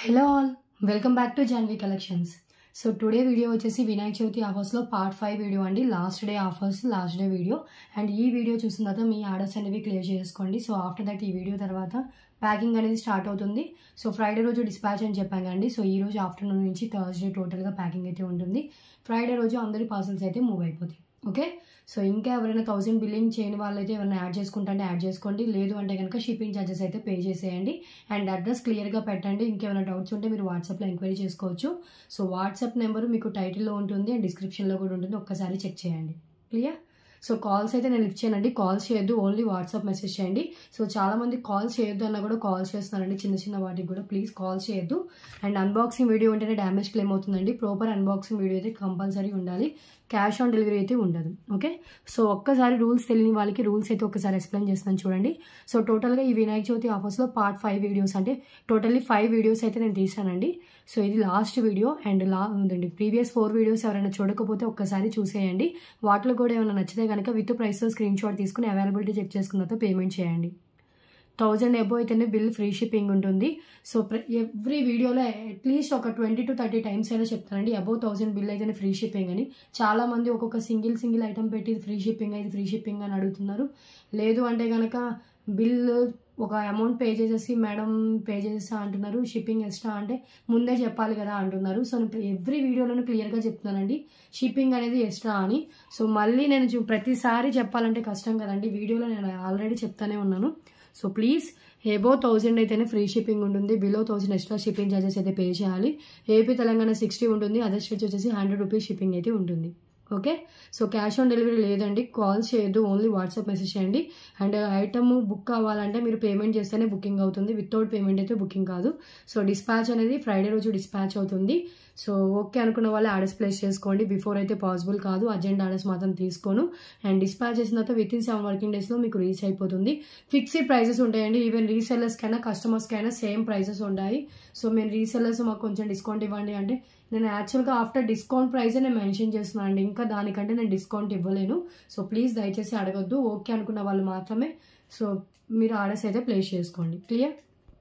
Hello all welcome back to Janvi collections so today video వచ్చేసి వినాయక చవితి ఆఫర్స్లో part five video అండి last day offers last day video and ఈ video చూసిన తర్వాత మీ ఆర్డర్స్ అనేవి క్లియర్ చేసుకోండి సో ఆఫ్టర్ దట్ ఈ వీడియో తర్వాత ప్యాకింగ్ అనేది స్టార్ట్ అవుతుంది సో ఫ్రైడే రోజు డిస్పాచ్ అని చెప్పాం కండి సో ఈ రోజు ఆఫ్టర్నూన్ నుంచి థర్స్డే టోటల్గా ప్యాకింగ్ అయితే ఉంటుంది ఫ్రైడే రోజు అందరి పార్సల్స్ అయితే మూవ్ అయిపోతాయి ఓకే సో ఇంకా ఎవరైనా థౌసండ్ బిల్లింగ్ చేయని వాళ్ళైతే ఎవరైనా యాడ్ చేసుకుంటే యాడ్ చేసుకోండి లేదు అంటే కనుక షిప్పింగ్ ఛార్జెస్ అయితే పే చేసేయండి అండ్ అడ్రస్ క్లియర్గా పెట్టండి ఇంకేమైనా డౌట్స్ ఉంటే మీరు వాట్సాప్లో ఎంక్వైరీ చేసుకోవచ్చు సో వాట్సాప్ నెంబర్ మీకు టైటిల్లో ఉంటుంది అండ్ డిస్క్రిప్షన్లో కూడా ఉంటుంది ఒక్కసారి చెక్ చేయండి క్లియర్ సో కాల్స్ అయితే నేను లిఫ్ట్ చేయనండి కాల్స్ చేయొద్దు ఓన్లీ వాట్సాప్ మెసేజ్ చేయండి సో చాలా మంది కాల్స్ చేయొద్దు అన్న కూడా కాల్స్ చేస్తున్నారండి చిన్న చిన్న వాటికి కూడా ప్లీజ్ కాల్స్ చేయొద్దు అండ్ అన్బాక్సింగ్ వీడియో ఉంటేనే డ్యామేజ్ క్లెయిమ్ అవుతుందండి ప్రాపర్ అన్బాక్సింగ్ వీడియో అయితే కంపల్సరీ ఉండాలి క్యాష్ ఆన్ డెలివరీ అయితే ఉండదు ఓకే సో ఒక్కసారి రూల్స్ తెలియని వాళ్ళకి రూల్స్ అయితే ఒకసారి ఎక్స్ప్లెయిన్ చేస్తాను చూడండి సో టోటల్గా ఈ వినాయక చవితి ఆఫర్స్లో పార్ట్ ఫైవ్ వీడియోస్ అంటే టోటల్లీ ఫైవ్ వీడియోస్ అయితే నేను తీసానండి సో ఇది లాస్ట్ వీడియో అండ్ లా ఉందండి ప్రీవియస్ ఫోర్ వీడియోస్ ఎవరైనా చూడకపోతే ఒక్కసారి చూసేయండి వాటిలో కూడా ఏమైనా నచ్చితే కనుక విత్ ప్రైస్తో స్క్రీన్ షాట్ తీసుకుని అవైలబిలిటీ చెక్ చేసుకున్న తర్వాత పేమెంట్ చేయండి థౌజండ్ ఎబో అయితేనే బిల్ ఫ్రీ షిప్పింగ్ ఉంటుంది సో ఎవ్రీ వీడియోలో అట్లీస్ట్ ఒక ట్వంటీ టు థర్టీ టైమ్స్ అయినా చెప్తానండి అబౌవ్ థౌసండ్ బిల్ అయితేనే ఫ్రీ షిప్పింగ్ అని చాలా మంది ఒక్కొక్క సింగిల్ సింగిల్ ఐటమ్ పెట్టి ఫ్రీ షిప్పింగ్ అయితే ఫ్రీ షిప్పింగ్ అని అడుగుతున్నారు లేదు అంటే కనుక బిల్ ఒక అమౌంట్ పే చేసేసి మేడం పే చేసేస్తా అంటున్నారు షిప్పింగ్ ఎక్స్ట్రా అంటే ముందే చెప్పాలి కదా అంటున్నారు సో నేను ఎవ్రీ వీడియోలోనూ క్లియర్గా చెప్తున్నానండి షిప్పింగ్ అనేది ఎక్స్ట్రా అని సో మళ్ళీ నేను చూ- ప్రతిసారి చెప్పాలంటే కష్టం కదండి వీడియోలో నేను ఆల్రెడీ చెప్తానే ఉన్నాను సో ప్లీజ్ ఏబో థౌజండ్ అయితేనే ఫ్రీ షిప్పింగ్ ఉంటుంది below thousand extra shipping charges అయితే పే చేయాలి ఏపీ తెలంగాణ సిక్స్టీ ఉంటుంది అదర్ స్టేట్స్ వచ్చేసి హండ్రెడ్ రూపీస్ షిప్పింగ్ అయితే ఉంటుంది okay so cash on delivery లేదండి కాల్ చేయొద్దు ఓన్లీ వాట్సాప్ మెసేజ్ చేయండి అండ్ ఐటమ్ బుక్ కావాలంటే మీరు పేమెంట్ చేస్తేనే బుకింగ్ అవుతుంది వితౌట్ పేమెంట్ అయితే బుకింగ్ కాదు సో డిస్పాచ్ అనేది ఫ్రైడే రోజు డిస్పాచ్ అవుతుంది సో ఓకే అనుకున్న వాళ్ళు ఆర్డర్స్ ప్లేస్ చేసుకోండి బిఫోర్ అయితే పాసిబుల్ కాదు అర్జెంట్ ఆర్డర్స్ మాత్రం తీసుకోను అండ్ డిస్పాచ్ చేసిన తర్వాత విత్ ఇన్ సెవెన్ వర్కింగ్ డేస్లో మీకు రీచ్ అయిపోతుంది ఫిక్స్డ్ ప్రైసెస్ ఉంటాయండి ఈవెన్ రీసెల్లర్స్ కైనా కస్టమర్స్ కైనా సేమ్ ప్రైసెస్ ఉంటాయి సో మేము రీసెల్లర్స్ మాకు కొంచెం డిస్కౌంట్ ఇవ్వండి అంటే నేను యాక్చువల్గా ఆఫ్టర్ డిస్కౌంట్ ప్రైస్ నేను మెన్షన్ చేస్తున్నాను అండి ఇంకా దానికంటే నేను డిస్కౌంట్ ఇవ్వలేను సో ప్లీజ్ దయచేసి అడగొద్దు ఓకే అనుకున్న వాళ్ళు మాత్రమే సో మీరు ఆర్డర్స్ అయితే ప్లేస్ చేసుకోండి క్లియర్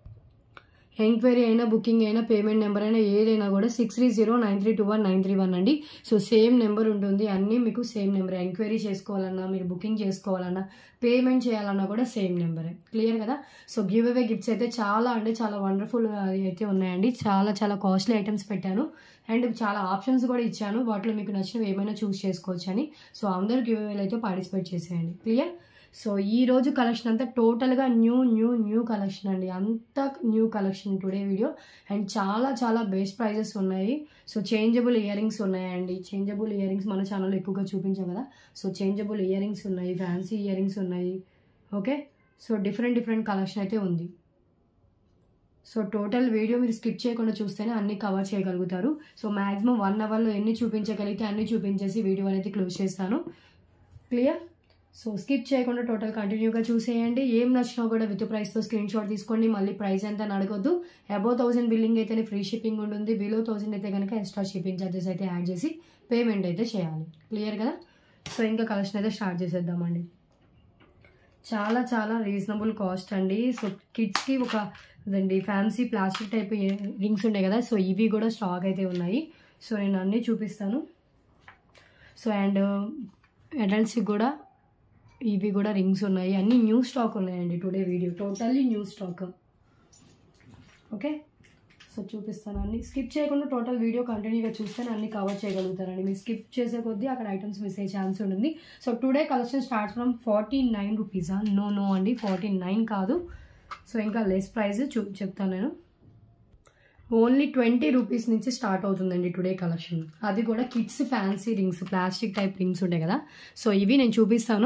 ఎంక్వైరీ అయినా బుకింగ్ అయినా పేమెంట్ నెంబర్ అయినా ఏదైనా కూడా six three zero nine three two one nine three one అండి సో సేమ్ నెంబర్ ఉంటుంది అన్నీ మీకు సేమ్ నెంబర్ ఎంక్వైరీ చేసుకోవాలన్నా మీరు బుకింగ్ చేసుకోవాలన్నా పేమెంట్ చేయాలన్నా కూడా సేమ్ నెంబరే క్లియర్ కదా సో గివ్ అవే గిఫ్ట్స్ అయితే చాలా అంటే చాలా వండర్ఫుల్ అయితే ఉన్నాయండి చాలా చాలా కాస్ట్లీ ఐటమ్స్ పెట్టాను అండ్ చాలా ఆప్షన్స్ కూడా ఇచ్చాను వాటిలో మీకు నచ్చినవి ఏమైనా చూస్ చేసుకోవచ్చు అని సో అందరు గివ్ అవేలు అయితే పార్టిసిపేట్ చేసేయండి క్లియర్ సో ఈ రోజు కలెక్షన్ అంతా టోటల్గా న్యూ న్యూ న్యూ కలెక్షన్ అండి అంతా new collection today video and చాలా చాలా బెస్ట్ ప్రైజెస్ ఉన్నాయి సో చేంజబుల్ ఇయర్ రింగ్స్ ఉన్నాయండి చేంజబుల్ ఇయర్ రింగ్స్ మన ఛానల్లో ఎక్కువగా చూపించాం కదా సో చేంజబుల్ ఇయర్ రింగ్స్ ఉన్నాయి ఫ్యాన్సీ ఇయర్ రింగ్స్ ఉన్నాయి okay so different different collection అయితే ఉంది సో టోటల్ వీడియో మీరు స్కిప్ చేయకుండా చూస్తేనే అన్ని కవర్ చేయగలుగుతారు సో మాక్సిమం వన్ అవర్లో ఎన్ని చూపించగలిగితే అన్ని చూపించేసి వీడియో అనేది క్లోజ్ చేస్తాను క్లియర్ సో స్కిప్ చేయకుండా టోటల్ కంటిన్యూగా చూసేయండి ఏం నచ్చినా కూడా విత్ ప్రైస్తో స్క్రీన్ షాట్ తీసుకోండి మళ్ళీ ప్రైస్ ఎంత అని అడగొద్దు అబౌవ్ థౌసండ్ బిల్లింగ్ అయితేనే ఫ్రీ షిప్పింగ్ ఉంటుంది బిలో థౌసండ్ అయితే కనుక ఎక్స్ట్రా షిప్పింగ్ ఛార్జెస్ అయితే యాడ్ చేసి పేమెంట్ అయితే చేయాలి క్లియర్ కదా సో ఇంకా కలెక్షన్ అయితే స్టార్ట్ చేసేద్దామండి చాలా చాలా రీజనబుల్ కాస్ట్ అండి సో కిడ్స్కి ఒక అదండి ఫ్యాన్సీ ప్లాస్టిక్ టైప్ రింగ్స్ ఉంటాయి కదా సో ఇవి కూడా స్టాక్ అయితే ఉన్నాయి సో నేను అన్నీ చూపిస్తాను సో అండ్ అడల్ట్స్కి కూడా ఇవి కూడా రింగ్స్ ఉన్నాయి అన్ని న్యూ స్టాక్ ఉన్నాయండి today video totally new stock okay so చూపిస్తాను అన్ని స్కిప్ చేయకుండా టోటల్ వీడియో కంటిన్యూగా చూస్తేనే అన్ని కవర్ చేయగలుగుతారండి మీరు స్కిప్ చేసే కొద్దీ అక్కడ ఐటమ్స్ మిస్ అయ్యే ఛాన్స్ ఉంటుంది so today collection start from forty nine రూపీసా నో నో అండి ఫార్టీ నైన్ కాదు సో ఇంకా లెస్ ప్రైస్ చూ చెప్తాను నేను ఓన్లీ ట్వంటీ రూపీస్ నుంచి స్టార్ట్ అవుతుందండి టుడే కలెక్షన్ అది కూడా kids fancy rings plastic type rings ఉంటాయి కదా సో ఇవి నేను చూపిస్తాను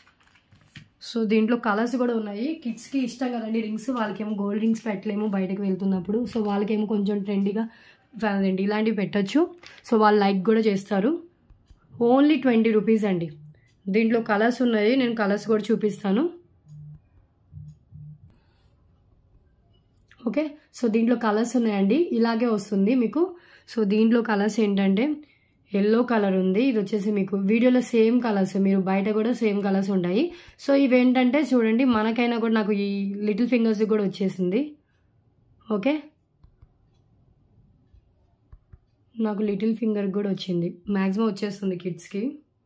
సో దీంట్లో కలర్స్ కూడా ఉన్నాయి కిడ్స్కి ఇష్టం కదండి రింగ్స్ వాళ్ళకేమో గోల్డ్ రింగ్స్ పెట్టలేము బయటకు వెళ్తున్నప్పుడు సో వాళ్ళకేమో కొంచెం ట్రెండీగా అదండి ఇలాంటివి పెట్టచ్చు సో వాళ్ళు లైక్ కూడా చేస్తారు ఓన్లీ ట్వంటీ రూపీస్ అండి దీంట్లో కలర్స్ ఉన్నాయి నేను కలర్స్ కూడా చూపిస్తాను ఓకే సో దీంట్లో కలర్స్ ఉన్నాయండి ఇలాగే వస్తుంది మీకు సో దీంట్లో కలర్స్ ఏంటంటే ఎల్లో కలర్ ఉంది ఇది వచ్చేసి మీకు వీడియోలో సేమ్ కలర్స్ మీరు బయట కూడా సేమ్ కలర్స్ ఉంటాయి సో ఇవేంటంటే చూడండి మనకైనా కూడా నాకు ఈ లిటిల్ ఫింగర్స్ కూడా వచ్చేసింది ఓకే నాకు లిటిల్ ఫింగర్ కూడా వచ్చింది మ్యాక్సిమం వచ్చేస్తుంది కిడ్స్కి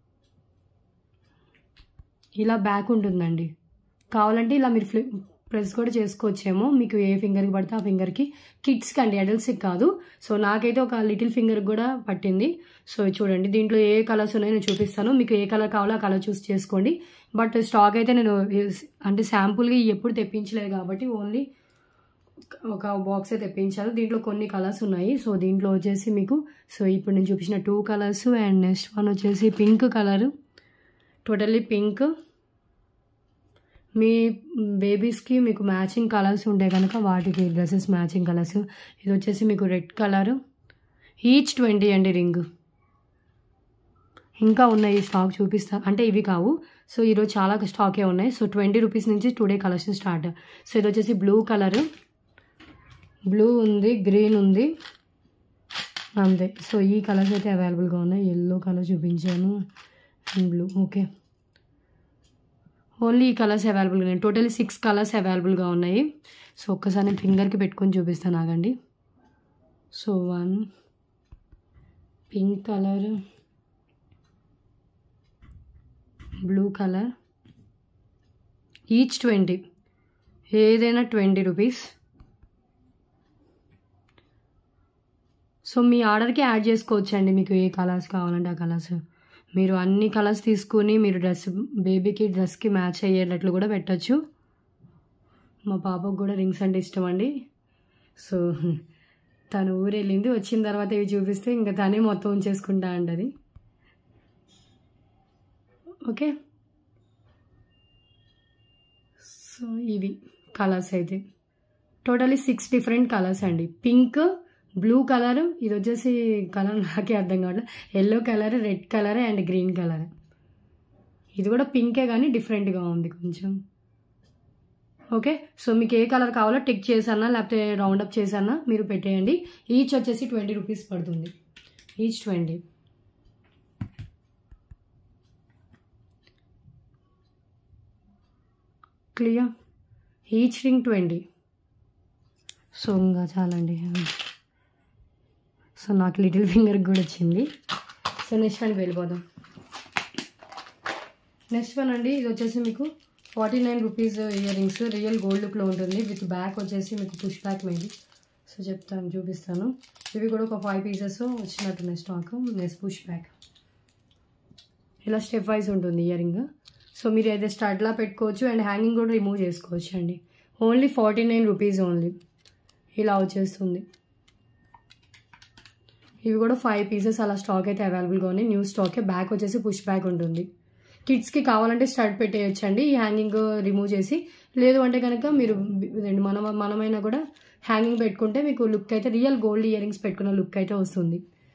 ఇలా బ్యాక్ ఉంటుందండి కావాలంటే ఇలా మీరు ఫ్లి ప్రెస్ కూడా చేసుకోవచ్చేమో మీకు ఏ ఫింగర్కి పడితే ఆ ఫింగర్కి కిడ్స్కి అండి అడల్ట్స్కి కాదు సో నాకైతే ఒక లిటిల్ ఫింగర్ కూడా పట్టింది సో చూడండి దీంట్లో ఏ కలర్స్ ఉన్నాయో నేను చూపిస్తాను మీకు ఏ కలర్ కావాలో ఆ కలర్ చూస్ చేసుకోండి బట్ స్టాక్ అయితే నేను అంటే శాంపుల్గా ఎప్పుడు తెప్పించలేదు కాబట్టి ఓన్లీ ఒక బాక్స్ అయితే తెప్పించాను దీంట్లో కొన్ని కలర్స్ ఉన్నాయి సో దీంట్లో వచ్చేసి మీకు సో ఇప్పుడు నేను చూపించిన two colours and next one వచ్చేసి పింక్ కలర్ టోటల్లీ పింక్ మీ బేబీస్కి మీకు మ్యాచింగ్ కలర్స్ ఉంటాయి కనుక వాటికి డ్రెస్సెస్ మ్యాచింగ్ కలర్స్ ఇది వచ్చేసి మీకు రెడ్ కలర్ ఈచ్ ట్వంటీ అండి రింగ్ ఇంకా ఉన్నాయి స్టాక్ చూపిస్తా అంటే ఇవి కావు సో ఈరోజు చాలా స్టాకే ఉన్నాయి సో ట్వంటీ రూపీస్ నుంచి టుడే కలెక్షన్ స్టార్ట్ సో ఇది వచ్చేసి బ్లూ కలర్ బ్లూ ఉంది గ్రీన్ ఉంది అంతే సో ఈ కలర్స్ అయితే అవైలబుల్గా ఉన్నాయి ఎల్లో కలర్ చూపించాను అండ్ బ్లూ ఓకే ఓన్లీ ఈ కలర్స్ అవైలబుల్గా ఉన్నాయి టోటలీ సిక్స్ కలర్స్ అవైలబుల్గా ఉన్నాయి సో ఒక్కసారి నేను ఫింగర్కి పెట్టుకొని చూపిస్తాను ఆగండి so one pink colour blue colour each twenty ఏదైనా ట్వంటీ రూపీస్ సో మీ ఆర్డర్కి యాడ్ చేసుకోవచ్చు అండి మీకు ఏ కలర్స్ కావాలంటే ఆ కలర్స్ మీరు అన్ని కలర్స్ తీసుకుని మీరు డ్రెస్ బేబీకి డ్రెస్కి మ్యాచ్ అయ్యేటట్లు కూడా పెట్టచ్చు మా పాపకు కూడా రింగ్స్ అంటే ఇష్టం అండి సో తను ఊరు వెళ్ళింది వచ్చిన తర్వాత ఇవి చూపిస్తే ఇంకా తనే మొత్తం ఉంచేసుకుంటా అంటది ఓకే సో ఇవి కలర్స్ అయితే టోటలీ సిక్స్ డిఫరెంట్ కలర్స్ అండి పింక్ బ్లూ కలర్ ఇది వచ్చేసి కలర్ నాకే అర్థం కావట్లేదు yellow colour red colour and green colour ఇది కూడా పింకే కానీ డిఫరెంట్గా ఉంది కొంచెం ఓకే సో మీకు ఏ కలర్ కావాలో టిక్ చేసన్నా లేకపోతే రౌండ్ అప్ చేసన్నా మీరు పెట్టేయండి ఈచ్ వచ్చేసి ట్వంటీ రూపీస్ పడుతుంది each twenty clear each ring twenty so ఇంకా చాలండి సో నాకు లిటిల్ ఫింగర్కి కూడా వచ్చింది సో నెక్స్ట్ వన్కి వెళ్ళిపోదాం నెక్స్ట్ వన్ అండి ఇది వచ్చేసి మీకు forty nine rupees earrings real gold లుక్లో ఉంటుంది విత్ బ్యాక్ వచ్చేసి మీకు పుష్ బ్యాక్ మేబీ సో చెప్తాను చూపిస్తాను ఇవి కూడా ఒక ఫైవ్ పీసెస్ వచ్చినట్టున్నాయి స్టాక్ నెక్స్ట్ పుష్ బ్యాక్ ఇలా స్టెప్ వైజ్ ఉంటుంది ఇయర్ రింగ్ సో మీరు అయితే స్టడ్లా పెట్టుకోవచ్చు అండ్ హ్యాంగింగ్ కూడా రిమూవ్ చేసుకోవచ్చు అండి only forty nine rupees only ఇలా వచ్చేస్తుంది ఇవి కూడా ఫైవ్ పీసెస్ అలా స్టాక్ అయితే అవైలబుల్గా ఉన్నాయి న్యూ స్టాకే బ్యాక్ వచ్చేసి పుష్ బ్యాక్ ఉంటుంది కిడ్స్కి కావాలంటే స్టడ్ పెట్టేయచ్చు అండి ఈ హ్యాంగింగ్ రిమూవ్ చేసి లేదు అంటే కనుక మీరు ఇదండి మనం మనమైనా కూడా హ్యాంగింగ్ పెట్టుకుంటే మీకు లుక్ అయితే రియల్ గోల్డ్ ఇయర్ రింగ్స్ పెట్టుకున్న లుక్ అయితే వస్తుంది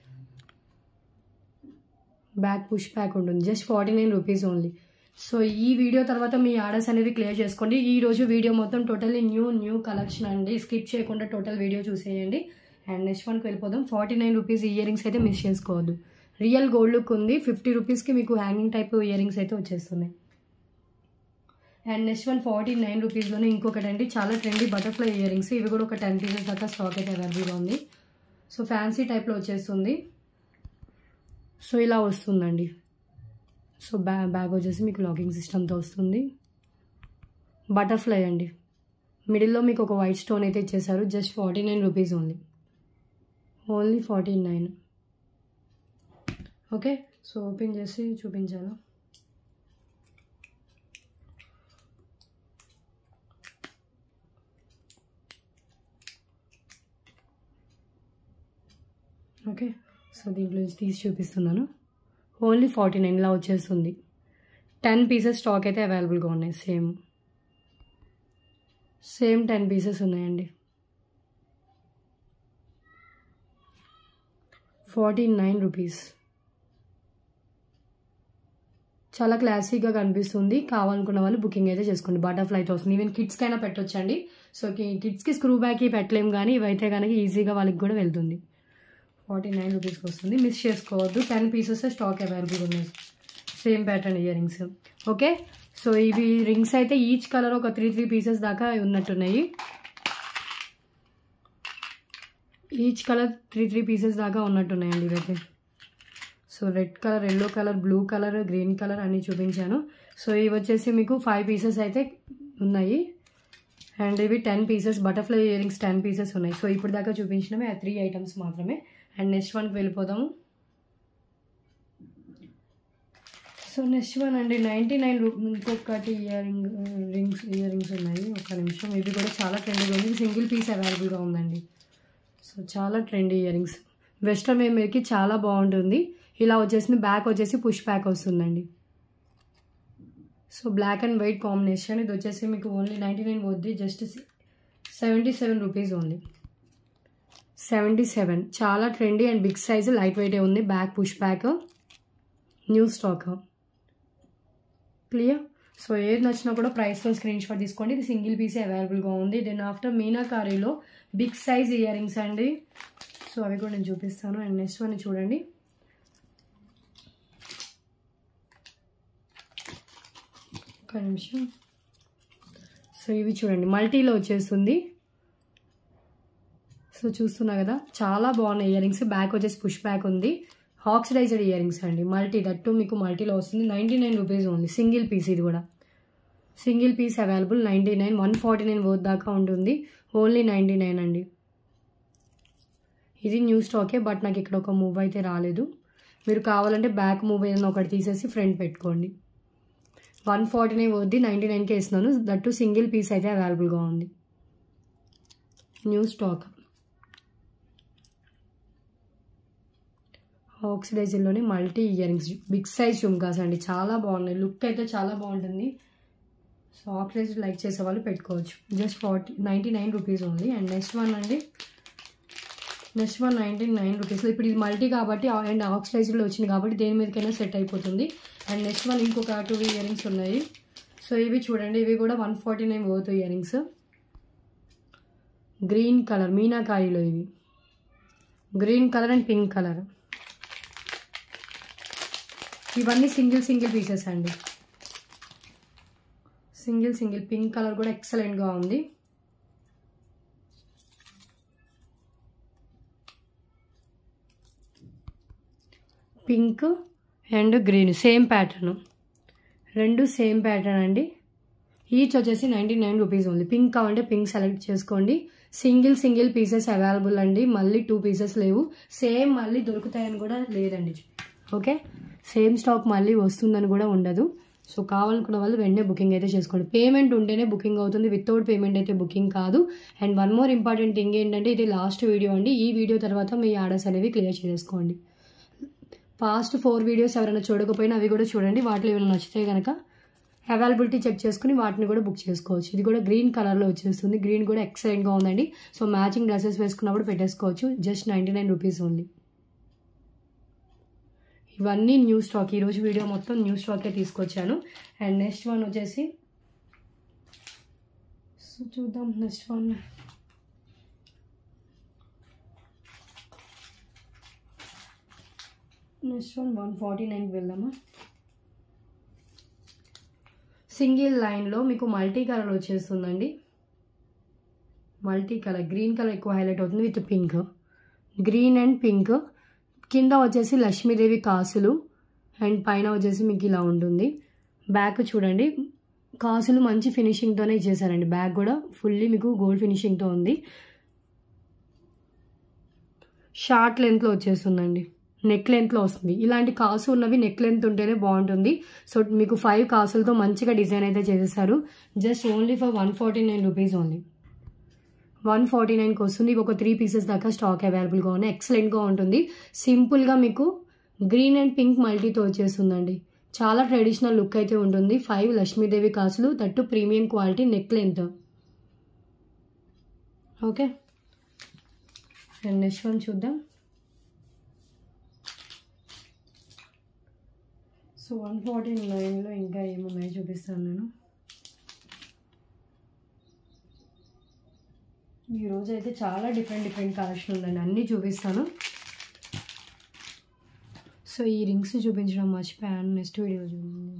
బ్యాక్ పుష్ బ్యాక్ ఉంటుంది just forty nine rupees only so ఈ వీడియో తర్వాత మీ ఆర్డర్స్ అనేది క్లియర్ చేసుకోండి ఈ రోజు వీడియో మొత్తం టోటల్లీ న్యూ న్యూ కలెక్షన్ అండి స్కిప్ చేయకుండా టోటల్ వీడియో చూసేయండి అండ్ నెక్స్ట్ వన్కి వెళ్ళిపోదాం forty nine rupees earrings అయితే మిస్ చేసుకోవద్దు రియల్ గోల్డ్ లుక్ ఉంది ఫిఫ్టీ రూపీస్కి మీకు హ్యాంగింగ్ టైప్ ఇయర్ రింగ్స్ అయితే వచ్చేస్తున్నాయి and next one forty nine రూపీస్లోనే ఇంకొకటి అండి చాలా ట్రెండీ బటర్ఫ్లై ఇయర్ రింగ్స్ ఇవి కూడా ఒక టెన్ పీసెస్ దాకా స్టాక్ అయితే అవైలబుల్గా ఉంది సో ఫ్యాన్సీ టైప్లో వచ్చేస్తుంది సో ఇలా వస్తుందండి సో బ్యా బ్యాగ్ వచ్చేసి మీకు లాకింగ్ సిస్టమ్తో వస్తుంది బటర్ఫ్లై అండి మిడిల్లో మీకు ఒక వైట్ స్టోన్ అయితే ఇచ్చేసారు just forty nine rupees only only forty nine okay so open చేసి చూపించాను ఓకే సో దీంట్లో నుంచి తీసి చూపిస్తున్నాను ఓన్లీ ఫార్టీ నైన్లా వచ్చేస్తుంది టెన్ పీసెస్ స్టాక్ అయితే అవైలబుల్గా ఉన్నాయి సేమ్ సేమ్ టెన్ పీసెస్ ఉన్నాయండి ఫార్టీ నైన్ రూపీస్ చాలా క్లాసీగా కనిపిస్తుంది కావాలనుకున్న వాళ్ళు బుకింగ్ అయితే చేసుకోండి బటర్ఫ్లై అయితే వస్తుంది ఈవెన్ కిడ్స్కైనా పెట్టొచ్చండి సో కిడ్స్కి స్క్రూ బ్యాక్కి పెట్టలేము కానీ ఇవైతే కనుక ఈజీగా వాళ్ళకి కూడా వెళ్తుంది ఫార్టీ నైన్ రూపీస్కి వస్తుంది మిస్ చేసుకోవద్దు టెన్ పీసెస్ స్టాక్ అవైలబుల్ ఉన్నాయి same pattern earrings okay so ఇవి రింగ్స్ అయితే ఈచ్ కలర్ ఒక త్రీ త్రీ పీసెస్ దాకా ఉన్నట్టున్నాయి each colour three three pieces దాకా ఉన్నట్టున్నాయండి ఇవైతే so red colour yellow colour blue colour green colour అన్నీ చూపించాను సో ఇవి వచ్చేసి మీకు ఫైవ్ పీసెస్ అయితే ఉన్నాయి అండ్ ఇవి ten pieces butterfly earrings ten pieces ఉన్నాయి సో ఇప్పుడు దాకా చూపించినవి ఆ త్రీ ఐటమ్స్ మాత్రమే అండ్ నెక్స్ట్ వన్కి వెళ్ళిపోదాము సో నెక్స్ట్ వన్ అండి నైంటీ నైన్ రూ ఇంకొకటి earring rings year earrings ఉన్నాయి ఒక నిమిషం ఇవి కూడా చాలా ట్రెండీగా ఉంది సింగిల్ పీస్ అవైలబుల్గా ఉందండి సో చాలా ట్రెండీ ఇయర్ రింగ్స్ వెస్ట్రన్ వేర్కి చాలా బాగుంటుంది ఇలా వచ్చేసింది బ్యాక్ వచ్చేసి పుష్ బ్యాక్ వస్తుందండి so black and white combination ఇది వచ్చేసి మీకు ఓన్లీ నైంటీ నైన్ వద్ది just seventy seven rupees only seventy seven చాలా trendy and big size light వెయిటే ఉంది back push back new stock clear so ఏది నచ్చినా కూడా ప్రైస్లో స్క్రీన్ షాట్ తీసుకోండి ఇది సింగిల్ పీసే అవైలబుల్గా ఉంది దెన్ ఆఫ్టర్ మీనాకారీలో బిగ్ సైజ్ ఇయర్ రింగ్స్ అండి సో అవి కూడా నేను చూపిస్తాను అండ్ నెక్స్ట్ వన్ చూడండి ఒక నిమిషం సో ఇవి చూడండి మల్టీలో వచ్చేస్తుంది సో చూస్తున్నా కదా చాలా బాగున్నాయి ఇయర్ రింగ్స్ బ్యాక్ వచ్చేసి పుష్ బ్యాక్ ఉంది ఆక్సిడైజ్డ్ ఇయర్ రింగ్స్ అండి మల్టీ దట్టు మీకు మల్టీలో వస్తుంది ninety nine rupees only single piece ఇది కూడా single piece available ninety nine one forty nine worth దాకా ఉంటుంది ఓన్లీ నైంటీ నైన్ అండి ఇది న్యూ స్టాకే బట్ నాకు ఇక్కడ ఒక మూవ్ అయితే రాలేదు మీరు కావాలంటే బ్యాక్ మూవ్ ఏదైనా ఒకటి తీసేసి ఫ్రంట్ పెట్టుకోండి వన్ ఫార్టీ నైన్ వద్ది నైంటీ నైన్కి వేస్తున్నాను దట్టు సింగిల్ పీస్ అయితే అవైలబుల్గా ఉంది న్యూ స్టాక్ ఆక్సిడైజర్లోనే multi earrings big size jhumkas అండి చాలా బాగున్నాయి లుక్ అయితే చాలా బాగుంటుంది సో ఆక్సిడైజర్ లైక్ చేసే వాళ్ళు పెట్టుకోవచ్చు just forty ninety nine rupees only and next one అండి నెక్స్ట్ వన్ నైంటీ నైన్ రూపీస్లో ఇప్పుడు ఇది మల్టీ కాబట్టి అండ్ ఆక్సిడైజర్లో వచ్చింది కాబట్టి దేని మీదకైనా సెట్ అయిపోతుంది అండ్ నెక్స్ట్ వన్ ఇంకొక టూ ఇయర్ రింగ్స్ ఉన్నాయి సో ఇవి చూడండి ఇవి కూడా వన్ ఫార్టీ నైన్ పోతు ఇయర్ రింగ్స్ గ్రీన్ కలర్ మీనాకారిలో ఇవి green colour and pink colour ఇవన్నీ సింగిల్ సింగిల్ పీసెస్ అండి సింగిల్ సింగిల్ పింక్ కలర్ కూడా ఎక్సలెంట్గా ఉంది pink and green same pattern రెండు సేమ్ ప్యాటర్న్ అండి ఈచ్ వచ్చేసి నైంటీ నైన్ రూపీస్ ఉంది పింక్ కావాలంటే పింక్ సెలెక్ట్ చేసుకోండి సింగిల్ సింగిల్ పీసెస్ అవైలబుల్ అండి మళ్ళీ టూ పీసెస్ లేవు సేమ్ మళ్ళీ దొరుకుతాయని కూడా లేదండి ఓకే సేమ్ స్టాక్ మళ్ళీ వస్తుందని కూడా ఉండదు సో కావాలనుకున్న వాళ్ళు వెంటనే బుకింగ్ అయితే చేసుకోండి పేమెంట్ ఉంటేనే బుకింగ్ అవుతుంది వితౌట్ పేమెంట్ అయితే బుకింగ్ కాదు and one more important thing ఏంటంటే ఇది లాస్ట్ వీడియో అండి ఈ వీడియో తర్వాత మీ ఆర్డర్స్ అనేవి క్లియర్ చేసుకోండి పాస్ట్ ఫోర్ వీడియోస్ ఎవరైనా చూడకపోయినా అవి కూడా చూడండి వాటిలో ఏమైనా నచ్చితే కనుక అవైలబిలిటీ చెక్ చేసుకుని వాటిని కూడా బుక్ చేసుకోవచ్చు ఇది కూడా గ్రీన్ కలర్లో వచ్చేస్తుంది గ్రీన్ కూడా ఎక్సలెంట్గా ఉందండి సో మ్యాచింగ్ డ్రెస్సెస్ వేసుకున్నప్పుడు పెట్టేసుకోవచ్చు just ninety nine rupees only ఇవన్నీ న్యూ స్టాక్ ఈరోజు వీడియో మొత్తం న్యూ స్టాకే తీసుకొచ్చాను అండ్ నెక్స్ట్ వన్ వచ్చేసి సో చూద్దాం next one next one one forty నైన్కి వెళ్దామా సింగిల్ లైన్లో మీకు మల్టీ కలర్ వచ్చేస్తుందండి మల్టీ కలర్ గ్రీన్ కలర్ ఎక్కువ హైలైట్ అవుతుంది with pink green and pink కింద వచ్చేసి లక్ష్మీదేవి కాసులు అండ్ పైన వచ్చేసి మీకు ఇలా ఉంటుంది బ్యాక్ చూడండి కాసులు మంచి ఫినిషింగ్తోనే ఇచ్చేసారండి బ్యాగ్ కూడా ఫుల్లీ మీకు గోల్డ్ ఫినిషింగ్తో ఉంది షార్ట్ లెంత్లో వచ్చేస్తుందండి నెక్ లెంత్లో వస్తుంది ఇలాంటి కాసు ఉన్నవి నెక్ లెంత్ ఉంటేనే బాగుంటుంది సో మీకు ఫైవ్ కాసులతో మంచిగా డిజైన్ అయితే చేసేసారు just only for one forty nine rupees only one forty నైన్కి వస్తుంది ఇవి ఒక త్రీ పీసెస్ దాకా స్టాక్ అవైలబుల్గా ఉన్నాయి ఎక్సలెంట్గా ఉంటుంది సింపుల్గా మీకు గ్రీన్ అండ్ పింక్ మల్టీతో వచ్చేస్తుందండి చాలా ట్రెడిషనల్ లుక్ అయితే ఉంటుంది ఫైవ్ లక్ష్మీదేవి కాసులు తట్టు premium quality neck length okay and next one చూద్దాం సో వన్ ఫార్టీ నైన్లో ఇంకా ఏమున్నాయో చూపిస్తాను నేను ఈరోజు అయితే చాలా డిఫరెంట్ డిఫరెంట్ కలెక్షన్ ఉందండి అన్నీ చూపిస్తాను సో ఈ రింగ్స్ చూపించడం మర్చిపోయాను నెక్స్ట్ వీడియో చూడండి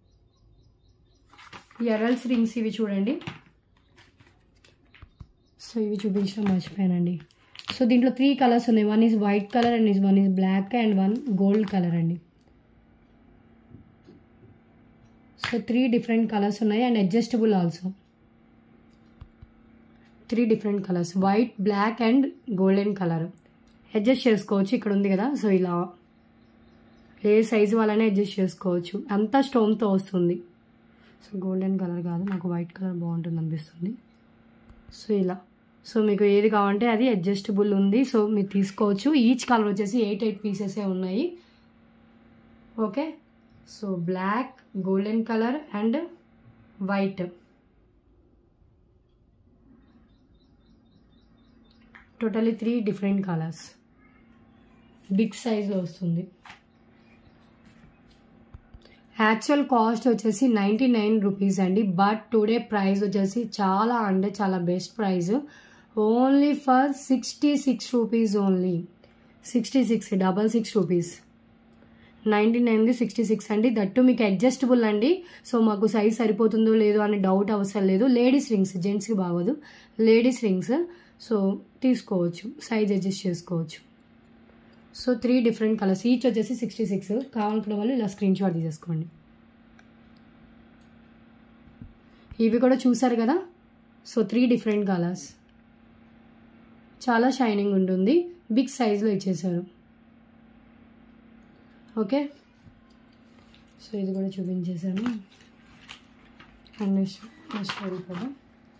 ఈ ఎరల్స్ రింగ్స్ ఇవి చూడండి సో ఇవి చూపించడం మర్చిపోయానండి సో దీంట్లో త్రీ కలర్స్ ఉన్నాయి one is white colour and is one is black and one gold colour అండి సో త్రీ డిఫరెంట్ కలర్స్ ఉన్నాయి and adjustable also three different colours white black and golden colour adjust చేసుకోవచ్చు ఇక్కడ ఉంది కదా so ఇలా ఏ size వాళ్ళనే adjust చేసుకోవచ్చు అంతా స్టోన్తో వస్తుంది సో గోల్డెన్ కలర్ కాదు నాకు వైట్ కలర్ బాగుంటుంది అనిపిస్తుంది సో ఇలా సో మీకు ఏది కావాలంటే అది అడ్జస్టబుల్ ఉంది సో మీరు తీసుకోవచ్చు ఈచ్ కలర్ వచ్చేసి ఎయిట్ ఎయిట్ పీసెసే ఉన్నాయి okay so black golden colour and white totally three different colours big సైజ్లో వస్తుంది యాక్చువల్ కాస్ట్ వచ్చేసి నైంటీ నైన్ రూపీస్ అండి బట్ టుడే ప్రైస్ వచ్చేసి చాలా అంటే చాలా best price only for sixty six rupees only sixty six double six rupees ninety నైన్ది sixty six అండి దట్టు మీకు అడ్జస్టబుల్ అండి సో మాకు సైజ్ సరిపోతుందో లేదో అనే డౌట్ అవసరం లేదు లేడీస్ రింగ్స్ జెంట్స్కి బాగోదు లేడీస్ రింగ్స్ సో తీసుకోవచ్చు సైజ్ అడ్జస్ట్ చేసుకోవచ్చు so three different colours each వచ్చేసి సిక్స్టీ సిక్స్ కావాలనుకున్న వాళ్ళు ఇలా స్క్రీన్ షాట్ తీసేసుకోండి ఇవి కూడా చూసారు కదా సో త్రీ డిఫరెంట్ కలర్స్ చాలా షైనింగ్ ఉంటుంది బిగ్ సైజ్లో ఇచ్చేసారు ఓకే సో ఇది కూడా చూపించేసాను అండ్ నెక్స్ట్ నెక్స్ట్ వెళ్ళిపోదాం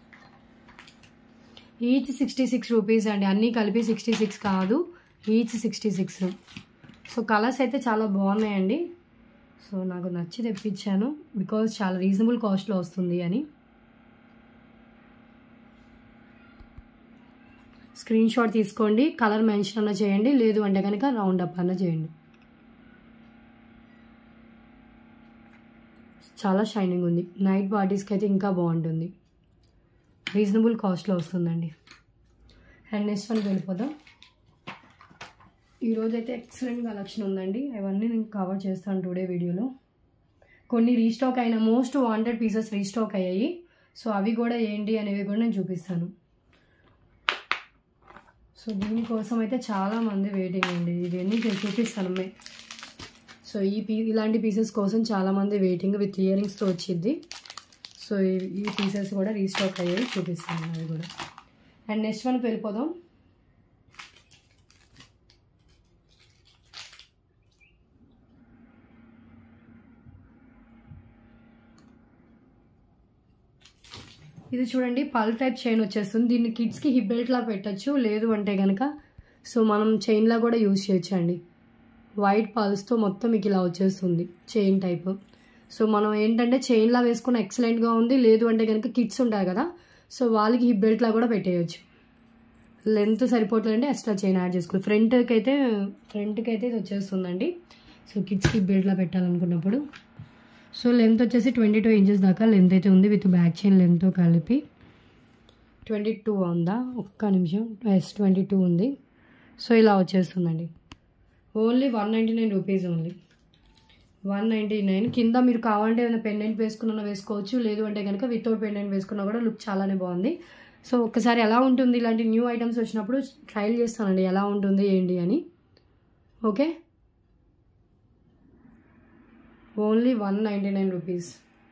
ఈచ్ సిక్స్టీ సిక్స్ రూపీస్ అండి అన్నీ కలిపి సిక్స్టీ సిక్స్ కాదు each sixty six so colours అయితే చాలా బాగున్నాయండి సో నాకు నచ్చి తెప్పించాను బికాజ్ చాలా రీజనబుల్ కాస్ట్లో వస్తుంది అని స్క్రీన్ షాట్ తీసుకోండి కలర్ మెన్షన్ అన్న చేయండి లేదు అంటే కనుక రౌండ్ అప్ అన్న చేయండి చాలా షైనింగ్ ఉంది నైట్ పార్టీస్కి అయితే ఇంకా బాగుంటుంది రీజనబుల్ కాస్ట్లో వస్తుందండి అండ్ నెక్స్ట్ వన్కి వెళ్ళిపోదాం ఈరోజు అయితే ఎక్సలెంట్ కలెక్షన్ ఉందండి అవన్నీ నేను కవర్ చేస్తాను టుడే వీడియోలో కొన్ని రీస్టాక్ అయిన మోస్ట్ వాంటెడ్ పీసెస్ రీస్టాక్ అయ్యాయి సో అవి కూడా ఏంటి అనేవి కూడా నేను చూపిస్తాను సో దీనికోసం అయితే చాలామంది వెయిటింగ్ అండి ఇవన్నీ నేను చూపిస్తాను మే సో ఈ పీ ఇలాంటి పీసెస్ కోసం చాలామంది వెయిటింగ్ విత్ ఇయరింగ్స్తో వచ్చింది సో ఈ- ఈ పీసెస్ కూడా రీస్టాక్ అయ్యాయి చూపిస్తాను అవి కూడా అండ్ నెక్స్ట్ వన్కి వెళ్ళిపోదాం ఇది చూడండి పల్ టైప్ చైన్ వచ్చేస్తుంది దీన్ని కిడ్స్కి హిప్ బెల్ట్లా పెట్టచ్చు లేదు అంటే కనుక సో మనం చైన్లా కూడా యూజ్ చేయొచ్చు అండి వైట్ పల్స్తో మొత్తం మీకు ఇలా వచ్చేస్తుంది చైన్ టైప్ సో మనం ఏంటంటే చైన్లా వేసుకున్న ఎక్సలెంట్గా ఉంది లేదు అంటే కనుక కిడ్స్ ఉంటారు కదా సో వాళ్ళకి హిప్ బెల్ట్లా కూడా పెట్టేయచ్చు లెంత్ సరిపోతుందంటే ఎక్స్ట్రా చైన్ యాడ్ చేసుకోవాలి ఫ్రంట్కి అయితే ఫ్రంట్కి అయితే ఇది వచ్చేస్తుందండి సో కిడ్స్కి హిప్ బెల్ట్లా పెట్టాలనుకున్నప్పుడు సో లెంత్ వచ్చేసి ట్వంటీ టూ ఇంచెస్ దాకా లెంత్ అయితే ఉంది విత్ బ్యాక్ చైన్ లెంత్తో కలిపి ట్వంటీ టూ ఉందా ఒక్క నిమిషం ఎస్ ట్వంటీ టూ ఉంది సో ఇలా వచ్చేస్తుందండి only one ninety nine rupees only one ninety nine కింద మీరు కావాలంటే ఏదైనా పెండెంట్ వేసుకున్నా వేసుకోవచ్చు లేదు అంటే కనుక వితౌట్ పెండెంట్ వేసుకున్నా కూడా లుక్ చాలానే బాగుంది సో ఒకసారి ఎలా ఉంటుంది ఇలాంటి న్యూ ఐటమ్స్ వచ్చినప్పుడు ట్రయల్ చేస్తానండి ఎలా ఉంటుంది ఏంటి అని okay only one ninety nine rupees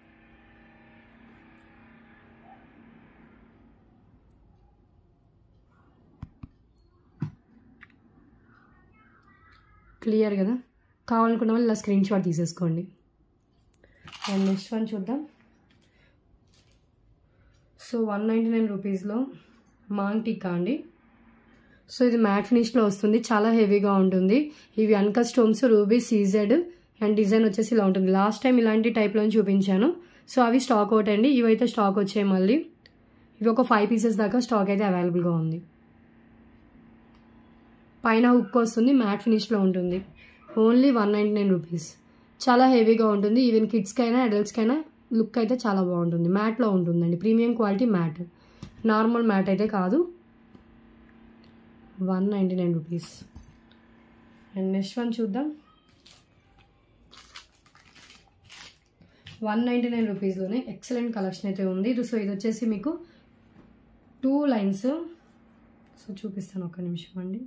clear కదా కావాలనుకున్న వాళ్ళు ఇలా స్క్రీన్ షాట్ తీసేసుకోండి అండ్ నెక్స్ట్ వన్ చూద్దాం సో వన్ నైంటీ నైన్ రూపీస్లో మాంగ్ టీకా అండి సో ఇది మ్యాట్ ఫినిష్లో వస్తుంది చాలా హెవీగా ఉంటుంది ఇవి uncut stones ruby CZ and design వచ్చేసి ఇలా ఉంటుంది లాస్ట్ టైం ఇలాంటి టైప్లో చూపించాను సో అవి స్టాక్ అవుట్ అండి ఇవైతే స్టాక్ వచ్చాయి మళ్ళీ ఇవి ఒక ఫైవ్ పీసెస్ దాకా స్టాక్ అయితే అవైలబుల్గా ఉంది పైన హుక్ వస్తుంది మ్యాట్ ఫినిష్లో ఉంటుంది only one ninety nine rupees చాలా హెవీగా ఉంటుంది ఈవెన్ కిడ్స్కైనా అడల్ట్స్కైనా లుక్ అయితే చాలా బాగుంటుంది మ్యాట్లో ఉంటుందండి premium quality matte normal matte అయితే కాదు one ninety nine rupees and next one చూద్దాం వన్ నైంటీ నైన్ రూపీస్లోనే ఎక్సలెంట్ కలెక్షన్ అయితే ఉంది ఇది సో ఇది వచ్చేసి మీకు టూ లైన్స్ సో చూపిస్తాను ఒక నిమిషం అండి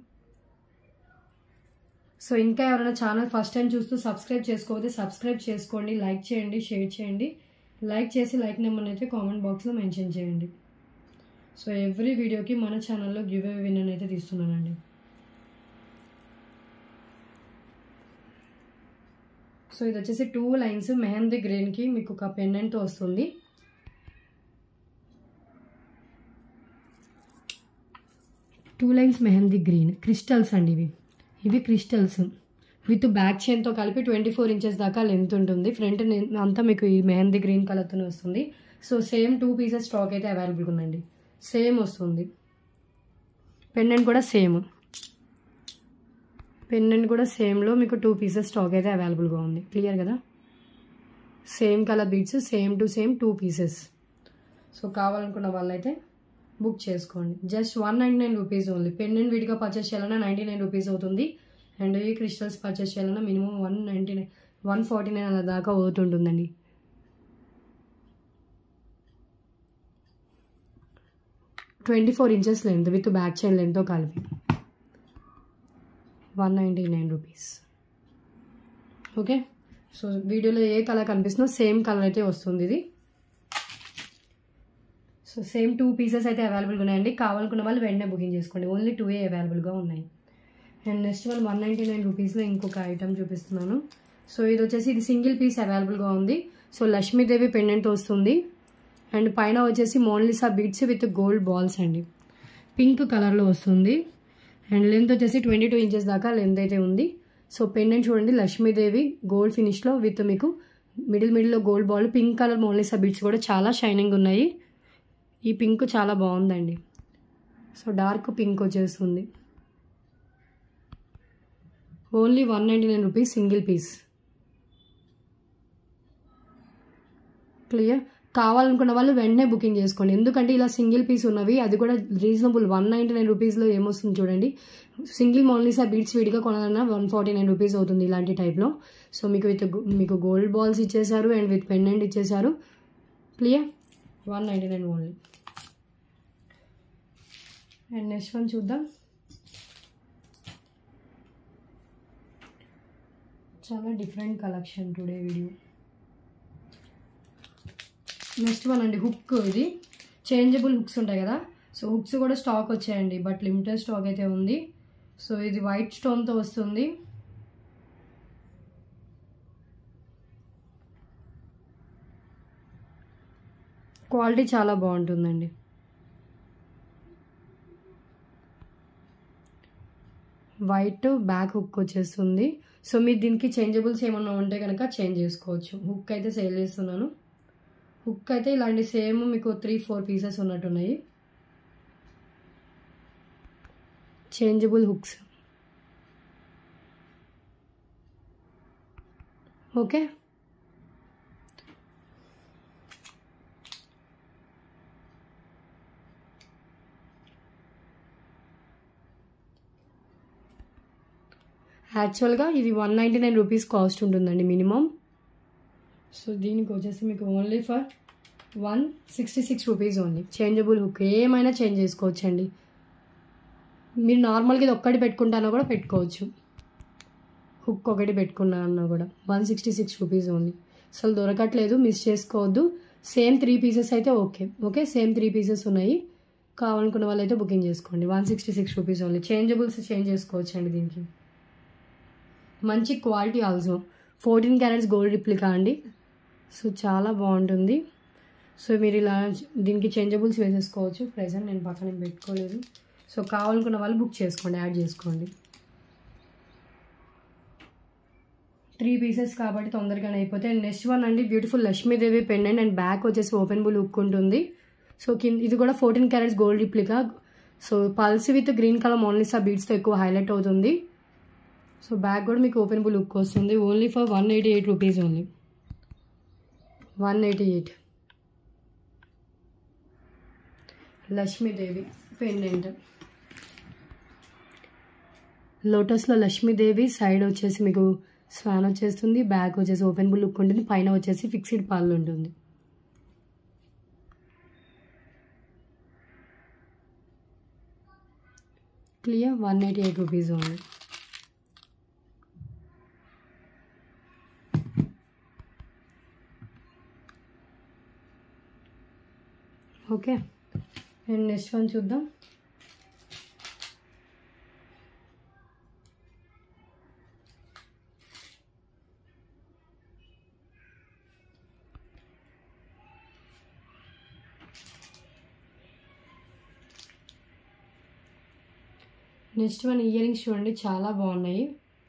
సో ఇంకా ఎవరైనా ఛానల్ ఫస్ట్ టైం చూస్తూ సబ్స్క్రైబ్ చేసుకోకపోతే సబ్స్క్రైబ్ చేసుకోండి లైక్ చేయండి షేర్ చేయండి లైక్ చేసి లైక్ నెంబర్ అయితే కామెంట్ బాక్స్లో మెన్షన్ చేయండి సో ఎవ్రీ వీడియోకి మన ఛానల్లో గివ్ అవే విన్నర్ అయితే తీస్తున్నానండి సో ఇది వచ్చేసి టూ లైన్స్ మెహందీ గ్రీన్కి మీకు ఒక పెండెంట్తో వస్తుంది two lines mehndi green crystals అండి ఇవి ఇవి క్రిస్టల్స్ విత్ బ్యాక్ చైన్తో కలిపి ట్వంటీ ఫోర్ ఇంచెస్ దాకా లెంత్ ఉంటుంది ఫ్రంట్ అంతా మీకు ఈ మెహందీ గ్రీన్ కలర్తోనే వస్తుంది so same two pieces stock అయితే అవైలబుల్గా ఉందండి సేమ్ వస్తుంది పెండెంట్ కూడా సేమ్ పెండెంట్ కూడా సేమ్లో మీకు టూ పీసెస్ స్టాక్ అయితే అవైలబుల్గా ఉంది క్లియర్ కదా same colour beads same to same two pieces so కావాలనుకున్న వాళ్ళైతే బుక్ చేసుకోండి just one ninety nine rupees only pendant విడిగా పర్చేస్ చేయాలన్నా నైంటీ నైన్ రూపీస్ అవుతుంది అండ్ ఈ క్రిస్టల్స్ పర్చేస్ చేయాలన్నా minimum one ninety nine one forty nine అలా దాకా అవుతుంటుందండి twenty four inches length with back chain లెంత్తో కలిపి one ninety nine rupees okay so వీడియోలో ఏ కలర్ కనిపిస్తుందో సేమ్ కలర్ అయితే వస్తుంది ఇది సో సేమ్ టూ పీసెస్ అయితే అవైలబుల్గా ఉన్నాయండి కావాలనుకున్న వాళ్ళు వెంటనే బుకింగ్ చేసుకోండి ఓన్లీ టూ ఏ అవైలబుల్గా ఉన్నాయి and next one one ninety nine రూపీస్లో ఇంకొక ఐటమ్ చూపిస్తున్నాను సో ఇది వచ్చేసి ఇది సింగిల్ పీస్ అవైలబుల్గా ఉంది సో లక్ష్మీదేవి పెండెంట్ వస్తుంది అండ్ పైన వచ్చేసి Monalisa beads with gold balls అండి పింక్ కలర్లో వస్తుంది అండ్ లెంత్ వచ్చేసి ట్వంటీ టూ ఇంచెస్ దాకా లెంత్ అయితే ఉంది సో పెండెంట్ చూడండి లక్ష్మీదేవి గోల్డ్ ఫినిష్లో విత్ మీకు మిడిల్ మిడిల్లో gold ball pink colour Monalisa beads కూడా చాలా షైనింగ్ ఉన్నాయి ఈ పింక్ చాలా బాగుందండి సో డార్క్ పింక్ వచ్చేస్తుంది only one ninety nine rupees single piece clear కావాలనుకున్న వాళ్ళు వెంటనే బుకింగ్ చేసుకోండి ఎందుకంటే ఇలా సింగిల్ పీస్ ఉన్నవి అది కూడా రీజనబుల్ వన్ నైంటీ నైన్ రూపీస్లో ఏమొస్తుంది చూడండి సింగిల్ మోన్లీసా బీట్స్ విడిగా కొనాలన్నా వన్ ఫార్టీ నైన్ రూపీస్ అవుతుంది ఇలాంటి టైప్లో సో మీకు విత్ మీకు గోల్డ్ బాల్స్ ఇచ్చేసారు అండ్ విత్ పెండెంట్ ఇచ్చేసారు clear one ninety nine only and next one చూద్దాం చాలా different collection today video next one అండి హుక్ ఇది చేంజబుల్ హుక్స్ ఉంటాయి కదా సో హుక్స్ కూడా స్టాక్ వచ్చాయండి బట్ లిమిటెడ్ స్టాక్ అయితే ఉంది సో ఇది వైట్ స్టోన్తో వస్తుంది క్వాలిటీ చాలా బాగుంటుందండి వైట్ బ్యాక్ హుక్ వచ్చేస్తుంది సో మీరు దీనికి చేంజబుల్స్ ఏమన్నా ఉంటే కనుక చేంజ్ చేసుకోవచ్చు హుక్ అయితే సేల్ చేస్తున్నాను హుక్ అయితే ఇలాంటి సేమ్ మీకు త్రీ ఫోర్ పీసెస్ ఉన్నట్టున్నాయి చేంజబుల్ హుక్స్ ఓకే యాక్చువల్గా ఇది one ninety nine rupees cost ఉంటుందండి మినిమం సో దీనికి వచ్చేసి మీకు only for one sixty six rupees only changeable hook ఏమైనా చేంజ్ చేసుకోవచ్చు అండి మీరు నార్మల్గా ఇది ఒక్కటి పెట్టుకుంటానో కూడా పెట్టుకోవచ్చు హుక్ ఒకటి పెట్టుకున్నా కూడా one sixty six rupees only అసలు దొరకట్లేదు మిస్ చేసుకోవద్దు సేమ్ త్రీ పీసెస్ అయితే okay okay same three pieces ఉన్నాయి కావాలనుకున్న వాళ్ళు అయితే బుకింగ్ చేసుకోండి one sixty six rupees only changeables change చేసుకోవచ్చు అండి దీనికి మంచి quality also fourteen carats gold replica అండి సో చాలా బాగుంటుంది సో మీరు ఇలా దీనికి చేంజబుల్స్ వేసేసుకోవచ్చు ప్రజెంట్ నేను పక్కన పెట్టుకోలేదు సో కావాలనుకున్న వాళ్ళు బుక్ చేసుకోండి యాడ్ చేసుకోండి త్రీ పీసెస్ కాబట్టి తొందరగానే అయిపోతే అండ్ నెక్స్ట్ వన్ అండి beautiful Lakshmidevi pendant and back వచ్చేసి ఓపెన్ బుల్ హుక్ ఉంటుంది సో కింద ఇది కూడా fourteen carats gold replica so balls with green colour Monalisa బీడ్స్తో ఎక్కువ హైలైట్ అవుతుంది సో బ్యాక్ కూడా మీకు ఓపెన్ బుల్ లుక్ వస్తుంది only for one eighty eight rupees only one eighty eight Lakshmidevi pendant లోటస్లో లక్ష్మీదేవి సైడ్ వచ్చేసి మీకు స్వాన్ వచ్చేస్తుంది బ్యాక్ వచ్చేసి ఓపెన్ బుల్ లుక్ ఉంటుంది పైన వచ్చేసి ఫిక్స్డ్ పాలు ఉంటుంది clear one eighty eight rupees ఉంది ఓకే అండ్ నెక్స్ట్ వన్ చూద్దాం నెక్స్ట్ వన్ ఇయర్ రింగ్స్ చూడండి చాలా బాగున్నాయి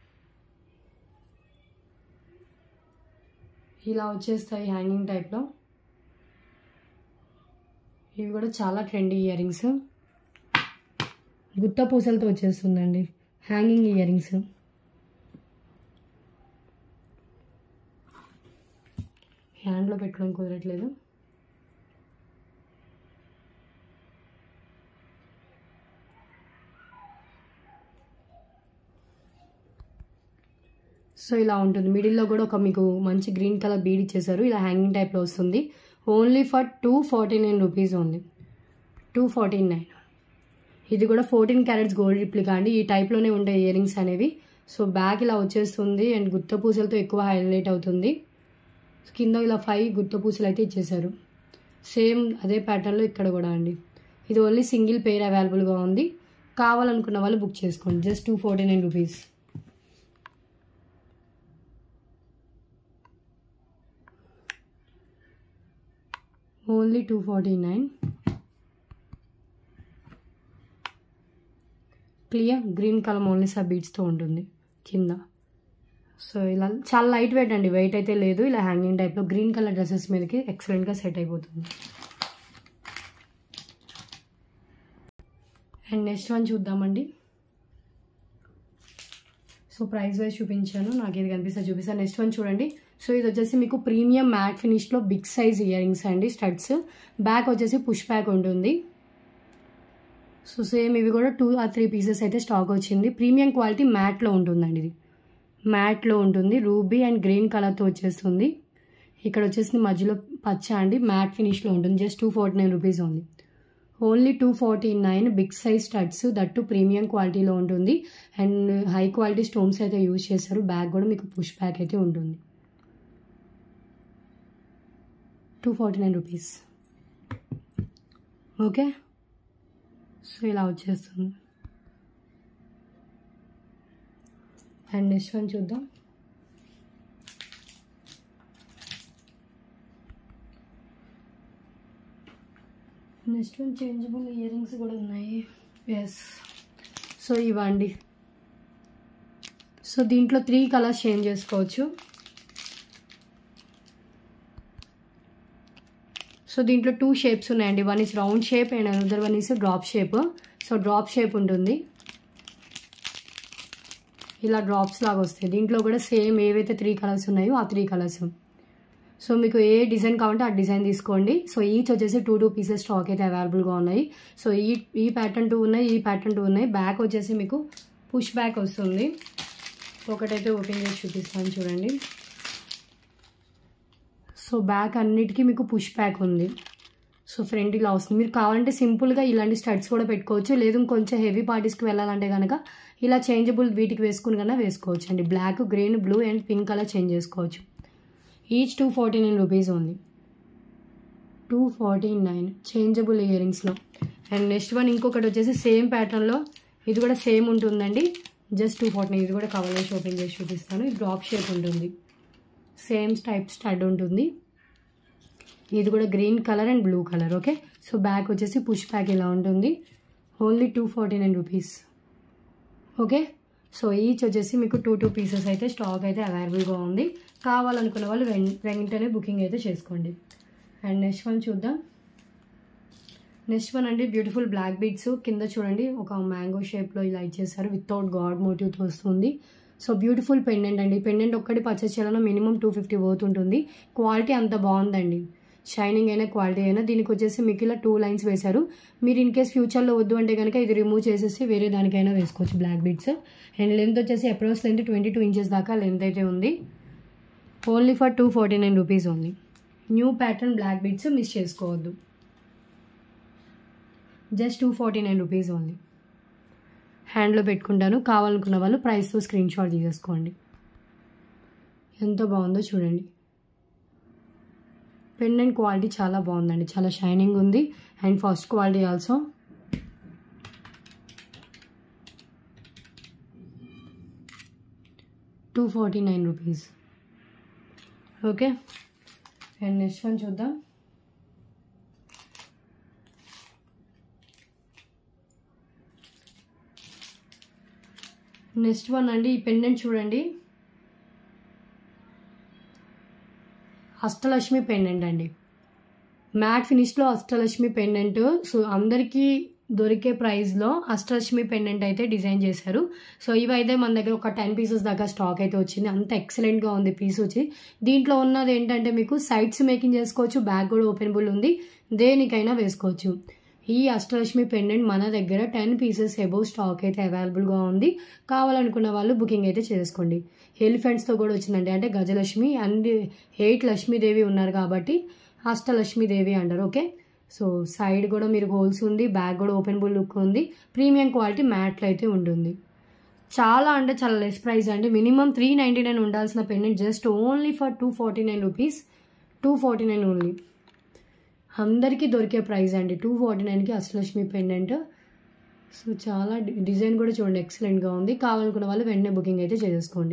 ఇలా వచ్చేస్తాయి హ్యాంగింగ్ టైప్లో ఇవి కూడా చాలా ట్రెండీ ఇయర్ రింగ్స్ గుత్త పూసలతో వచ్చేస్తుందండి హ్యాంగింగ్ ఇయర్ రింగ్స్ హ్యాండ్లో పెట్టుకోవడం కుదరట్లేదు సో ఇలా ఉంటుంది మిడిల్లో కూడా ఒక మీకు మంచి గ్రీన్ కలర్ బీడ్ ఇచ్చేసారు ఇలా హ్యాంగింగ్ టైప్లో వస్తుంది only for two forty nine rupees ఉంది టూ ఫార్టీ నైన్ ఇది కూడా ఫోర్టీన్ క్యారెట్స్ గోల్డ్ రిప్లికా అండి ఈ టైప్లోనే ఉంటాయి ఇయర్ రింగ్స్ అనేవి సో బ్యాక్ ఇలా వచ్చేస్తుంది అండ్ గుత్త పూసలతో ఎక్కువ హైలైట్ అవుతుంది కింద ఇలా ఫైవ్ గుత్త పూసలు అయితే ఇచ్చేసారు సేమ్ అదే ప్యాటర్న్లో ఇక్కడ కూడా అండి ఇది ఓన్లీ సింగిల్ పేర్ అవైలబుల్గా ఉంది కావాలనుకున్న వాళ్ళు బుక్ చేసుకోండి just two forty nine rupees only two forty nine clear green colour only sub బీట్స్తో ఉంటుంది కింద సో ఇలా చాలా లైట్ వెయిట్ అండి వెయిట్ అయితే లేదు ఇలా హ్యాంగింగ్ టైప్లో గ్రీన్ కలర్ డ్రెస్సెస్ మీదకి ఎక్సలెంట్గా సెట్ అయిపోతుంది అండ్ నెక్స్ట్ వన్ చూద్దామండి సో ప్రైస్ వైజ్ చూపించాను నాకు ఇది కనిపిస్తే చూపిస్తాను నెక్స్ట్ వన్ చూడండి సో ఇది వచ్చేసి మీకు ప్రీమియం మ్యాట్ ఫినిష్లో బిగ్ సైజ్ ఇయర్ రింగ్స్ అండి స్టడ్స్ బ్యాక్ వచ్చేసి పుష్ బ్యాక్ ఉంటుంది సో సేమ్ ఇవి కూడా టూ ఆ త్రీ పీసెస్ అయితే స్టాక్ వచ్చింది ప్రీమియం క్వాలిటీ మ్యాట్లో ఉంటుందండి ఇది మ్యాట్లో ఉంటుంది రూబీ అండ్ గ్రీన్ కలర్తో వచ్చేస్తుంది ఇక్కడ వచ్చేసి మధ్యలో పచ్చ అండి మ్యాట్ ఫినిష్లో ఉంటుంది just two forty nine rupees ఉంది only two forty nine big size studs that premium క్వాలిటీలో ఉంటుంది అండ్ హై క్వాలిటీ స్టోన్స్ అయితే యూజ్ చేశారు బ్యాగ్ కూడా మీకు పుష్ బ్యాక్ అయితే ఉంటుంది two forty nine rupees okay so ఇలా వచ్చేస్తుంది అండ్ నెక్స్ట్ వన్ చూద్దాం next one changeable ear rings కూడా ఉన్నాయి ఎస్ సో ఇవ్వండి సో దీంట్లో త్రీ కలర్స్ చేంజ్ చేసుకోవచ్చు సో దీంట్లో టూ షేప్స్ ఉన్నాయండి one is round shape and another one is drop shape so drop shape ఉంటుంది ఇలా డ్రాప్స్ లాగా వస్తాయి దీంట్లో కూడా సేమ్ ఏవైతే త్రీ కలర్స్ ఉన్నాయో ఆ త్రీ కలర్స్ సో మీకు ఏ డిజైన్ కావాలంటే ఆ డిజైన్ తీసుకోండి సో ఈచ్ వచ్చేసి టూ టూ పీసెస్ స్టాక్ అయితే అవైలబుల్గా ఉన్నాయి సో ఈ ఈ ప్యాటర్న్ టూ ఉన్నాయి ఈ ప్యాటర్న్ టూ ఉన్నాయి బ్యాక్ వచ్చేసి మీకు పుష్ బ్యాక్ వస్తుంది ఒకటైతే ఓపెన్ చేసి చూపిస్తాను చూడండి సో బ్యాక్ అన్నిటికీ మీకు పుష్ బ్యాక్ ఉంది సో ఫ్రంట్ ఇలా వస్తుంది మీరు కావాలంటే సింపుల్గా ఇలాంటి స్టడ్స్ కూడా పెట్టుకోవచ్చు లేదు కొంచెం హెవీ పార్టీస్కి వెళ్ళాలంటే కనుక ఇలా చేంజబుల్ వీటికి వేసుకుని కన్నా వేసుకోవచ్చు అండి black green blue and pink colour change చేసుకోవచ్చు each two forty nine rupees ఉంది two forty nine changeable ear రింగ్స్లో అండ్ నెక్స్ట్ వన్ ఇంకొకటి వచ్చేసి సేమ్ ప్యాటర్న్లో ఇది కూడా సేమ్ ఉంటుందండి జస్ట్ టూ ఫార్టీ నైన్ ఇది కూడా కవర్ చేసి ఓపెన్ చేసి చూపిస్తాను ఇది డ్రాప్ షేప్ ఉంటుంది సేమ్ టైప్ స్టడ్ ఉంటుంది ఇది కూడా green colour and blue colour okay so back వచ్చేసి పుష్ బ్యాక్ ఇలా ఉంటుంది only two forty nine rupees okay so each వచ్చేసి మీకు టూ టూ పీసెస్ అయితే స్టాక్ అయితే అవైలబుల్గా ఉంది కావాలనుకున్న వాళ్ళు వెం- వెంటనే బుకింగ్ అయితే చేసుకోండి అండ్ నెక్స్ట్ వన్ చూద్దాం నెక్స్ట్ వన్ అండి బ్యూటిఫుల్ బ్లాక్ బీడ్స్ కింద చూడండి ఒక మ్యాంగో షేప్లో ఇలా ఇచ్చేసారు వితౌట్ గాడ్ మోటివ్తో వస్తుంది సో బ్యూటిఫుల్ పెండెంట్ అండి పెండెంట్ ఒక్కటి పర్చేస్ చేయాలన్నా మినిమం టూ ఫిఫ్టీ పోతుంటుంది క్వాలిటీ అంత బాగుందండి షైనింగ్ అయినా క్వాలిటీ అయినా దీనికి వచ్చేసి మీకు ఇలా టూ లైన్స్ వేశారు మీరు ఇన్ కేస్ ఫ్యూచర్లో వద్దు అంటే కనుక ఇది రిమూవ్ చేసేసి వేరే దానికైనా వేసుకోవచ్చు బ్లాక్ బీడ్స్ అండ్ లెంత్ వచ్చేసి approx length twenty two inches దాకా లెంత్ అయితే ఉంది only for two forty nine rupees ఉంది new pattern black beads miss చేసుకోవద్దు just two forty nine rupees only హ్యాండ్లో పెట్టుకుంటాను కావాలనుకున్న వాళ్ళు ప్రైస్తో స్క్రీన్ షాట్ తీసేసుకోండి ఎంత బాగుందో చూడండి పెండెంట్ క్వాలిటీ చాలా బాగుందండి చాలా షైనింగ్ ఉంది and first quality also two forty nine rupees okay and next one చూద్దాం నెక్స్ట్ వన్ అండి ఈ పెండెంట్ చూడండి అష్టలక్ష్మి పెండెంట్ అండి మ్యాట్ ఫినిష్లో అష్టలక్ష్మి పెండెంట్ సో అందరికీ దొరికే ప్రైస్లో అష్టలక్ష్మి పెండెంట్ అయితే డిజైన్ చేశారు సో ఇవైతే మన దగ్గర ఒక టెన్ పీసెస్ దాకా స్టాక్ అయితే వచ్చింది అంత ఎక్సలెంట్గా ఉంది పీస్ వచ్చి దీంట్లో ఉన్నది ఏంటంటే మీకు సైడ్స్ మేకింగ్ చేసుకోవచ్చు బ్యాగ్ కూడా ఓపెనబుల్ ఉంది దేనికైనా వేసుకోవచ్చు ఈ అష్టలక్ష్మి పెండెంట్ మన దగ్గర టెన్ పీసెస్ ఎబోవ్ స్టాక్ అయితే అవైలబుల్గా ఉంది కావాలనుకున్న వాళ్ళు బుకింగ్ అయితే చేసుకోండి ఎలిఫెంట్స్తో కూడా వచ్చిందండి అంటే గజలక్ష్మి అండ్ ఎయిట్ లక్ష్మీదేవి ఉన్నారు కాబట్టి అష్టలక్ష్మీదేవి అంటారు ఓకే సో సైడ్ కూడా మీరు హోల్స్ ఉంది బ్యాగ్ కూడా ఓపెనబుల్ లుక్ ఉంది ప్రీమియం క్వాలిటీ మ్యాట్లో అయితే ఉంటుంది చాలా అంటే చాలా లెస్ ప్రైస్ అండి మినిమం త్రీ నైంటీ నైన్ ఉండాల్సిన pendant just only for two forty nine rupees two forty nine only అందరికీ దొరికే ప్రైస్ అండి టూ ఫార్టీ నైన్కి అష్టలక్ష్మి పెండెంట్ సో చాలా డిజైన్ కూడా చూడండి ఎక్సలెంట్గా ఉంది కావాలనుకున్న వాళ్ళు వెంటనే బుకింగ్ అయితే చేసేసుకోండి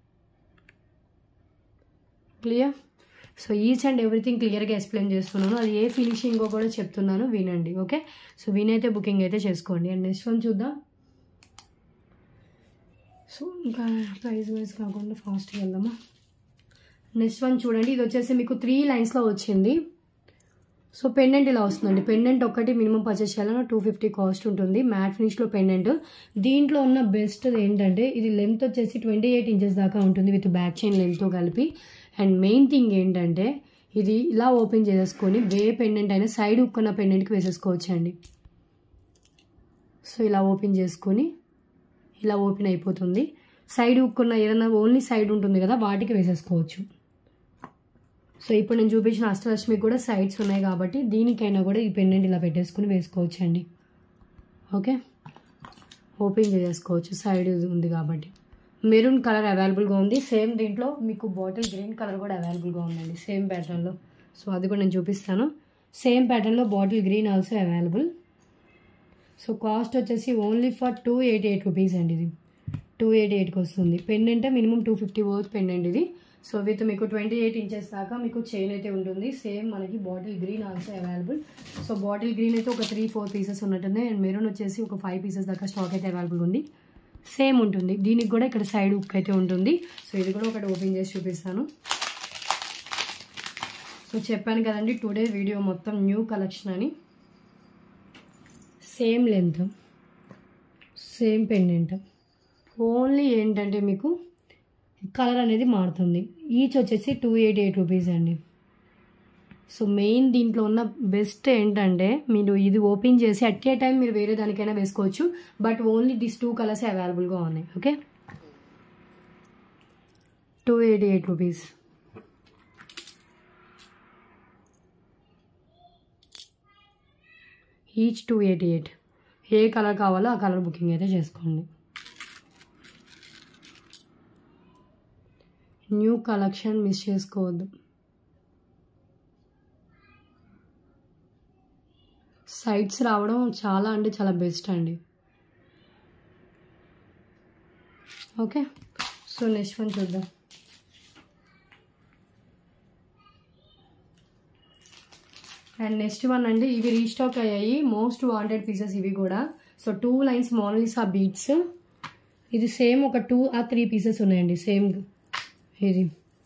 clear so each and everything క్లియర్గా ఎక్స్ప్లెయిన్ చేస్తున్నాను అది ఏ ఫినిషింగో కూడా చెప్తున్నాను వినండి ఓకే సో వినైతే బుకింగ్ అయితే చేసుకోండి అండ్ నెక్స్ట్ వన్ చూద్దాం సో ఇంకా ప్రైస్ వైజ్ కాకుండా ఫాస్ట్గా వెళ్దామా నెక్స్ట్ వన్ చూడండి ఇది వచ్చేసి మీకు త్రీ లైన్స్లో వచ్చింది సో పెండెంట్ ఇలా వస్తుందండి పెండెంట్ ఒకటి మినిమం పర్చేస్ చేయాలన్నా టూ ఫిఫ్టీ కాస్ట్ ఉంటుంది మ్యాట్ ఫినిష్లో పెండెంట్ దీంట్లో ఉన్న బెస్ట్ ఏంటంటే ఇది లెంత్ వచ్చేసి ట్వంటీ ఎయిట్ ఇంచెస్ దాకా ఉంటుంది విత్ బ్యాక్ చైన్ లెంత్తో కలిపి అండ్ మెయిన్ థింగ్ ఏంటంటే ఇది ఇలా ఓపెన్ చేసుకొని వే పెండెంట్ అయినా సైడ్ ఉక్కున్న పెండెంట్కి వేసేసుకోవచ్చు అండి సో ఇలా ఓపెన్ చేసుకొని ఇలా ఓపెన్ అయిపోతుంది సైడ్ ఉక్కున్న ఏదైనా ఓన్లీ సైడ్ ఉంటుంది కదా వాటికి వేసేసుకోవచ్చు సో ఇప్పుడు నేను చూపించిన అష్టలక్ష్మికి కూడా సైడ్స్ ఉన్నాయి కాబట్టి దీనికైనా కూడా ఈ పెండెంట్ ఇలా పెట్టేసుకుని వేసుకోవచ్చు అండి ఓకే ఓపెన్ చేసేసుకోవచ్చు సైడ్ ఉంది కాబట్టి మెరూన్ కలర్ అవైలబుల్గా ఉంది సేమ్ దీంట్లో మీకు బాటిల్ గ్రీన్ కలర్ కూడా అవైలబుల్గా ఉందండి సేమ్ ప్యాటర్న్లో సో అది కూడా నేను చూపిస్తాను సేమ్ ప్యాటర్న్లో bottle green also available so cost వచ్చేసి only for two eighty eight rupees అండి ఇది టూ ఎయిటీ ఎయిట్కి వస్తుంది pendant minimum two fifty worth pendant ఇది సో విత్ మీకు ట్వంటీ ఎయిట్ ఇంచెస్ దాకా మీకు చైన్ అయితే ఉంటుంది సేమ్ మనకి bottle green also available so bottle green అయితే ఒక త్రీ ఫోర్ పీసెస్ ఉన్నట్టుంది అండ్ మెరూన్ వచ్చేసి ఒక ఫైవ్ పీసెస్ దాకా స్టాక్ అయితే అవైలబుల్ ఉంది సేమ్ ఉంటుంది దీనికి కూడా ఇక్కడ సైడ్ ఉక్ అయితే ఉంటుంది సో ఇది కూడా ఒకటి ఓపెన్ చేసి చూపిస్తాను సో చెప్పాను కదండి టుడే వీడియో మొత్తం న్యూ కలెక్షన్ అని same length same pendant only ఏంటంటే మీకు కలర్ అనేది మారుతుంది ఈచ్ వచ్చేసి టూ ఎయిటీ ఎయిట్ రూపీస్ అండి సో మెయిన్ దీంట్లో ఉన్న బెస్ట్ ఏంటంటే మీరు ఇది ఓపెన్ చేసి అట్ ఏ టైం మీరు వేరే దానికైనా వేసుకోవచ్చు but only this two colours అవైలబుల్గా ఉన్నాయి okay two eighty eight rupees each two eighty eight ఏ కలర్ కావాలో ఆ కలర్ బుకింగ్ అయితే చేసుకోండి న్యూ కలెక్షన్ మిస్ చేసుకోవద్దు సైట్స్ రావడం చాలా అంటే చాలా బెస్ట్ అండి ఓకే సో నెక్స్ట్ వన్ చూద్దాం అండ్ నెక్స్ట్ వన్ అండి ఇవి రీస్టాక్ అయ్యాయి మోస్ట్ వాంటెడ్ పీసెస్ ఇవి కూడా so two lines Mona Lisa beads ఇది సేమ్ ఒక టూ ఆ త్రీ పీసెస్ ఉన్నాయండి సేమ్ ఇది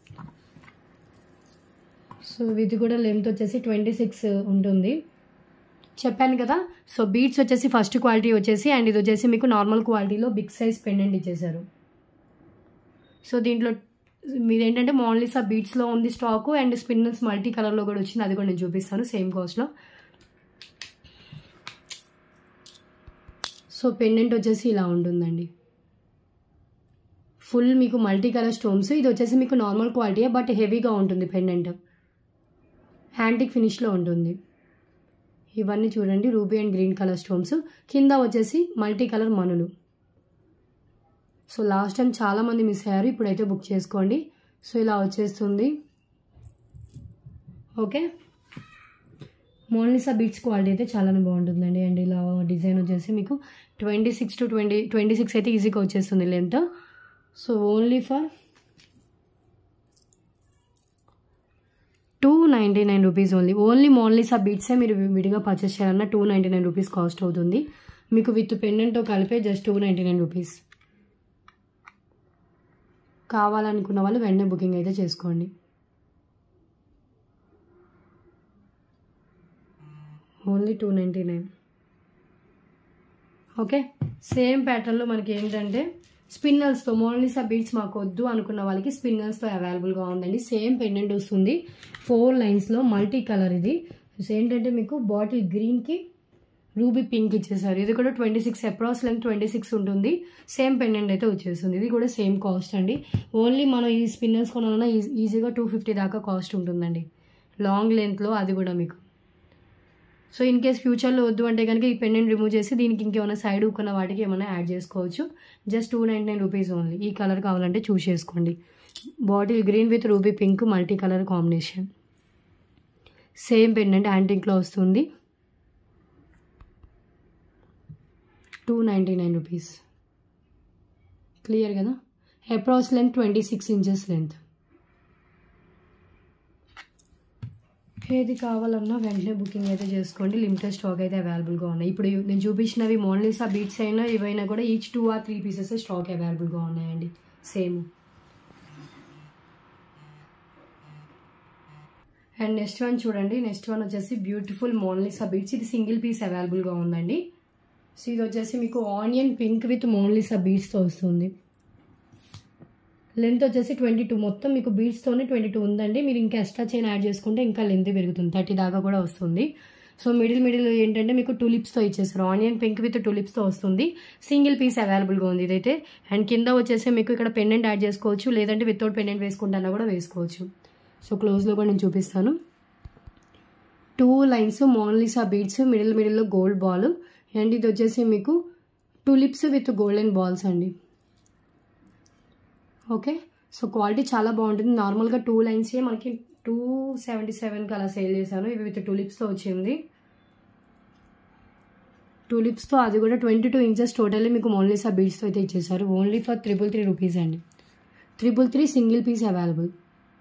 సో ఇది కూడా లెంత్ వచ్చేసి ట్వంటీ సిక్స్ ఉంటుంది చెప్పాను కదా సో బీట్స్ వచ్చేసి ఫస్ట్ క్వాలిటీ వచ్చేసి అండ్ ఇది వచ్చేసి మీకు నార్మల్ క్వాలిటీలో బిగ్ సైజ్ పెండెంట్ ఇచ్చేసారు సో దీంట్లో మీది ఏంటంటే మోన్లీసా బీట్స్లో ఉంది స్టాకు అండ్ స్పిన్నల్స్ మల్టీ కలర్లో కూడా వచ్చింది అది కూడా నేను చూపిస్తాను సేమ్ కాస్ట్లో సో పెండెంట్ వచ్చేసి ఇలా ఉంటుందండి ఫుల్ మీకు మల్టీ కలర్ స్టోన్స్ ఇది వచ్చేసి మీకు నార్మల్ క్వాలిటీయే బట్ హెవీగా ఉంటుంది పెండెంట్ యాంటిక్ ఫినిష్లో ఉంటుంది ఇవన్నీ చూడండి ruby and green colour stones కింద వచ్చేసి మల్టీ కలర్ మనులు సో లాస్ట్ టైం చాలామంది మిస్ అయ్యారు ఇప్పుడైతే బుక్ చేసుకోండి సో ఇలా వచ్చేస్తుంది ఓకే మోనలిసా బీట్స్ క్వాలిటీ అయితే చాలానే బాగుంటుందండి అండ్ ఇలా డిజైన్ వచ్చేసి మీకు twenty six to twenty twenty six అయితే ఈజీగా వచ్చేస్తుంది length so only for two ninety nine rupees only only Mona Lisa ఆ బీట్సే మీరు విడిగా పర్చేస్ చేయాలన్నా two ninety nine rupees cost అవుతుంది మీకు విత్ పెండెంట్తో కలిపే just two ninety nine rupees కావాలనుకున్న వాళ్ళు వెంటనే బుకింగ్ అయితే చేసుకోండి only two ninety nine okay same ప్యాటర్న్లో మనకి ఏంటంటే స్పిన్నల్స్తో మోనలిసా బీడ్స్ మాకు వద్దు అనుకున్న వాళ్ళకి స్పిన్నల్స్తో అవైలబుల్గా ఉందండి సేమ్ పెండెంట్ వస్తుంది ఫోర్ లైన్స్లో మల్టీ కలర్ ఇది ఏంటంటే మీకు బాటిల్ గ్రీన్కి రూబీ పింక్ ఇచ్చేసారు ఇది కూడా twenty six approx length twenty six ఉంటుంది సేమ్ పెండెంట్ అయితే వచ్చేస్తుంది ఇది కూడా సేమ్ కాస్ట్ అండి ఓన్లీ మనం ఈ స్పిన్నర్స్ కొనాలన్నా ఈజీగా టూ ఫిఫ్టీ దాకా కాస్ట్ ఉంటుందండి లాంగ్ లెంత్లో అది కూడా మీకు సో ఇన్ కేస్ ఫ్యూచర్లో వద్దు అంటే కనుక ఈ పెండెంట్ రిమూవ్ చేసి దీనికి ఇంకేమైనా సైడ్ ఉక్కున్న వాటికి ఏమైనా యాడ్ చేసుకోవచ్చు just two ninety nine rupees only ఈ కలర్ కావాలంటే చూస్ చేసుకోండి bottle green with ruby pink multi colour combination same pendant యాంటిక్లో వస్తుంది two ninety nine rupees clear కదా approx length twenty six inches length ఏది కావాలన్నా వెంటనే బుకింగ్ అయితే చేసుకోండి లిమిటెడ్ స్టాక్ అయితే అవైలబుల్గా ఉన్నాయి ఇప్పుడు నేను చూపించినవి మోనలిసా బీట్స్ అయినా ఇవైనా కూడా each two or three pieces stock అవైలబుల్గా ఉన్నాయండి సేమ్ అండ్ నెక్స్ట్ వన్ చూడండి నెక్స్ట్ వన్ వచ్చేసి బ్యూటిఫుల్ మోనలిసా బీట్స్ ఇది సింగిల్ పీస్ అవైలబుల్గా ఉందండి సో ఇది వచ్చేసి మీకు ఆనియన్ పింక్ విత్ మోనలిసా బీట్స్తో వస్తుంది లెంత్ వచ్చేసి ట్వంటీ టూ మొత్తం మీకు బీడ్స్తోనే ట్వంటీ టూ ఉందండి మీరు ఇంకా ఎక్స్ట్రా చైన్ యాడ్ చేసుకుంటే ఇంకా లెంత్ పెరుగుతుంది థర్టీ దాకా కూడా వస్తుంది సో మిడిల్ మిడిల్ ఏంటంటే మీకు టూలిప్స్తో ఇచ్చేసారు ఆనియన్ పింక్ విత్ టూలిప్స్తో వస్తుంది సింగిల్ పీస్ అవైలబుల్గా ఉంది ఇదైతే అండ్ కింద వచ్చేసి మీకు ఇక్కడ పెండెంట్ యాడ్ చేసుకోవచ్చు లేదంటే వితౌట్ పెండెంట్ వేసుకుంటానా కూడా వేసుకోవచ్చు సో క్లోజ్లో కూడా నేను చూపిస్తాను two lines Mona Lisa beads middle మిడిల్లో గోల్డ్ బాల్ అండ్ ఇది వచ్చేసి మీకు టూలిప్స్ విత్ గోల్డెన్ బాల్స్ అండి ఓకే సో క్వాలిటీ చాలా బాగుంటుంది నార్మల్గా టూ లైన్సే మనకి టూ సెవెంటీ సెవెన్కి అలా సేల్ చేశాను ఇవి విత్ టూలిప్స్తో వచ్చింది టూలిప్స్తో అది కూడా ట్వంటీ టూ ఇంచెస్ టోటల్లీ మీకు మోన్లీసా బీడ్స్తో అయితే ఇచ్చేసారు only for triple three rupees అండి triple three single piece available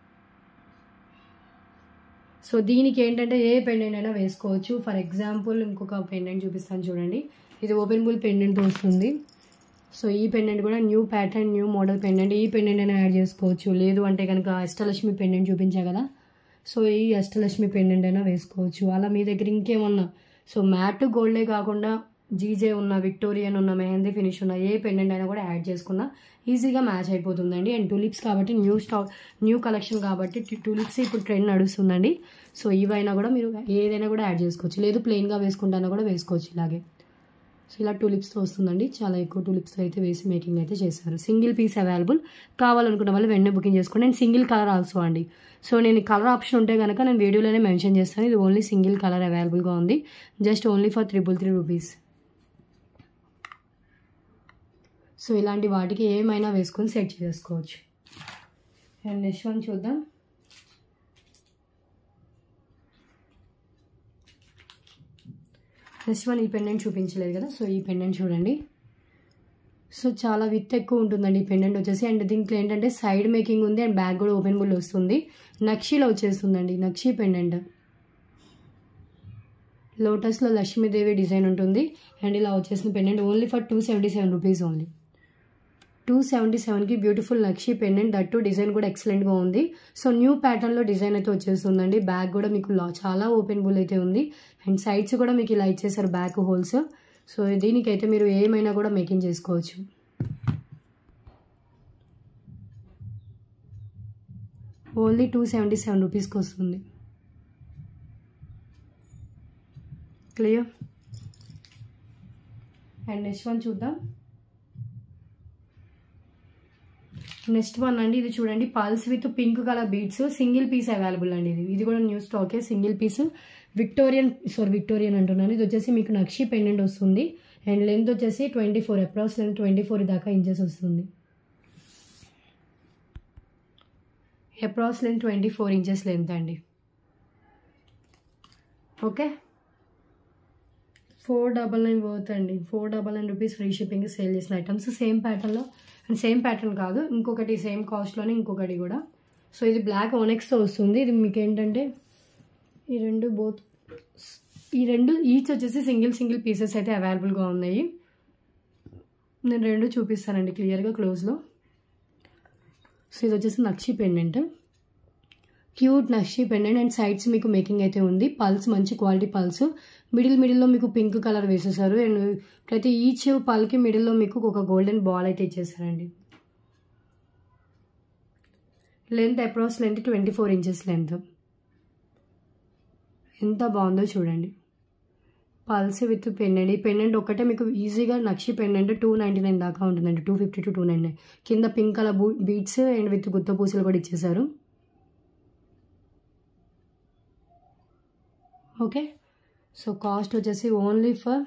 so దీనికి ఏంటంటే ఏ పెండెంట్ అయినా వేసుకోవచ్చు ఫర్ ఎగ్జాంపుల్ ఇంకొక పెండెంట్ చూపిస్తాను చూడండి ఇది ఓపెన్ బుల్ పెండెంట్ వస్తుంది సో ఈ పెండెంట్ కూడా new pattern new model pendant ఈ పెండెంట్ అయినా యాడ్ చేసుకోవచ్చు లేదు అంటే కనుక అష్టలక్ష్మి పెండెంట్ చూపించా కదా సో ఈ అష్టలక్ష్మి పెండెంట్ అయినా వేసుకోవచ్చు అలా మీ దగ్గర ఇంకేమన్నా సో మ్యాట్ గోల్డే కాకుండా జీజే ఉన్న విక్టోరియన్ ఉన్న మెహందీ ఫినిష్ ఉన్న ఏ పెండెంట్ అయినా కూడా యాడ్ చేసుకున్నా ఈజీగా మ్యాచ్ అయిపోతుందండి అండ్ టూలిప్స్ కాబట్టి న్యూ స్టాక్ న్యూ కలెక్షన్ కాబట్టి టూలిప్స్ ఇప్పుడు ట్రెండ్ నడుస్తుందండి సో ఇవైనా కూడా మీరు ఏదైనా కూడా యాడ్ చేసుకోవచ్చు లేదు ప్లెయిన్గా వేసుకుంటానా కూడా వేసుకోవచ్చు ఇలాగే సో ఇలా టూలిప్స్తో వస్తుందండి చాలా ఎక్కువ టూలిప్స్తో అయితే వేసి మేకింగ్ అయితే చేశారు సింగిల్ పీస్ అవైలబుల్ కావాలనుకున్న వాళ్ళు వెంటనే బుకింగ్ చేసుకోండి అండ్ సింగిల్ కలర్ ఆల్సో అండి సో నేను కలర్ ఆప్షన్ ఉంటే కనుక నేను వీడియోలోనే మెన్షన్ చేస్తాను ఇది ఓన్లీ సింగిల్ కలర్ అవైలబుల్గా ఉంది just only for triple three rupees so ఇలాంటి వాటికి ఏమైనా వేసుకొని సెట్ చేసుకోవచ్చు అండ్ నెక్స్ట్ వన్ చూద్దాం నెక్స్ట్ వన్ ఈ పెండెంట్ చూపించలేదు కదా సో ఈ పెండెంట్ చూడండి సో చాలా విత్ ఎక్కువ ఉంటుందండి ఈ పెండెంట్ వచ్చేసి అండ్ దీంట్లో ఏంటంటే సైడ్ మేకింగ్ ఉంది అండ్ బ్యాక్ కూడా ఓపెన్ బుల్ వస్తుంది నక్షీలో వచ్చేస్తుందండి నక్షీ పెండెంట్ లోటస్లో లక్ష్మీదేవి డిజైన్ ఉంటుంది అండ్ ఇలా వచ్చేసిన pendant only for two seventy seven rupees only two seventy సెవెన్కి beautiful nakshi pendant that design కూడా ఎక్సలెంట్గా ఉంది సో న్యూ ప్యాటర్న్లో డిజైన్ అయితే వచ్చేస్తుందండి బ్యాక్ కూడా మీకు లా చాలా ఓపెన్ బుల్ అయితే ఉంది అండ్ సైడ్స్ కూడా మీకు ఇలా ఇచ్చేసారు బ్యాక్ హోల్స్ సో దీనికైతే మీరు ఏమైనా కూడా మేకింగ్ చేసుకోవచ్చు ఓన్లీ టూ సెవెంటీ సెవెన్ రూపీస్కి వస్తుంది క్లియర్ అండ్ నెక్స్ట్ వన్ చూద్దాం నెక్స్ట్ వన్ అండి ఇది చూడండి pearls with pink colour beads single piece available అండి ఇది ఇది కూడా న్యూ స్టాకే single piece Victorian sorry Victorian అంటున్నాను ఇది వచ్చేసి మీకు నక్షి పెండెంట్ వస్తుంది అండ్ లెంత్ వచ్చేసి twenty four approx length twenty four దాకా ఇంచెస్ వస్తుంది approx length twenty four inches length అండి okay four double nine worth అండి four double nine rupees free shipping sale చేసిన ఐటమ్స్ సేమ్ ప్యాటర్న్లో అండ్ సేమ్ ప్యాటర్న్ కాదు ఇంకొకటి same కాస్ట్లోనే ఇంకొకటి కూడా సో ఇది బ్లాక్ ఓనెక్స్తో వస్తుంది ఇది మీకు ఏంటంటే ఈ రెండు బోత్ ఈ రెండు ఈచ్ వచ్చేసి సింగిల్ సింగిల్ పీసెస్ అయితే అవైలబుల్గా ఉన్నాయి నేను రెండు చూపిస్తానండి క్లియర్గా క్లోజ్లో సో ఇది వచ్చేసి nakshi pendant cute nakshi pendant and sides మీకు మేకింగ్ అయితే ఉంది పల్స్ మంచి క్వాలిటీ పల్స్ మిడిల్ మిడిల్లో మీకు పింక్ కలర్ వేసేసారు అండ్ ప్రతి ఈచ్ పల్కి మిడిల్లో మీకు ఒక గోల్డెన్ బాల్ అయితే ఇచ్చేసారండి length approx length twenty four inches length ఎంత బాగుందో చూడండి పల్స్ విత్ పెండెంట్ ఈ పెండెంట్ ఒక్కటే మీకు ఈజీగా nakshi pendant two ninety nine దాకా ఉంటుందండి two fifty to two nine nine కింద పింక్ కలర్ బూ బీట్స్ అండ్ విత్ గుత్త పూసలు కూడా ఇచ్చేసారు ఓకే సో కాస్ట్ వచ్చేసి only for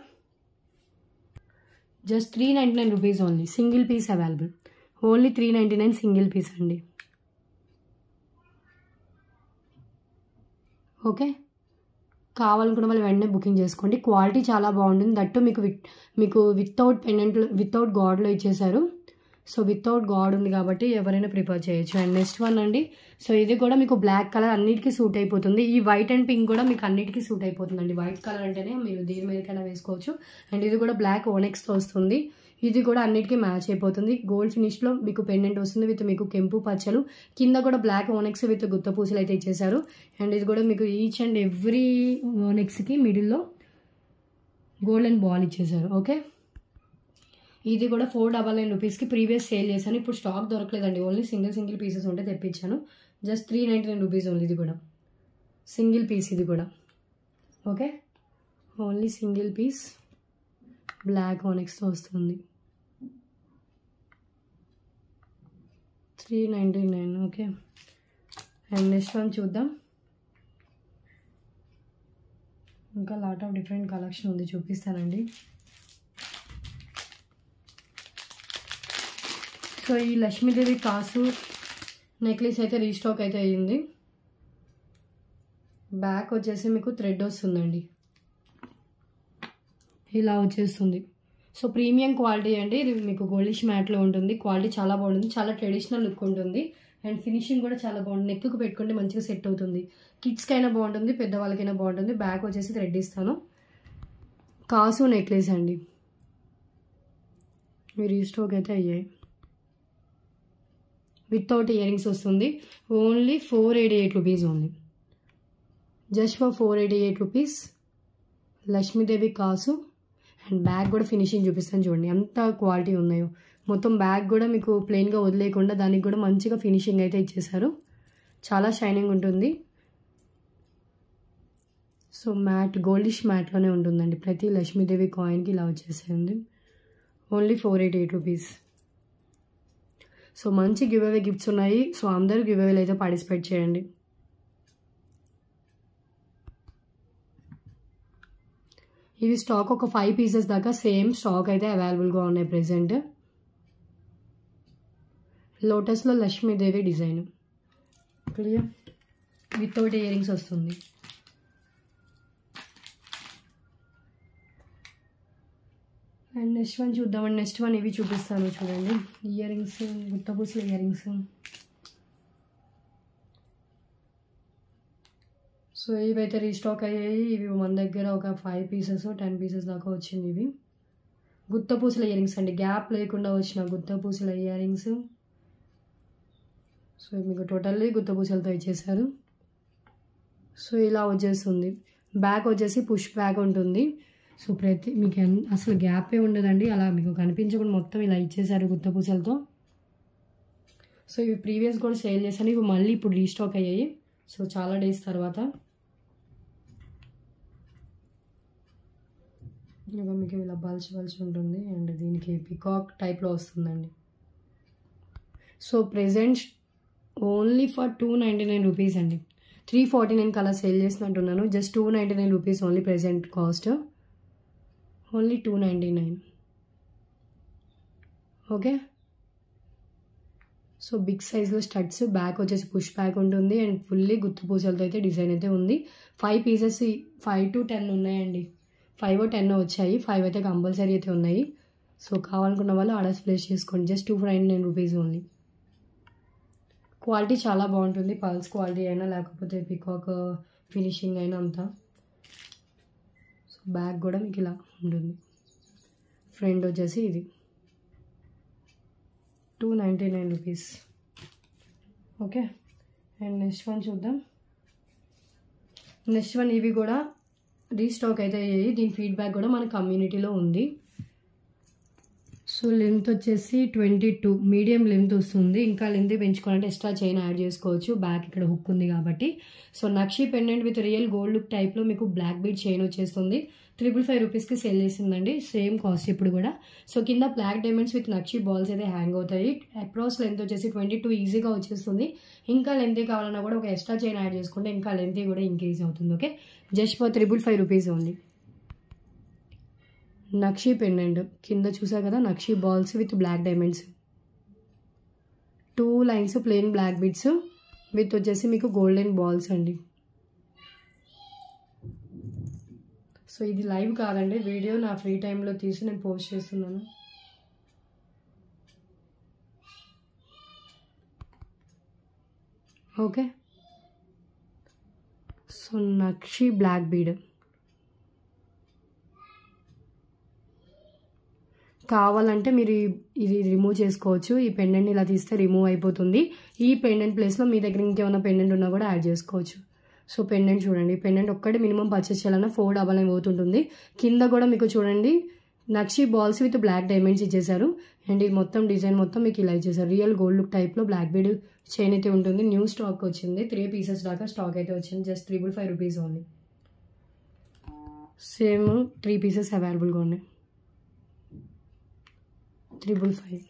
just three ninety nine rupees only single piece available only three ninety nine single piece అండి okay కావాలనుకున్న వాళ్ళు వెంటనే బుకింగ్ చేసుకోండి క్వాలిటీ చాలా బాగుంటుంది దట్టు మీకు విత్ మీకు వితౌట్ పెండెంట్ వితౌట్ గాడ్లో ఇచ్చేసారు సో వితౌట్ గాడ్ ఉంది కాబట్టి ఎవరైనా ప్రిఫర్ చేయొచ్చు అండ్ నెక్స్ట్ వన్ అండి సో ఇది కూడా మీకు బ్లాక్ కలర్ అన్నిటికీ సూట్ అయిపోతుంది ఈ వైట్ అండ్ పింక్ కూడా మీకు అన్నిటికీ సూట్ అయిపోతుందండి వైట్ కలర్ అంటేనే మీరు దీని మీదకైనా వేసుకోవచ్చు అండ్ ఇది కూడా బ్లాక్ ఓనెక్స్తో వస్తుంది ఇది కూడా అన్నిటికీ మ్యాచ్ అయిపోతుంది గోల్డ్ ఫినిష్లో మీకు పెండెంట్ వస్తుంది విత్ మీకు కెంపు పచ్చలు కింద కూడా బ్లాక్ ఓనెక్స్ విత్ గుత్త పూసలు అయితే ఇచ్చేసారు అండ్ ఇది కూడా మీకు ఈచ్ అండ్ ఎవ్రీ ఓనెక్స్కి మిడిల్లో గోల్డెన్ బాల్ ఇచ్చేసారు ఓకే ఇది కూడా ఫోర్ డబల్ నైన్ రూపీస్కి ప్రీవియస్ సేల్ చేశాను ఇప్పుడు స్టాక్ దొరకలేదండి ఓన్లీ సింగిల్ సింగిల్ పీసెస్ ఉంటే తెప్పించాను just three ninety nine rupees only ఇది కూడా సింగిల్ పీస్ ఇది కూడా okay only single piece black ఓనెక్స్తో వస్తుంది three ninety nine okay and next one చూద్దాం ఇంకా లాట్ ఆఫ్ డిఫరెంట్ కలెక్షన్ ఉంది చూపిస్తానండి సో ఈ లక్ష్మీదేవి కాసు నెక్లెస్ అయితే రీస్టాక్ అయితే అయ్యింది బ్యాక్ వచ్చేసి మీకు థ్రెడ్ వస్తుందండి ఇలా వచ్చేస్తుంది సో ప్రీమియం క్వాలిటీ అండి ఇది మీకు గోల్డిష్ మ్యాట్లో ఉంటుంది క్వాలిటీ చాలా బాగుంటుంది చాలా ట్రెడిషనల్ లుక్ ఉంటుంది అండ్ ఫినిషింగ్ కూడా చాలా బాగుంటుంది నెక్కు పెట్టుకుంటే మంచిగా సెట్ అవుతుంది కిడ్స్కైనా బాగుంటుంది పెద్దవాళ్ళకైనా బాగుంటుంది బ్యాక్ వచ్చేసి థ్రెడ్ ఇస్తాను కాసు నెక్లెస్ అండి మీరు రీస్టాక్ అయితే అయ్యాయి వితౌట్ ఇయర్ రింగ్స్ వస్తుంది only four eighty eight rupees only just for four eighty eight rupees Lakshmidevi కాసు అండ్ బ్యాగ్ కూడా ఫినిషింగ్ చూపిస్తాను చూడండి ఎంత క్వాలిటీ ఉన్నాయో మొత్తం బ్యాగ్ కూడా మీకు ప్లెయిన్గా వదిలేయకుండా దానికి కూడా మంచిగా ఫినిషింగ్ అయితే ఇచ్చేసారు చాలా షైనింగ్ ఉంటుంది సో మ్యాట్ గోల్డిష్ మ్యాట్లోనే ఉంటుందండి ప్రతి లక్ష్మీదేవి కాయిన్కి ఇలా వచ్చేసింది only four eighty eight rupees so మంచి గివ్ అవే గిఫ్ట్స్ ఉన్నాయి సో అందరూ గివ్ అవేలు అయితే పార్టిసిపేట్ చేయండి ఇవి స్టాక్ ఒక ఫైవ్ పీసెస్ దాకా సేమ్ స్టాక్ అయితే అవైలబుల్గా ఉన్నాయి ప్రెసెంట్ లోటస్లో Lakshmidevi design clear without ear rings వస్తుంది అండ్ నెక్స్ట్ వన్ చూద్దామండి నెక్స్ట్ వన్ ఇవి చూపిస్తాను చూడండి ఇయర్ రింగ్స్ గుత్తపూసల ఇయర్ రింగ్స్ సో ఇవైతే రీస్టాక్ అయ్యాయి ఇవి మన దగ్గర ఒక ఫైవ్ పీసెస్ టెన్ పీసెస్ దాకా వచ్చింది ఇవి గుత్తపూసల ఇయర్ రింగ్స్ అండి గ్యాప్ లేకుండా వచ్చిన గుత్తపూసల ఇయర్ రింగ్స్ సో మీకు టోటల్లీ గుత్తపూసలతో ఇచ్చేసారు సో ఇలా వచ్చేస్తుంది బ్యాక్ వచ్చేసి పుష్ బ్యాక్ ఉంటుంది సో ప్రతి మీకు ఎన్- అసలు గ్యాపే ఉండదండి అలా మీకు కనిపించకుండా మొత్తం ఇలా ఇచ్చేసారు గుత్తపూసలతో సో ఇవి ప్రీవియస్ కూడా సేల్ చేశాను ఇవి మళ్ళీ ఇప్పుడు రీస్టాక్ అయ్యాయి సో చాలా డేస్ తర్వాత ఇక మీకు ఇలా బల్చ్ బల్చ్ ఉంటుంది అండ్ దీనికి పికాక్ టైప్లో వస్తుందండి so present only for two ninety nine rupees అండి three forty nine colour sale చేసినట్టున్నాను just two ninety nine rupees only present cost only two ninety nine okay so big సైజ్లో స్టడ్స్ బ్యాక్ వచ్చేసి push back ఉంటుంది and fully గుత్తు పూసలతో అయితే design అయితే ఉంది five pieces five to ten ఉన్నాయండి ఫైవ్ టెన్ వచ్చాయి ఫైవ్ అయితే కంపల్సరీ అయితే ఉన్నాయి సో కావాలనుకున్న వాళ్ళు ఆర్డర్స్ ప్లేస్ చేసుకోండి just two nine nine rupees only quality చాలా బాగుంటుంది పల్స్ క్వాలిటీ అయినా లేకపోతే పికాక్ ఫినిషింగ్ అయినా అంతా సో బ్యాగ్ కూడా మీకు ఇలా ఉంటుంది ఫ్రంట్ వచ్చేసి ఇది two ninety nine rupees okay and next one చూద్దాం నెక్స్ట్ వన్ ఇవి కూడా రీస్టాక్ అయితే అయ్యాయి దీని ఫీడ్బ్యాక్ కూడా మన కమ్యూనిటీలో ఉంది సో లెంత్ వచ్చేసి ట్వంటీ టూ మీడియం లెంత్ వస్తుంది ఇంకా లెంత్ పెంచుకోవాలంటే ఎక్స్ట్రా చైన్ యాడ్ చేసుకోవచ్చు బ్యాక్ ఇక్కడ హుక్ ఉంది కాబట్టి so nakshi pendant with real gold look టైప్లో మీకు బ్లాక్ బీడ్ చైన్ వచ్చేస్తుంది త్రిపుల్ ఫైవ్ రూపీస్కి సేల్ చేసిందండి సేమ్ కాస్ట్ ఇప్పుడు కూడా సో కింద black diamonds with nakshi balls అయితే హ్యాంగ్ అవుతాయి అక్రాస్ లెంత్ వచ్చేసి ట్వంటీ టూ ఈజీగా వచ్చేస్తుంది ఇంకా లెంత్ కావాలన్నా కూడా ఒక ఎక్స్ట్రా చైన్ యాడ్ చేసుకుంటే ఇంకా లెంత్ కూడా ఇంక్రీజ్ అవుతుంది okay just for triple five rupees only nakshi pendant కింద చూసారు కదా nakshi balls with black diamonds two lines plain black bits with వచ్చేసి మీకు గోల్డెన్ బాల్స్ అండి సో ఇది లైవ్ కాదండి వీడియో నా ఫ్రీ టైంలో తీసి నేను పోస్ట్ చేస్తున్నాను okay so nakshi black bead కావాలంటే మీరు ఇది రిమూవ్ చేసుకోవచ్చు ఈ పెండెంట్ ఇలా తీస్తే రిమూవ్ అయిపోతుంది ఈ పెండెంట్ ప్లేస్లో మీ దగ్గర ఇంకేమైనా పెండెంట్ ఉన్నా కూడా యాడ్ చేసుకోవచ్చు సో పెండెంట్ చూడండి పెండెంట్ ఒక్కటి మినిమం పర్చేస్ చేయాలన్నా ఫోర్ డబల్ నైన్ పోతుంటుంది కింద కూడా మీకు చూడండి nakshi balls with black diamonds ఇచ్చేసారు అండ్ ఇది మొత్తం డిజైన్ మొత్తం మీకు ఇలా ఇచ్చేసారు రియల్ గోల్డ్ లుక్ టైప్లో బ్లాక్ బీడ్ చైన్ అయితే ఉంటుంది న్యూ స్టాక్ వచ్చింది త్రీ పీసెస్ దాకా స్టాక్ అయితే వచ్చింది just triple five rupees only same three pieces అవైలబుల్గా ఉన్నాయి triple five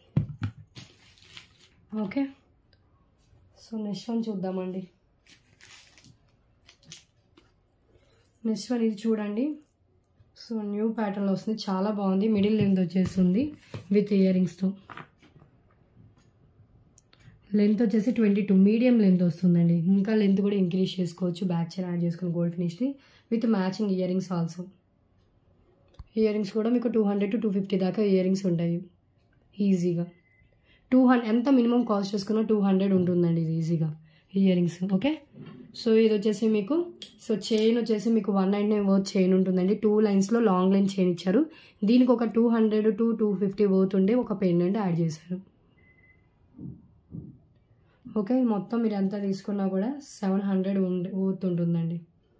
okay so next one చూద్దామండి నెక్స్ట్ వన్ ఇది చూడండి సో న్యూ ప్యాటర్న్లో వస్తుంది చాలా బాగుంది మిడిల్ లెంత్ వచ్చేస్తుంది విత్ ఇయర్ రింగ్స్తో లెంత్ వచ్చేసి ట్వంటీ టూ మీడియం లెంత్ వస్తుందండి ఇంకా లెంత్ కూడా ఇంక్రీజ్ చేసుకోవచ్చు బ్యాక్ చైన్ యాడ్ చేసుకుని గోల్డ్ ఫినిష్ని with matching ear rings also ear rings కూడా మీకు two hundred to two fifty దాకా ఇయర్ రింగ్స్ ఉంటాయి ఈజీగా టూ హండ్రెడ్ ఎంత మినిమం కాస్ట్ చేసుకున్నా టూ హండ్రెడ్ ఉంటుందండి ఇది ఈజీగా ఇయర్ రింగ్స్ ఓకే సో ఇది వచ్చేసి మీకు సో చైన్ వచ్చేసి మీకు one nine nine worth chain ఉంటుందండి టూ లైన్స్లో లాంగ్ లైన్ చైన్ ఇచ్చారు దీనికి ఒక two hundred to two fifty worth ఉండే ఒక పెండెంట్ యాడ్ చేశారు ఓకే మొత్తం మీరు ఎంత తీసుకున్నా కూడా సెవెన్ హండ్రెడ్ ఉండే వర్త్ ఉంటుందండి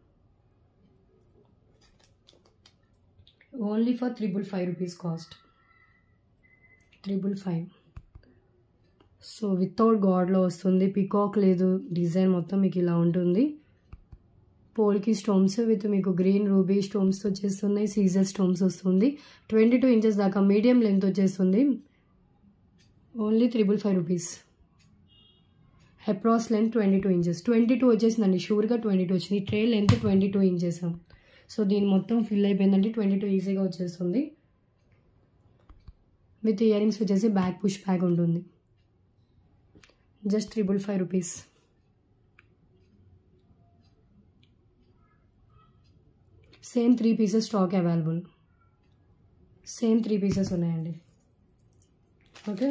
only for triple five rupees cost triple five so without గాడ్లో వస్తుంది పికాక్ లేదు డిజైన్ మొత్తం మీకు ఇలా ఉంటుంది పోల్కి స్టోన్స్ విత్ మీకు గ్రీన్ రూబీ స్టోన్స్ వచ్చేస్తున్నాయి సీజర్ స్టోన్స్ వస్తుంది ట్వంటీ టూ ఇంచెస్ దాకా మీడియం లెంత్ వచ్చేస్తుంది only triple five rupees approx length twenty two inches twenty two వచ్చేసిందండి షూర్గా ట్వంటీ టూ వచ్చింది ట్రే length twenty two inches so దీని మొత్తం ఫిల్ అయిపోయిందండి ట్వంటీ టూ ఈజీగా వచ్చేస్తుంది విత్ ఇయర్ రింగ్స్ వచ్చేసి బ్యాక్ పుష్ బ్యాగ్ ఉంటుంది just triple five rupees same three pieces stock available same three pieces ఉన్నాయండి ఓకే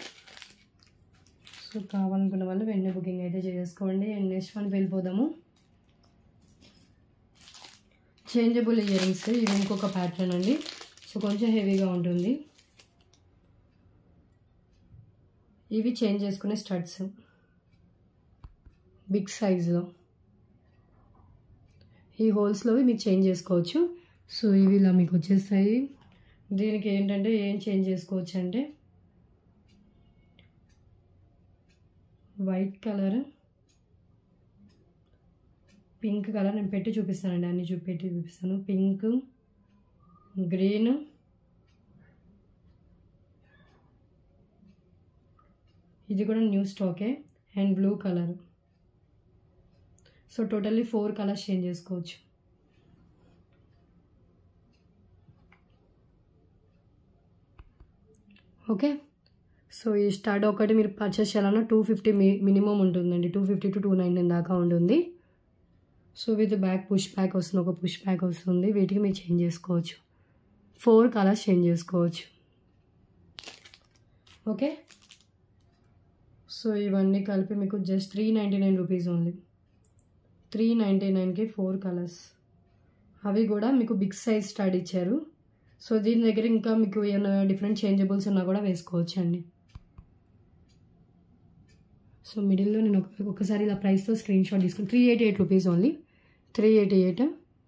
సో కావాలనుకున్న వాళ్ళు వెంటనే బుకింగ్ అయితే చేసుకోండి అండ్ నెక్స్ట్ వన్ వెళ్ళిపోదాము చేంజబుల్ ఇయర్ రింగ్స్ ఇది ఇంకొక ప్యాటర్న్ అండి సో కొంచెం హెవీగా ఉంటుంది ఇవి చేంజ్ చేసుకునే స్టడ్స్ బిగ్ సైజులో ఈ హోల్స్లో మీకు చేంజ్ చేసుకోవచ్చు సో ఇవి ఇలా మీకు వచ్చేస్తాయి దీనికి ఏంటంటే ఏం చేంజ్ చేసుకోవచ్చు అంటే వైట్ కలర్ పింక్ కలర్ నేను పెట్టి చూపిస్తానండి అన్ని చూపెట్టి చూపిస్తాను పింక్ గ్రీన్ ఇది కూడా న్యూ స్టాకే and blue colour so totally four colours change చేసుకోవచ్చు ఓకే సో ఈ స్టడ్ ఒకటి మీరు పర్చేస్ చేయాలన్నా టూ ఫిఫ్టీ మీ మినిమం ఉంటుందండి two fifty to two nineteen దాకా ఉంటుంది so with back push back వస్తుంది ఒక పుష్ బ్యాక్ వస్తుంది వీటికి మీరు చేంజ్ చేసుకోవచ్చు ఫోర్ కలర్స్ చేంజ్ చేసుకోవచ్చు ఓకే సో ఇవన్నీ కలిపి మీకు just three ninety nine rupees only three ninety నైన్కి ఫోర్ కలర్స్ అవి కూడా మీకు బిగ్ సైజ్ స్టార్ట్ ఇచ్చారు సో దీని దగ్గర ఇంకా మీకు ఏమైనా డిఫరెంట్ చేంజబుల్స్ ఉన్నా కూడా వేసుకోవచ్చు అండి సో మిడిల్లో నేను ఒక ఒకసారి ఇలా ప్రైస్తో స్క్రీన్ షాట్ తీసుకుని three eighty eight rupees only three eighty eight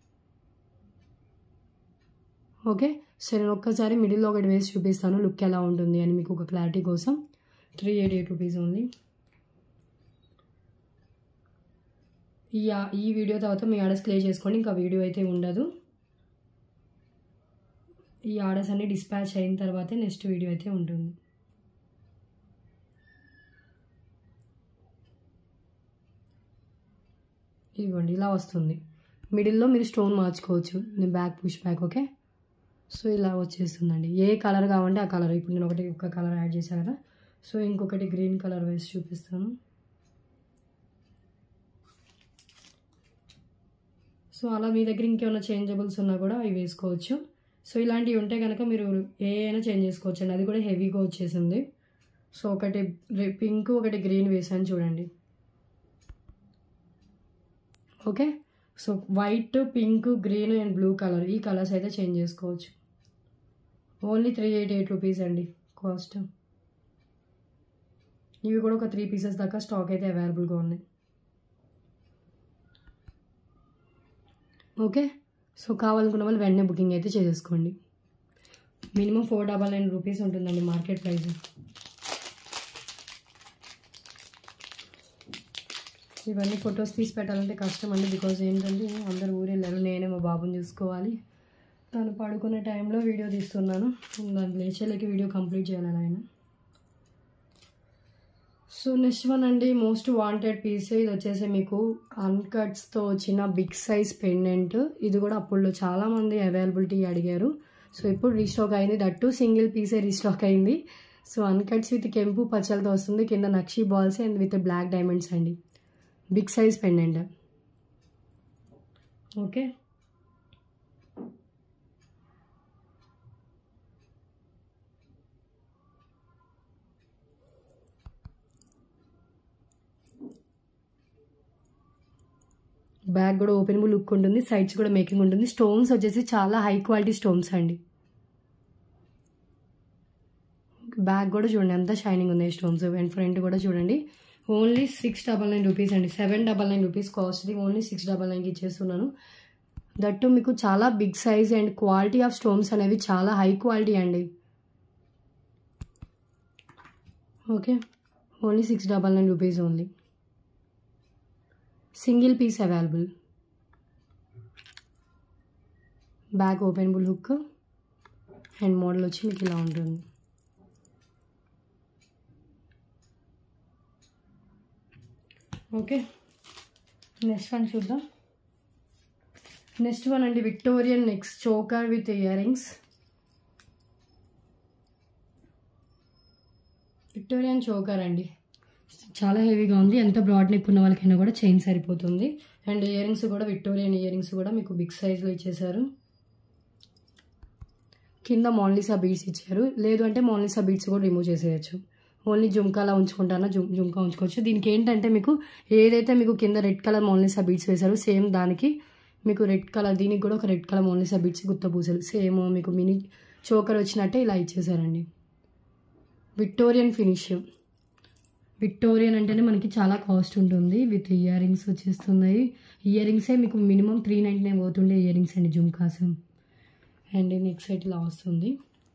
okay so నేను ఒక్కసారి మిడిల్లో ఒకటి వేసి చూపిస్తాను లుక్ ఎలా ఉంటుంది అని మీకు ఒక క్లారిటీ కోసం three eighty eight rupees only ఈ ఈ వీడియో తర్వాత మీ ఆర్డర్స్ క్లియర్ చేసుకోండి ఇంకా వీడియో అయితే ఉండదు ఈ ఆర్డర్స్ అన్ని డిస్పాచ్ అయిన తర్వాతే నెక్స్ట్ వీడియో అయితే ఉంటుంది ఇదిగోండి ఇలా వస్తుంది మిడిల్లో మీరు స్టోన్ మార్చుకోవచ్చు నేను back push back okay so ఇలా వచ్చేస్తుందండి ఏ కలర్ కావాలంటే ఆ కలర్ ఇప్పుడు నేను ఒకటి ఒక కలర్ యాడ్ చేశాను కదా సో ఇంకొకటి గ్రీన్ కలర్ వేసి చూపిస్తాను సో అలా మీ దగ్గర ఇంకేమైనా చేంజబుల్స్ ఉన్నా కూడా అవి వేసుకోవచ్చు సో ఇలాంటివి ఉంటే కనుక మీరు ఏ అయినా చేంజ్ చేసుకోవచ్చు అండి అది కూడా హెవీగా వచ్చేసింది సో ఒకటి పింక్ ఒకటి గ్రీన్ వేసాను చూడండి okay so white pink green and blue colour ఈ కలర్స్ అయితే చేంజ్ చేసుకోవచ్చు only three eighty eight rupees అండి కాస్ట్ ఇవి కూడా ఒక త్రీ పీసెస్ దాకా స్టాక్ అయితే అవైలబుల్గా ఉన్నాయి ఓకే సో కావాలనుకున్న వాళ్ళు వెంటనే బుకింగ్ అయితే చేసేసుకోండి minimum four double nine rupees ఉంటుందండి మార్కెట్ ప్రైస్ ఇవన్నీ ఫొటోస్ తీసి పెట్టాలంటే కష్టం అండి బికాజ్ ఏంటంటే అందరు ఊరు వెళ్ళారు నేనే మా బాబుని చూసుకోవాలి తను పడుకునే టైంలో వీడియో తీస్తున్నాను దాని లేచేలకి వీడియో కంప్లీట్ చేయాలని ఆయన సో నెక్స్ట్ వన్ అండి మోస్ట్ వాంటెడ్ పీస్ ఇది వచ్చేసి మీకు అన్కట్స్తో వచ్చిన బిగ్ సైజ్ పెండెంట్ ఇది కూడా అప్పుడు చాలామంది అవైలబిలిటీ అడిగారు సో ఇప్పుడు రీస్టాక్ అయింది దట్టు సింగిల్ పీసే రీస్టాక్ అయింది సో అన్కట్స్ విత్ కెంపు పచ్చలతో వస్తుంది కింద nakshi balls and with black diamonds అండి big size pendant okay back కూడా ఓపెనబుల్ లుక్ ఉంటుంది సైడ్స్ కూడా మేకింగ్ ఉంటుంది స్టోన్స్ వచ్చేసి చాలా హై క్వాలిటీ స్టోన్స్ అండి బ్యాగ్ కూడా చూడండి ఎంత షైనింగ్ ఉంది స్టోన్స్ అండ్ ఫ్రంట్ కూడా చూడండి only six double nine rupees అండి సెవెన్ డబల్ నైన్ రూపీస్ కాస్ట్ది ఓన్లీ సిక్స్ డబల్ నైన్కి ఇచ్చేస్తున్నాను దట్టు మీకు చాలా big size and quality of stones అనేవి చాలా హై క్వాలిటీ అండి okay only six double nine rupees only single piece available back openable hook and model వచ్చి మీకు ఇలా ఉంటుంది ఓకే నెక్స్ట్ వన్ చూద్దాం నెక్స్ట్ వన్ అండి Victorian next choker with ear rings Victorian choker అండి చాలా హెవీగా ఉంది ఎంత బ్రాడ్ నెక్ ఉన్న వాళ్ళకైనా కూడా చైన్ సరిపోతుంది అండ్ ఇయర్ రింగ్స్ కూడా విక్టోరియన్ ఇయర్ రింగ్స్ కూడా మీకు బిగ్ సైజ్లో ఇచ్చేసారు కింద మోన్లీసా బీడ్స్ ఇచ్చారు లేదు అంటే మోన్లీసా బీడ్స్ కూడా రిమూవ్ చేసేయచ్చు ఓన్లీ జుమ్కాలా ఉంచుకుంటానా జుమ్ జుమ్కా ఉంచుకోవచ్చు దీనికి ఏంటంటే మీకు ఏదైతే మీకు కింద రెడ్ కలర్ మోన్లీసా బీడ్స్ వేశారో సేమ్ దానికి మీకు రెడ్ కలర్ దీనికి కూడా ఒక రెడ్ కలర్ మోన్లీసా బీడ్స్ గుత్త పూసలు సేమ్ మీకు మినీ చోకర్ వచ్చినట్టే ఇలా ఇచ్చేసారండి విక్టోరియన్ ఫినిష్ విక్టోరియన్ అంటేనే మనకి చాలా కాస్ట్ ఉంటుంది విత్ ఇయర్ రింగ్స్ వచ్చేస్తున్నాయి ఇయర్ రింగ్సే మీకు మినిమం త్రీ నైంటీ నైన్ పోతుండే ఇయర్ రింగ్స్ అండి జుమ్కాస్ అండ్ నెక్స్ట్ సైడ్ ఇలా వస్తుంది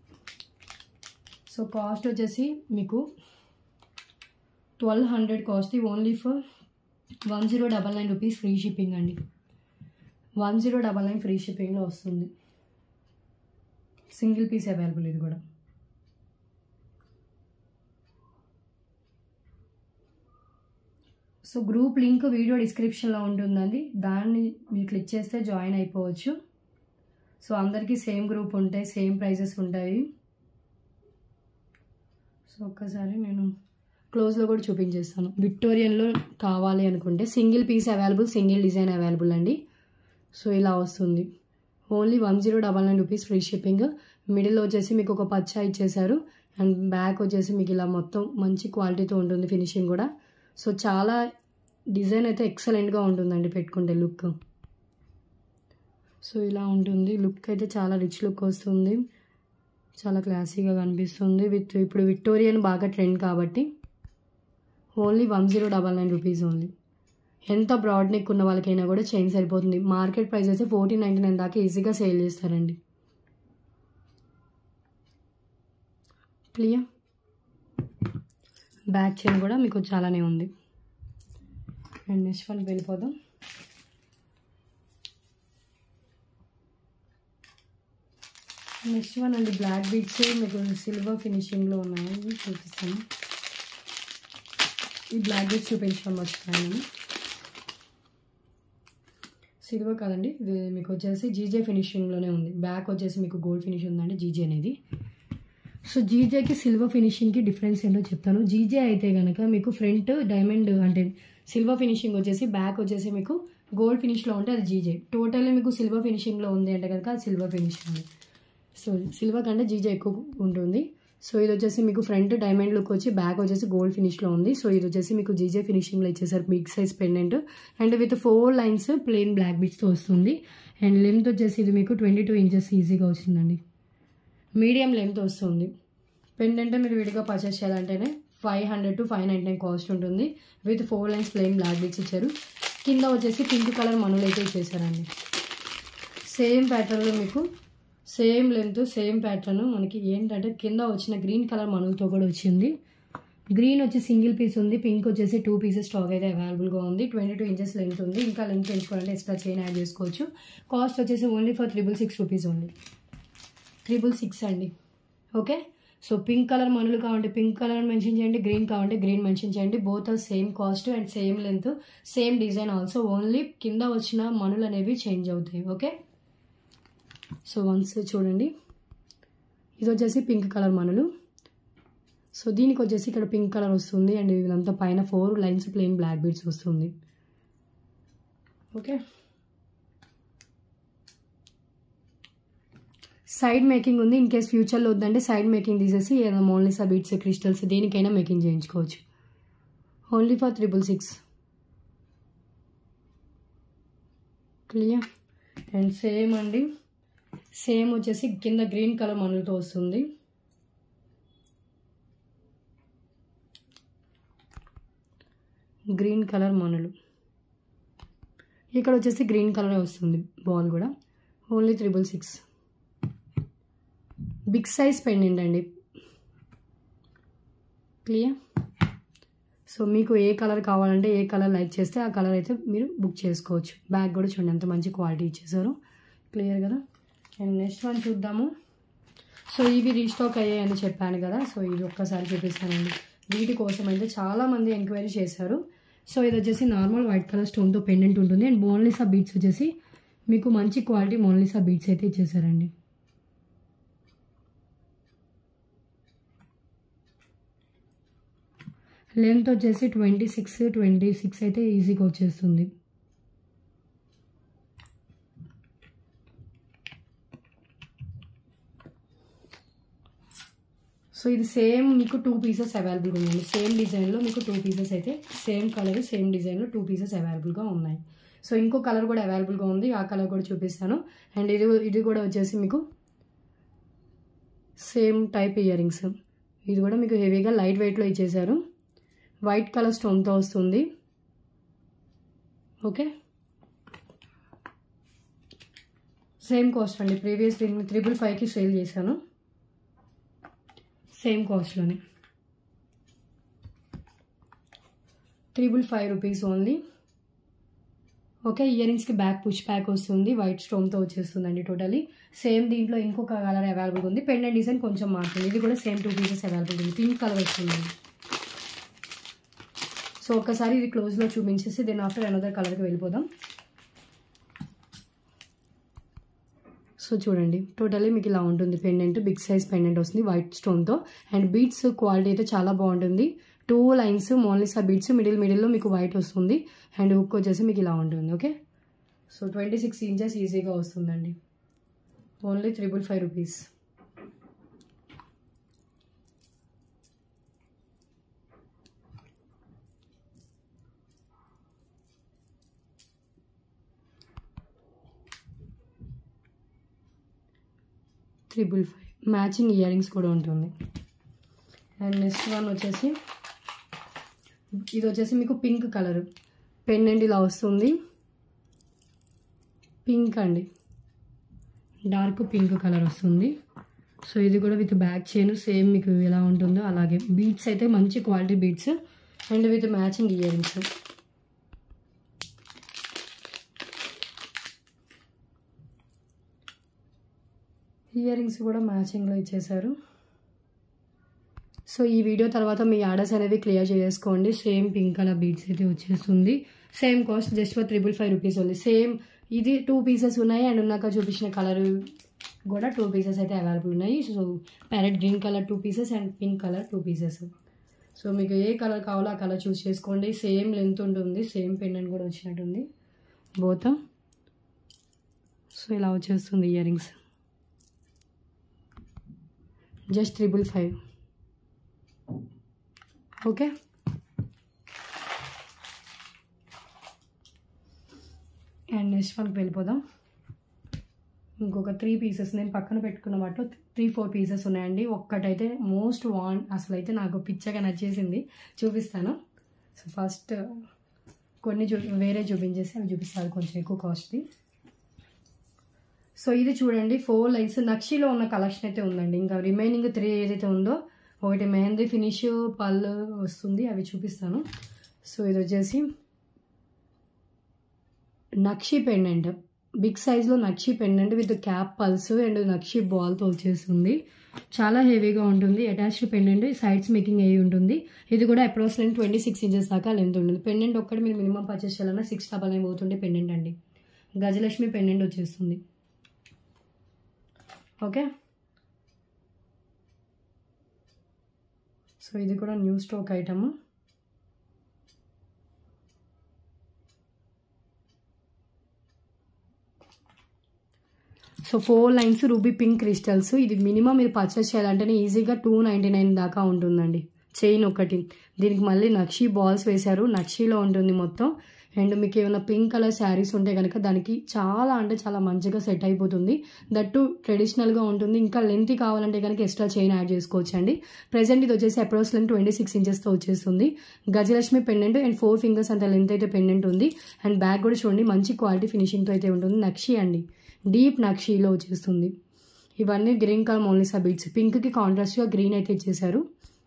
సో కాస్ట్ వచ్చేసి మీకు twelve hundred cost only for one zero double nine rupees free shipping అండి one zero double nine free షిప్పింగ్లో వస్తుంది సింగిల్ పీస్ అవైలబుల్ ఇది కూడా సో గ్రూప్ లింక్ వీడియో డిస్క్రిప్షన్లో ఉంటుందండి దాన్ని మీరు క్లిక్ చేస్తే జాయిన్ అయిపోవచ్చు సో అందరికీ సేమ్ గ్రూప్ ఉంటాయి సేమ్ ప్రైజెస్ ఉంటాయి సో సో ఒక్కసారి నేను క్లోజ్లో కూడా చూపించేస్తాను విక్టోరియన్లో కావాలి అనుకుంటే single piece available single design available అండి సో ఇలా వస్తుంది only one zero double nine rupees free shipping middle వచ్చేసి మీకు ఒక పచ్చ ఇచ్చేసారు అండ్ బ్యాక్ వచ్చేసి మీకు ఇలా మొత్తం మంచి క్వాలిటీతో ఉంటుంది ఫినిషింగ్ కూడా సో చాలా డిజైన్ అయితే ఎక్సలెంట్గా ఉంటుందండి పెట్టుకుంటే లుక్ సో ఇలా ఉంటుంది లుక్ అయితే చాలా రిచ్ లుక్ వస్తుంది చాలా క్లాసీగా కనిపిస్తుంది విత్ ఇప్పుడు విక్టోరియన్ బాగా ట్రెండ్ కాబట్టి only one zero double nine rupees only ఎంత బ్రాడ్ నెక్ ఉన్న వాళ్ళకైనా కూడా చైన్ సరిపోతుంది మార్కెట్ ప్రైస్ అయితే ఫోర్టీన్ నైంటీ నైన్ దాకా ఈజీగా సేల్ చేస్తారండి క్లియర్ బ్యాక్ చైన్ కూడా మీకు చాలానే ఉంది అండ్ నెక్స్ట్ వన్ వెళ్ళిపోదాం నెక్స్ట్ వన్ అండి బ్లాక్ బీట్స్ మీకు సిల్వర్ ఫినిషింగ్లో ఉన్నాయి చూపిస్తాను ఈ బ్లాక్ బీట్స్ చూపించడం మర్చిపోయాను సిల్వర్ కాదండి ఇది మీకు వచ్చేసి జీజే ఫినిషింగ్లోనే ఉంది బ్యాక్ వచ్చేసి మీకు గోల్డ్ ఫినిష్ ఉందండి జీజే అనేది సో జీజేకి సిల్వర్ ఫినిషింగ్కి డిఫరెన్స్ ఏంటో చెప్తాను జీజే అయితే కనుక మీకు ఫ్రంట్ డైమండ్ అంటే సిల్వర్ ఫినిషింగ్ వచ్చేసి బ్యాక్ వచ్చేసి మీకు గోల్డ్ ఫినిష్లో ఉంటే అది జీజే టోటల్లీ మీకు సిల్వర్ ఫినిషింగ్లో ఉంది అంటే కనుక అది సిల్వర్ ఫినిషింగ్ సో సిల్వర్ కంటే జీజే ఎక్కువ ఉంటుంది సో ఇది వచ్చేసి మీకు ఫ్రంట్ డైమండ్ లుక్ వచ్చి బ్యాక్ వచ్చేసి గోల్డ్ ఫినిష్లో ఉంది సో ఇది వచ్చేసి మీకు జీజే ఫినిషింగ్లో ఇచ్చేసారు big size pendant and with four lines plain black బిట్స్తో వస్తుంది అండ్ లెంత్ వచ్చేసి ఇది మీకు ట్వంటీ టూ ఇంచెస్ ఈజీగా వచ్చిందండి మీడియం లెంత్ వస్తుంది పెండెంట్ మీరు విడిగా పర్చేస్ చేయాలంటేనే five hundred to five ninety nine cost ఉంటుంది with four lines plain black bits ఇచ్చారు కింద వచ్చేసి పింక్ కలర్ మనులు అయితే ఇచ్చేసారండి సేమ్ ప్యాటర్న్లో మీకు సేమ్ లెంత్ సేమ్ ప్యాటర్న్ మనకి ఏంటంటే కింద వచ్చిన గ్రీన్ కలర్ మనులతో కూడా వచ్చింది గ్రీన్ వచ్చి సింగిల్ పీస్ ఉంది పింక్ వచ్చేసి టూ పీసెస్ స్టాక్ అయితే అవైలబుల్గా ఉంది ట్వంటీ టూ ఇంచెస్ లెంత్ ఉంది ఇంకా లెంత్ పెంచుకోవాలంటే ఎక్స్ట్రా చైన్ యాడ్ చేసుకోవచ్చు కాస్ట్ వచ్చేసి only for triple six rupees only triple six అండి ఓకే సో పింక్ కలర్ మనులు కావాలంటే పింక్ కలర్ మెన్షన్ చేయండి గ్రీన్ కావాలంటే గ్రీన్ మెన్షన్ చేయండి both are same cost and same length same design also only కింద వచ్చిన మనులు అనేవి చేంజ్ అవుతాయి ఓకే సో వన్స్ చూడండి ఇది వచ్చేసి పింక్ కలర్ మనులు సో దీనికి వచ్చేసి ఇక్కడ పింక్ కలర్ వస్తుంది అండ్ ఇదంతా పైన four lines plain black beads వస్తుంది ఓకే సైడ్ మేకింగ్ ఉంది ఇన్ కేస్ ఫ్యూచర్లో వద్దంటే సైడ్ మేకింగ్ తీసేసి ఏదైనా మోన్లీసా బీట్స్ క్రిస్టల్స్ దేనికైనా మేకింగ్ చేయించుకోవచ్చు only for triple six clear and same అండి సేమ్ వచ్చేసి కింద గ్రీన్ కలర్ మనులతో వస్తుంది గ్రీన్ కలర్ మనులు ఇక్కడ వచ్చేసి గ్రీన్ కలర్ వస్తుంది బాల్ కూడా only triple six big size pendant అండి క్లియర్ సో మీకు ఏ కలర్ కావాలంటే ఏ కలర్ లైక్ చేస్తే ఆ కలర్ అయితే మీరు బుక్ చేసుకోవచ్చు బ్యాగ్ కూడా చూడండి ఎంత మంచి క్వాలిటీ ఇచ్చేసారు క్లియర్ కదా అండ్ నెక్స్ట్ వన్ చూద్దాము సో ఇవి రీస్టాక్ అయ్యాయని చెప్పాను కదా సో ఇది ఒక్కసారి చూపిస్తానండి వీటి కోసం అయితే చాలామంది ఎంక్వైరీ చేశారు సో ఇది వచ్చేసి నార్మల్ వైట్ కలర్ స్టోన్తో పెండెంట్ ఉంటుంది అండ్ మోన్లీసా బీట్స్ వచ్చేసి మీకు మంచి క్వాలిటీ మోన్లీసా బీట్స్ అయితే ఇచ్చేసారండి లెంత్ వచ్చేసి ట్వంటీ సిక్స్ ట్వంటీ సిక్స్ అయితే ఈజీగా వచ్చేస్తుంది సో ఇది సేమ్ మీకు టూ పీసెస్ అవైలబుల్గా ఉంది సేమ్ డిజైన్లో మీకు టూ పీసెస్ అయితే సేమ్ కలర్ సేమ్ డిజైన్లో టూ పీసెస్ అవైలబుల్గా ఉన్నాయి సో ఇంకో కలర్ కూడా అవైలబుల్గా ఉంది ఆ కలర్ కూడా చూపిస్తాను అండ్ ఇది ఇది కూడా వచ్చేసి మీకు సేమ్ టైప్ ఇయర్ రింగ్స్ ఇది కూడా మీకు హెవీగా లైట్ వెయిట్లో ఇచ్చేసారు వైట్ కలర్ స్టోన్తో వస్తుంది ఓకే సేమ్ కాస్ట్ అండి ప్రీవియస్ త్రిబుల్ ఫైవ్కి సేల్ చేశాను సేమ్ కాస్ట్లోనే triple five rupees only okay ear రింగ్స్కి బ్యాక్ పుష్ బ్యాక్ వస్తుంది వైట్ స్టోన్తో వచ్చేస్తుందండి టోటలీ సేమ్ దీంట్లో ఇంకొక కలర్ అవైలబుల్ ఉంది పెండెంట్ డిజైన్ కొంచెం మారుతుంది ఇది కూడా సేమ్ టూ పీసెస్ అవైలబుల్ ఉంది పింక్ కలర్ వస్తుంది సో ఒక్కసారి ఇది క్లోజ్లో చూపించేసి దెన్ ఆఫ్టర్ అనదర్ కలర్కి వెళ్ళిపోదాం సో చూడండి టోటల్లీ మీకు ఇలా ఉంటుంది పెండెంట్ బిగ్ సైజ్ పెండెంట్ వస్తుంది వైట్ స్టోన్తో అండ్ బీట్స్ క్వాలిటీ అయితే చాలా బాగుంటుంది two lines monalisa beads middle మిడిల్లో మీకు వైట్ వస్తుంది అండ్ హుక్ వచ్చేసి మీకు ఇలా ఉంటుంది okay so twenty six inches ఈజీగా వస్తుందండి only triple five rupees triple five matching ear rings కూడా ఉంటుంది అండ్ నెక్స్ట్ వన్ వచ్చేసి ఇది వచ్చేసి మీకు పింక్ కలర్ పెండెంట్ ఇలా వస్తుంది పింక్ అండి డార్క్ పింక్ కలర్ వస్తుంది సో ఇది కూడా విత్ బ్యాక్ చైన్ సేమ్ మీకు ఎలా ఉంటుందో అలాగే బీట్స్ అయితే మంచి quality beads and with matching ear rings ear rings కూడా మ్యాచింగ్లో ఇచ్చేసారు సో ఈ వీడియో తర్వాత మీ ఆర్డర్స్ అనేవి క్లియర్ చేసుకోండి సేమ్ పింక్ కలర్ బీడ్స్ అయితే వచ్చేస్తుంది same cost just for triple five rupees ఉంది సేమ్ ఇది టూ పీసెస్ ఉన్నాయి అండ్ ఉన్నాక చూపించిన కలర్ కూడా టూ పీసెస్ అయితే అవైలబుల్ ఉన్నాయి so parrot green colour two pieces and pink colour two pieces so మీకు ఏ కలర్ కావాలో ఆ కలర్ చూస్ చేసుకోండి సేమ్ లెంత్ ఉంటుంది సేమ్ పెండెంట్ కూడా వచ్చినట్టుంది బోత సో ఇలా వచ్చేస్తుంది ear rings just triple five okay and next వన్కి వెళ్ళిపోదాం ఇంకొక త్రీ పీసెస్ నేను పక్కన పెట్టుకున్న వాటిలో త్రీ ఫోర్ పీసెస్ ఉన్నాయండి ఒక్కటైతే మోస్ట్ వాన్ అసలు అయితే నాకు పిచ్చగా నచ్చేసింది చూపిస్తాను సో ఫస్ట్ కొన్ని చూ వేరే చూపించేసి అవి చూపిస్తారు కొంచెం ఎక్కువ కాస్ట్ది సో ఇది చూడండి ఫోర్ లైన్స్ నక్షిలో ఉన్న కలెక్షన్ అయితే ఉందండి ఇంకా రిమైనింగ్ త్రీ ఏదైతే ఉందో ఒకటి మెహందీ ఫినిష్ పళ్ళు వస్తుంది అవి చూపిస్తాను సో ఇది వచ్చేసి నక్షి పెండెంట్ బిగ్ సైజ్లో nakshi pendant with cap pearls and nakshi బాల్తో వచ్చేస్తుంది చాలా హెవీగా ఉంటుంది అటాచ్డ్ పెండెంట్ సైడ్స్ మేకింగ్ అయ్యి ఉంటుంది ఇది కూడా అప్రాక్సిమేట్ ట్వంటీ సిక్స్ ఇంచెస్ దాకా లెంత్ ఉంటుంది పెండెంట్ ఒక్కటి మీరు మినిమం పర్చేస్ చేయాలన్నా సిక్స్ డబల్ నైన్ పోతుండే పెండెంట్ అండి గజలక్ష్మి పెండెంట్ వచ్చేస్తుంది ఓకే సో ఇది కూడా new stock item so four lines ruby pink crystals ఇది మినిమం మీరు పర్చేస్ చేయాలంటేనే ఈజీగా టూ నైంటీ నైన్ దాకా ఉంటుందండి చైన్ ఒకటి దీనికి మళ్ళీ నక్షి బాల్స్ వేశారు నక్షిలో ఉంటుంది మొత్తం అండ్ మీకు ఏమైనా పింక్ కలర్ శారీస్ ఉంటే కనుక దానికి చాలా అంటే చాలా మంచిగా సెట్ అయిపోతుంది దట్టు ట్రెడిషనల్గా ఉంటుంది ఇంకా లెంత్ కావాలంటే కనుక ఎక్స్ట్రా చైన్ యాడ్ చేసుకోవచ్చు అండి ప్రజెంట్ ఇది వచ్చేసి అప్రోక్స్ లెంత్ ట్వంటీ సిక్స్ ఇంచెస్తో వచ్చేస్తుంది Gajalakshmi pendant and four fingers అంత లెంత్ అయితే పెండెంట్ ఉంది అండ్ బ్యాక్ కూడా చూడండి మంచి క్వాలిటీ ఫినిషింగ్తో అయితే ఉంటుంది నక్షి అండి డీప్ నక్షిలో వచ్చేస్తుంది ఇవన్నీ గ్రీన్ కలర్ మోనిసా బీట్స్ పింక్కి కాంట్రాస్ట్గా గ్రీన్ అయితే ఇచ్చేసారు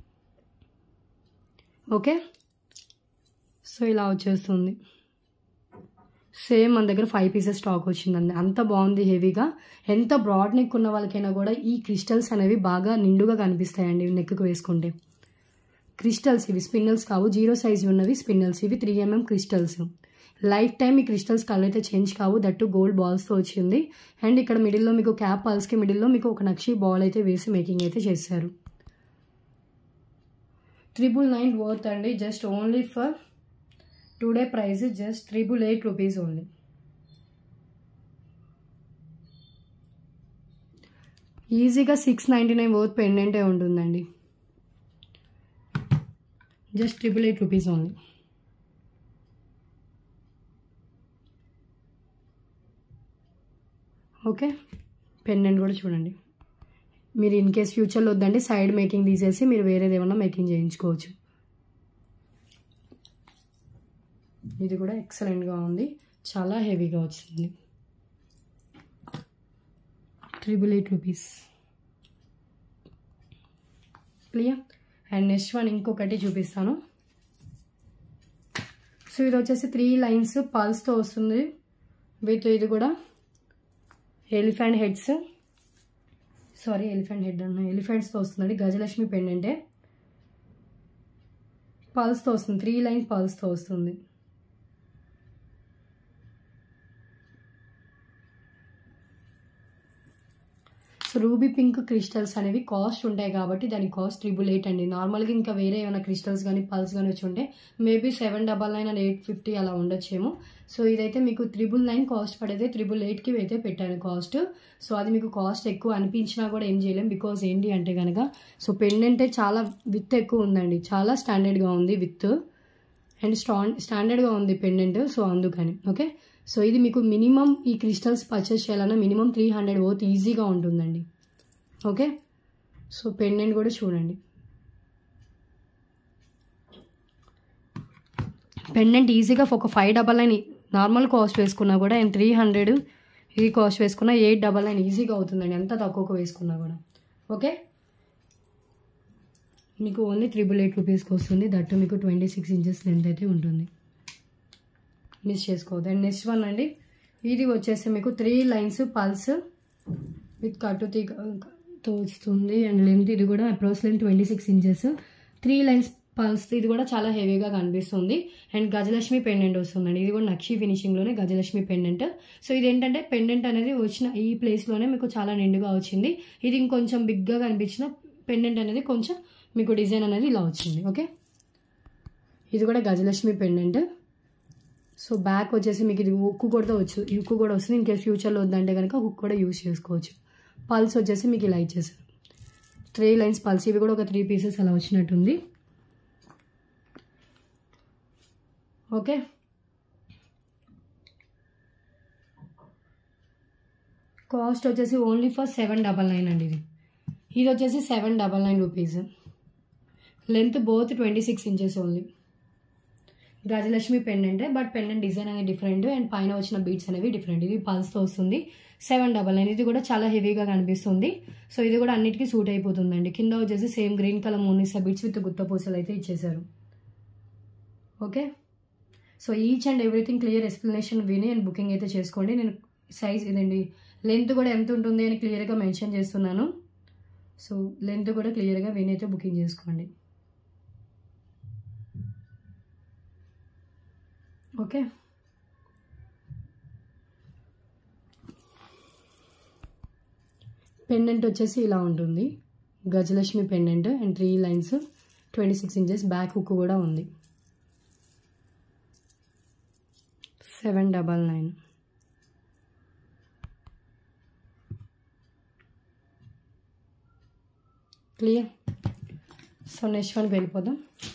ఓకే సో ఇలా వచ్చేస్తుంది సేమ్ మన దగ్గర ఫైవ్ పీసెస్ స్టాక్ వచ్చిందండి అంత బాగుంది హెవీగా ఎంత బ్రాడ్ నెక్ ఉన్న వాళ్ళకైనా కూడా ఈ క్రిస్టల్స్ అనేవి బాగా నిండుగా కనిపిస్తాయండి నెక్కు వేసుకుంటే క్రిస్టల్స్ ఇవి స్పిన్నల్స్ కావు జీరో సైజ్ ఉన్నవి స్పిన్నల్స్ ఇవి three MM crystals life time ఈ క్రిస్టల్స్ కలర్ అయితే చేంజ్ కావు దట్టు గోల్డ్ బాల్స్తో వచ్చింది అండ్ ఇక్కడ మిడిల్లో మీకు క్యాప్ పాల్స్కి మిడిల్లో మీకు ఒక నక్షి బాల్ అయితే వేసి మేకింగ్ అయితే చేశారు త్రిబుల్ నైన్ వర్త్ అండి just only for today price just triple eight rupees only ఈజీగా సిక్స్ నైంటీ నైన్ వర్త్ పెండెంటే ఉంటుందండి just triple eight rupees only okay pendant కూడా చూడండి మీరు ఇన్ కేస్ ఫ్యూచర్లో వద్దండి సైడ్ మేకింగ్ తీసేసి మీరు వేరేది ఏమన్నా మేకింగ్ చేయించుకోవచ్చు ఇది కూడా ఎక్సలెంట్గా ఉంది చాలా హెవీగా వచ్చింది triple eight rupees clear and next one ఇంకొకటి చూపిస్తాను సో ఇది వచ్చేసి త్రీ లైన్స్ పల్స్తో వస్తుంది విత్ ఇది కూడా elephant heads sorry elephant head అన్న ఎలిఫెంట్స్తో వస్తుందండి గజలక్ష్మి పెండెంటే పల్స్తో వస్తుంది త్రీ లైన్ పల్స్తో వస్తుంది సో రూబీ పింక్ క్రిస్టల్స్ అనేవి కాస్ట్ ఉంటాయి కాబట్టి దాని కాస్ట్ ట్రిబుల్ ఎయిట్ అండి నార్మల్గా ఇంకా వేరే ఏమైనా క్రిస్టల్స్ కానీ పల్స్ కానీ వచ్చి ఉంటే maybe seven double nine and eight fifty అలా ఉండొచ్చేమో సో ఇదైతే మీకు త్రిబుల్ నైన్ కాస్ట్ పడేది త్రిబుల్ ఎయిట్కి అయితే పెట్టాను కాస్ట్ సో అది మీకు కాస్ట్ ఎక్కువ అనిపించినా కూడా ఏం చేయలేం బికాజ్ ఏంటి అంటే కనుక సో పెండెంటే చాలా విత్ ఎక్కువ ఉందండి చాలా స్టాండర్డ్గా ఉంది విత్ అండ్ స్టాండ్ స్టాండర్డ్గా ఉంది పెండెంట్ సో అందుకని ఓకే సో ఇది మీకు మినిమం ఈ క్రిస్టల్స్ పర్చేస్ చేయాలన్నా మినిమం త్రీ హండ్రెడ్ ఓత్ ఈజీగా ఉంటుందండి ఓకే సో పెండెంట్ కూడా చూడండి పెండెంట్ ఈజీగా ఒక five double nine normal cost వేసుకున్నా కూడా నేను త్రీ హండ్రెడ్ ఈ కాస్ట్ వేసుకున్నా ఎయిట్ డబల్ నైన్ ఈజీగా అవుతుందండి ఎంత తక్కువకు వేసుకున్నా కూడా ఓకే మీకు ఓన్లీ త్రిబుల్ ఎయిట్ రూపీస్కి వస్తుంది దట్టు మీకు ట్వంటీ సిక్స్ ఇంచెస్ లెంత్ అయితే ఉంటుంది మిస్ చేసుకోవద్దు అండ్ నెక్స్ట్ వన్ అండి ఇది వచ్చేసి మీకు త్రీ లైన్స్ పల్స్ విత్ కట్టు తో వస్తుంది అండ్ లెంత్ ఇది కూడా approx length twenty six inches three lines pearls ఇది కూడా చాలా హెవీగా కనిపిస్తుంది అండ్ గజలక్ష్మి పెండెంట్ వస్తుందండి ఇది కూడా నక్షి ఫినిషింగ్లోనే గజలక్ష్మి పెండెంట్ సో ఇది ఏంటంటే పెండెంట్ అనేది వచ్చిన ఈ ప్లేస్లోనే మీకు చాలా నిండుగా వచ్చింది ఇది ఇంకొంచెం బిగ్గా కనిపించిన పెండెంట్ అనేది కొంచెం మీకు డిజైన్ అనేది ఇలా వచ్చింది ఓకే ఇది కూడా గజలక్ష్మి పెండెంట్ సో బ్యాక్ వచ్చేసి మీకు ఇది ఉక్కు కూడా వచ్చు ఈ ఉక్కు కూడా వస్తుంది ఇంకే ఫ్యూచర్లో వద్దంటే కనుక హుక్ కూడా యూస్ చేసుకోవచ్చు పల్స్ వచ్చేసి మీకు ఇలా ఇచ్చేసారు త్రీ లైన్స్ పల్స్ ఇవి కూడా ఒక త్రీ పీసెస్ అలా వచ్చినట్టుంది ఓకే కాస్ట్ వచ్చేసి only for seven double nine అండి ఇది ఇది వచ్చేసి seven double nine rupees length both twenty six inches only Gajalakshmi pendant but pendant design అనేది డిఫరెంట్ అండ్ పైన వచ్చిన బీట్స్ అనేవి డిఫరెంట్ ఇది పల్స్తో వస్తుంది సెవెన్ డబల్ నైన్ ఇది కూడా చాలా హెవీగా కనిపిస్తుంది సో ఇది కూడా అన్నిటికీ సూట్ అయిపోతుందండి కింద వచ్చేసి same green colour monalisa beads with గుత్త పూసలు అయితే ఇచ్చేసారు okay so each and everything clear explanation విని అండ్ బుకింగ్ అయితే చేసుకోండి నేను సైజ్ ఇదండి లెంత్ కూడా ఎంత ఉంటుంది అని క్లియర్గా మెన్షన్ చేస్తున్నాను సో లెంత్ కూడా క్లియర్గా విని అయితే బుకింగ్ చేసుకోండి ఓకే పెండెంట్ వచ్చేసి ఇలా ఉంటుంది Gajalakshmi pendant and three lines twenty six inches back hook కూడా ఉంది seven double nine clear so next వన్కి వెళ్ళిపోదాం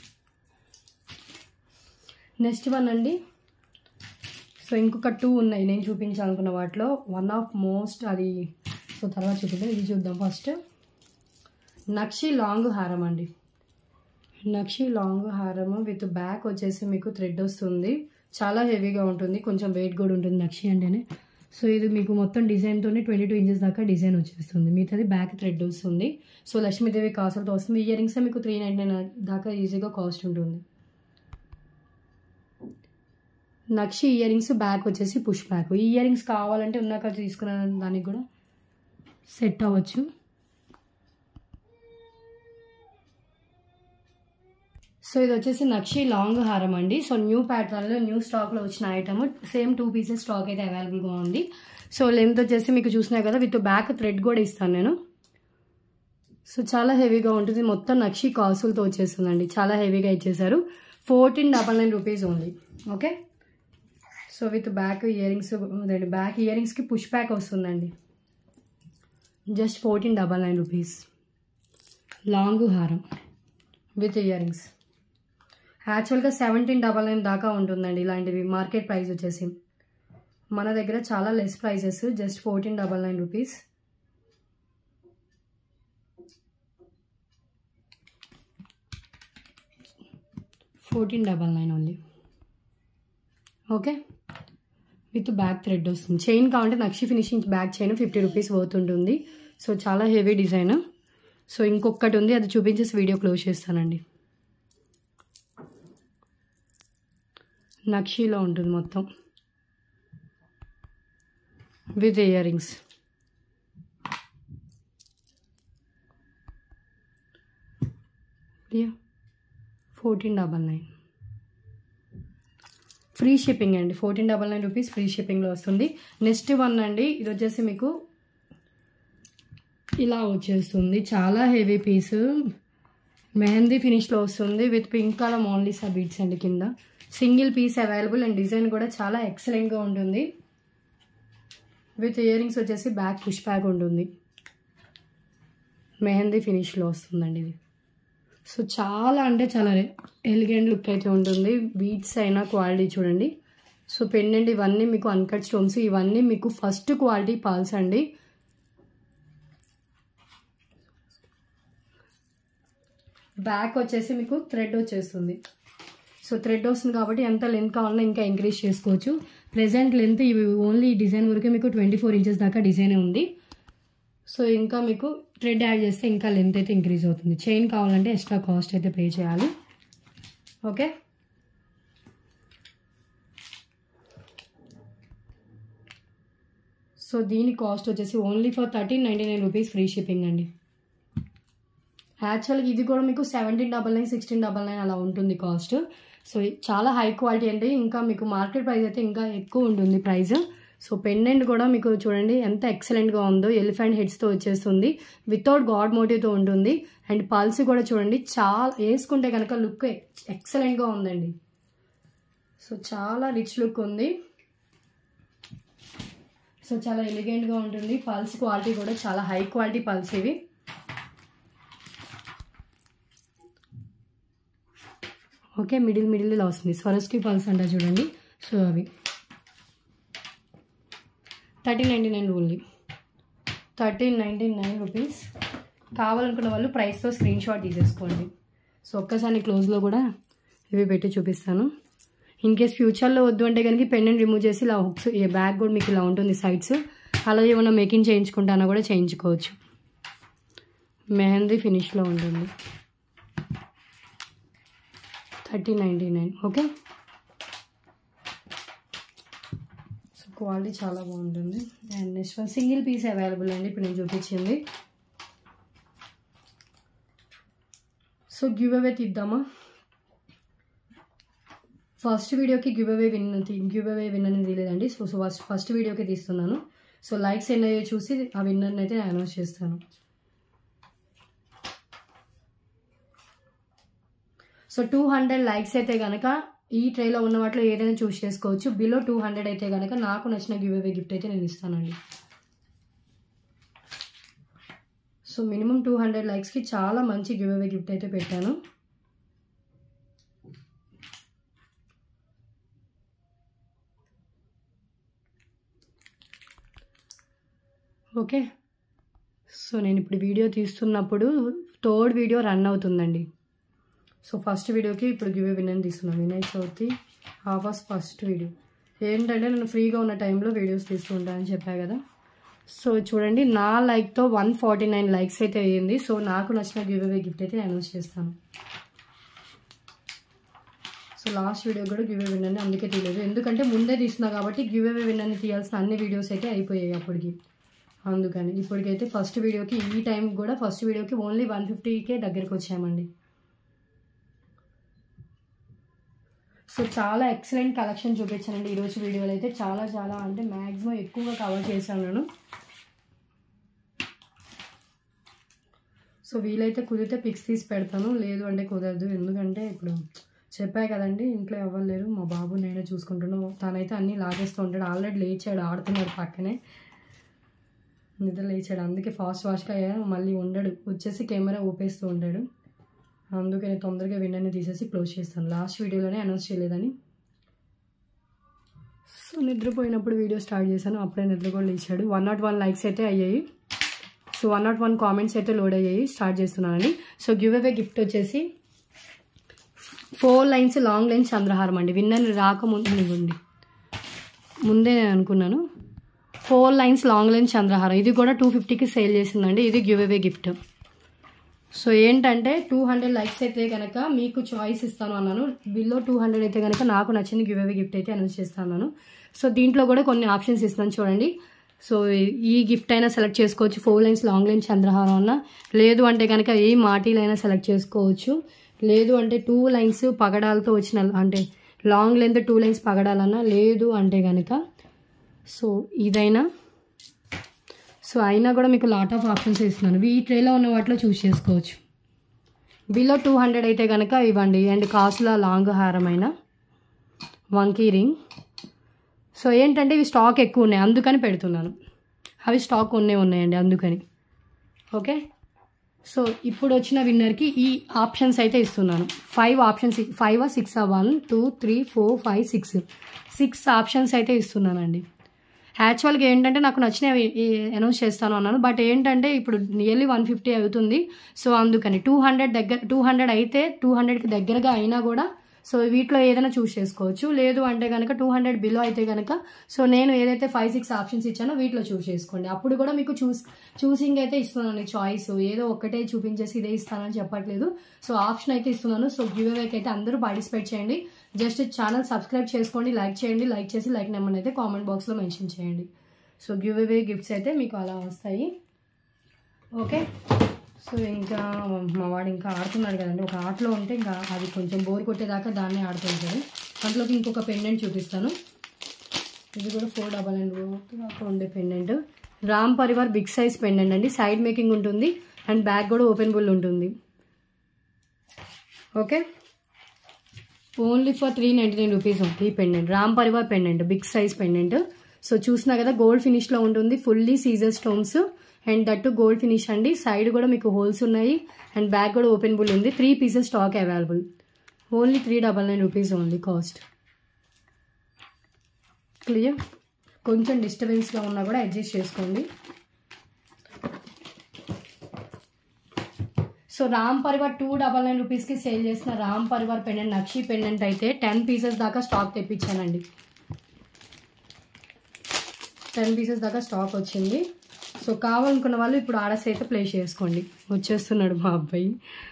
నెక్స్ట్ వన్ అండి సో ఇంకొక టూ ఉన్నాయి నేను చూపించాలనుకున్న వాటిలో వన్ ఆఫ్ మోస్ట్ అది సో తర్వాత చూపిద్దాం ఇది చూద్దాం ఫస్ట్ నక్షి లాంగ్ హారం అండి నక్షి లాంగ్ హారం విత్ బ్యాక్ వచ్చేసి మీకు థ్రెడ్ వస్తుంది చాలా హెవీగా ఉంటుంది కొంచెం వెయిట్ కూడా ఉంటుంది నక్షి అంటేనే సో ఇది మీకు మొత్తం డిజైన్తోనే ట్వంటీ టూ ఇంచెస్ దాకా డిజైన్ వచ్చేస్తుంది మిగతాది బ్యాక్ థ్రెడ్ వస్తుంది సో లక్ష్మీదేవి కాసులతో వస్తుంది ఇయర్ రింగ్స్ మీకు త్రీ నైంటీ నైన్ దాకా ఈజీగా కాస్ట్ ఉంటుంది నక్షి ఇయర్ రింగ్స్ బ్యాక్ వచ్చేసి పుష్ బ్యాక్ ఈ ఇయర్ రింగ్స్ కావాలంటే ఉన్నాక తీసుకున్న దానికి కూడా సెట్ అవ్వచ్చు సో ఇది వచ్చేసి నక్షి లాంగ్ హారం అండి సో న్యూ ప్యాటర్న్లో న్యూ స్టాక్లో వచ్చిన item same two pieces stock అయితే అవైలబుల్గా ఉంది సో లెంత్ వచ్చేసి మీకు చూసినా కదా విత్ బ్యాక్ థ్రెడ్ కూడా ఇస్తాను నేను సో చాలా హెవీగా ఉంటుంది మొత్తం నక్షి కాసులతో వచ్చేస్తుందండి చాలా హెవీగా ఇచ్చేసారు fourteen double nine rupees only okay so with back ear rings అదండి బ్యాక్ ఇయర్ రింగ్స్కి పుష్ బ్యాక్ వస్తుందండి just fourteen double nine rupees long హారం విత్ ఇయర్ రింగ్స్ యాక్చువల్గా సెవెంటీన్ డబల్ నైన్ దాకా ఉంటుందండి ఇలాంటివి మార్కెట్ ప్రైస్ వచ్చేసి మన దగ్గర చాలా less prices just fourteen double nine rupees fourteen double nine only okay with back thread వస్తుంది చైన్ కావాలంటే nakshi finishing back chain fifty rupees worth ఉంటుంది సో చాలా హెవీ డిజైన్ సో ఇంకొకటి ఉంది అది చూపించేసి వీడియో క్లోజ్ చేస్తానండి నక్షీలో ఉంటుంది మొత్తం with ear rings fourteen double nine free shipping అండి fourteen double nine rupees free షిప్పింగ్లో వస్తుంది నెక్స్ట్ వన్ అండి ఇది వచ్చేసి మీకు ఇలా వచ్చేస్తుంది చాలా హెవీ పీస్ మెహందీ ఫినిష్లో వస్తుంది with pink colour monalisa beads అండి కింద single piece available and design కూడా చాలా ఎక్సలెంట్గా ఉంటుంది విత్ ఇయర్ రింగ్స్ వచ్చేసి బ్యాక్ పుష్ బ్యాక్ ఉంటుంది మెహందీ ఫినిష్లో వస్తుందండి ఇది సో చాలా అంటే చాలా ఎలిగెంట్ లుక్ అయితే ఉంటుంది బీట్స్ అయినా క్వాలిటీ చూడండి సో పెండెంట్ ఇవన్నీ మీకు అన్కట్ స్టోన్స్ ఇవన్నీ మీకు ఫస్ట్ క్వాలిటీ పాల్స్ అండి బ్యాక్ వచ్చేసి మీకు థ్రెడ్ వచ్చేస్తుంది సో థ్రెడ్ వస్తుంది కాబట్టి ఎంత లెంత్ కావాలన్నా ఇంకా ఇంక్రీజ్ చేసుకోవచ్చు ప్రెజెంట్ లెంత్ ఇవి ఓన్లీ ఈ డిజైన్ వరకు మీకు ట్వంటీ ఫోర్ ఇంచెస్ దాకా డిజైనే ఉంది సో ఇంకా మీకు థ్రెడ్ యాడ్ చేస్తే ఇంకా లెంత్ అయితే ఇంక్రీజ్ అవుతుంది చైన్ కావాలంటే ఎక్స్ట్రా కాస్ట్ అయితే పే చేయాలి ఓకే సో దీని కాస్ట్ వచ్చేసి only for thirteen ninety nine rupees free shipping అండి యాక్చువల్గా ఇది కూడా మీకు seventeen double nine sixteen double nine అలా ఉంటుంది కాస్ట్ సో చాలా హై క్వాలిటీ అండి ఇంకా మీకు మార్కెట్ ప్రైస్ అయితే ఇంకా ఎక్కువ ఉంటుంది ప్రైస్ సో పెండెంట్ కూడా మీకు చూడండి ఎంత ఎక్సలెంట్గా ఉందో ఎలిఫెంట్ హెడ్స్తో వచ్చేస్తుంది వితౌట్ గాడ్ మోటివ్తో ఉంటుంది అండ్ పల్స్ కూడా చూడండి చాలా వేసుకుంటే కనుక లుక్ ఎక్సలెంట్గా ఉందండి సో చాలా రిచ్ లుక్ ఉంది సో చాలా ఎలిగెంట్గా ఉంటుంది పల్స్ క్వాలిటీ కూడా చాలా హై క్వాలిటీ పల్స్ ఇవి ఓకే మిడిల్ మిడిల్ ఇలా వస్తుంది స్వరస్కి పల్స్ అంట చూడండి సో అవి thirteen ninety nine only thirteen ninety nine rupees కావాలనుకున్న వాళ్ళు ప్రైస్తో స్క్రీన్ షాట్ తీసేసుకోండి సో ఒక్కసారి క్లోజ్లో కూడా ఇవి పెట్టి చూపిస్తాను ఇన్ కేస్ ఫ్యూచర్లో వద్దు అంటే కనుక పెండెంట్ రిమూవ్ చేసి ఇలా హుక్స్ ఈ బ్యాగ్ కూడా మీకు ఇలా ఉంటుంది సైడ్స్ అలా ఏమైనా మేకింగ్ చేయించుకుంటానా కూడా చేయించుకోవచ్చు మెహందీ ఫినిష్లో ఉంటుంది thirty ninety nine okay so quality చాలా బాగుంటుంది and next one single piece available అండి ఇప్పుడు నేను చూపించింది సో గివ్ అవే తీద్దామా ఫస్ట్ వీడియోకి give away win give away win అనేది తీయలేదండి సో సో ఫస్ట్ ఫస్ట్ వీడియోకి తీస్తున్నాను సో లైక్స్ ఎన్ని అయ్యో చూసి ఆ విన్నర్ని అయితే అనౌన్స్ చేస్తాను సో టూ హండ్రెడ్ లైక్స్ అయితే కనుక ఈ ట్రేలో ఉన్న వాటిలో ఏదైనా చూస్ చేసుకోవచ్చు బిలో టూ హండ్రెడ్ అయితే కనుక నాకు నచ్చిన గివ్ అవే గిఫ్ట్ అయితే నేను ఇస్తానండి సో మినిమం టూ హండ్రెడ్ లైక్స్కి చాలా మంచి గివ్ అవే గిఫ్ట్ అయితే పెట్టాను ఓకే సో నేను ఇప్పుడు వీడియో తీస్తున్నప్పుడు థర్డ్ వీడియో రన్ అవుతుందండి సో ఫస్ట్ వీడియోకి ఇప్పుడు గివ్ వినని తీస్తున్నాను Vinayaka Chavithi offers first video ఏంటంటే నేను ఫ్రీగా ఉన్న టైంలో వీడియోస్ తీసుకుంటానని చెప్పా కదా సో చూడండి నా లైక్తో వన్ ఫార్టీ నైన్ లైక్స్ అయితే అయ్యింది సో నాకు నచ్చిన గివ్ అవే గిఫ్ట్ అయితే నేను అనౌన్స్ చేస్తాను సో లాస్ట్ వీడియో కూడా గివ్ అవే విన్నని అందుకే తీయలేదు ఎందుకంటే ముందే తీస్తున్నా కాబట్టి గివ్ అవే విన్నని తీయాల్సిన అన్ని వీడియోస్ అయితే అయిపోయాయి అప్పటికి అందుకని ఇప్పటికైతే ఫస్ట్ వీడియోకి ఈ టైం కూడా ఫస్ట్ వీడియోకి ఓన్లీ వన్ ఫిఫ్టీకే దగ్గరికి వచ్చామండి సో చాలా ఎక్సలెంట్ కలెక్షన్ చూపించానండి ఈరోజు వీడియోలో అయితే చాలా చాలా అంటే మ్యాక్సిమం ఎక్కువగా కవర్ చేశాను నేను సో వీలైతే కుదిరితే పిక్స్ తీసి పెడతాను లేదు అంటే కుదరదు ఎందుకంటే ఇప్పుడు చెప్పా కదండి ఇంట్లో ఎవరు లేరు మా బాబు నేనే చూసుకుంటున్నాను తనైతే అన్నీ లాగేస్తూ ఉంటాడు ఆల్రెడీ లేచాడు ఆడుతున్నాడు పక్కనే నిద్ర లేచాడు అందుకే ఫాస్ట్ ఫాస్ట్గా మళ్ళీ ఉండడు వచ్చేసి కెమెరా ఊపేస్తూ ఉంటాడు అందుకే నేను తొందరగా విన్నర్ని తీసేసి క్లోజ్ చేస్తాను లాస్ట్ వీడియోలోనే అనౌన్స్ చేయలేదని సో నిద్రపోయినప్పుడు వీడియో స్టార్ట్ చేశాను అప్పుడే నిద్ర కూడా లేచాడు వన్ నాట్ వన్ లైక్స్ అయితే అయ్యాయి so one not one comments అయితే లోడ్ అయ్యాయి స్టార్ట్ చేస్తున్నానండి సో గివ్ అవే గిఫ్ట్ వచ్చేసి ఫోర్ లైన్స్ లాంగ్ లైన్స్ చంద్రహారం అండి విన్నర్ రాకముందు ఇవ్వండి ముందే నేను అనుకున్నాను ఫోర్ లైన్స్ లాంగ్ లైన్స్ చంద్రహారం ఇది కూడా టూ ఫిఫ్టీకి సేల్ చేసిందండి ఇది గివ్ అవే గిఫ్ట్ సో ఏంటంటే టూ హండ్రెడ్ లైక్స్ అయితే కనుక మీకు చాయిస్ ఇస్తాను అన్నాను బిల్లో టూ హండ్రెడ్ అయితే కనుక నాకు నచ్చింది గివ్ అవే గిఫ్ట్ అయితే అనౌన్స్ చేస్తాను సో దీంట్లో కూడా కొన్ని ఆప్షన్స్ ఇస్తాను చూడండి సో ఈ గిఫ్ట్ అయినా సెలెక్ట్ చేసుకోవచ్చు ఫోర్ లైన్స్ లాంగ్ లైన్స్ చంద్రహారం అన్నా లేదు అంటే కనుక ఏ మాటీలైనా సెలెక్ట్ చేసుకోవచ్చు లేదు అంటే టూ లైన్స్ పగడాలతో వచ్చిన అంటే లాంగ్ లెంత్ టూ లైన్స్ పగడాలన్నా లేదు అంటే కనుక సో ఇదైనా సో అయినా కూడా మీకు లాట్ ఆఫ్ ఆప్షన్స్ ఇస్తున్నాను ఈ ట్రేలో ఉన్న వాటిలో చూస్ చేసుకోవచ్చు బిలో టూ హండ్రెడ్ అయితే కనుక ఇవ్వండి అండ్ కాస్ట్ల లాంగ్ హారమైన వంకీ రింగ్ సో ఏంటంటే ఇవి స్టాక్ ఎక్కువ ఉన్నాయి అందుకని పెడుతున్నాను అవి స్టాక్ ఉన్నే ఉన్నాయండి అందుకని ఓకే సో ఇప్పుడు వచ్చిన విన్నర్కి ఈ ఆప్షన్స్ అయితే ఇస్తున్నాను five options five six one two three four five six six options అయితే ఇస్తున్నానండి యాక్చువల్గా ఏంటంటే నాకు నచ్చినవి అనౌన్స్ చేస్తాను అన్నాను బట్ ఏంటంటే ఇప్పుడు నియర్లీ వన్ ఫిఫ్టీ అవుతుంది సో అందుకని టూ హండ్రెడ్ దగ్గర టూ హండ్రెడ్ అయితే టూ హండ్రెడ్కి దగ్గరగా అయినా కూడా సో వీటిలో ఏదైనా చూస్ చేసుకోవచ్చు లేదు అంటే కనుక టూ హండ్రెడ్ బిలో అయితే కనుక సో నేను ఏదైతే ఫైవ్ సిక్స్ ఆప్షన్స్ ఇచ్చానో వీటిలో చూస్ చేసుకోండి అప్పుడు కూడా మీకు చూస్ చూసింగ్ అయితే ఇస్తున్నాను చాయిస్ ఏదో ఒక్కటే చూపించేసి ఇదే ఇస్తానని చెప్పట్లేదు సో ఆప్షన్ అయితే ఇస్తున్నాను సో గివ్ అవేకి అయితే అందరూ పార్టిసిపేట్ చేయండి జస్ట్ ఛానల్ సబ్స్క్రైబ్ చేసుకోండి లైక్ చేయండి లైక్ చేసి లైక్ నెంబర్ అయితే కామెంట్ బాక్స్లో మెన్షన్ చేయండి సో గివ్ అవే గిఫ్ట్స్ అయితే మీకు అలా వస్తాయి ఓకే సో ఇంకా మా వాడు ఇంకా ఆడుతున్నాడు కదండి ఒక ఆటలో ఉంటే ఇంకా అది కొంచెం బోర్ కొట్టేదాకా దాన్ని ఆడుతుంటాడు అందులోకి ఇంకొక పెండెంట్ చూపిస్తాను ఇది కూడా ఫోర్ డబల్ అండ్ దాకా ఉండే pendant Ram Parivar big size pendant అండి సైడ్ మేకింగ్ ఉంటుంది అండ్ బ్యాక్ కూడా ఓపెన్ బుల్ ఉంటుంది okay only for three ninety nine rupees ఈ pendant Ram Parivar pendant big size pendant so చూసినా కదా గోల్డ్ ఫినిష్లో ఉంటుంది ఫుల్లీ సీజర్ stones and that gold finish అండి సైడ్ కూడా మీకు హోల్స్ ఉన్నాయి అండ్ బ్యాక్ కూడా ఓపెన్ బుల్ ఉంది three pieces stock available only three double nine rupees only cost clear కొంచెం డిస్టర్బెన్స్గా ఉన్నా కూడా అడ్జస్ట్ చేసుకోండి so Ram Parivar two double nine రూపీస్కి సేల్ చేసిన రామ్ పరివార్ పెండెంట్ నక్షి పెండెంట్ అయితే టెన్ పీసెస్ దాకా స్టాక్ తెప్పించానండి టెన్ పీసెస్ దాకా స్టాక్ వచ్చింది సో కావాలనుకున్న వాళ్ళు ఇప్పుడు ఆర్డర్స్ అయితే ప్లేస్ చేసుకోండి వచ్చేస్తున్నాడు మా అబ్బాయి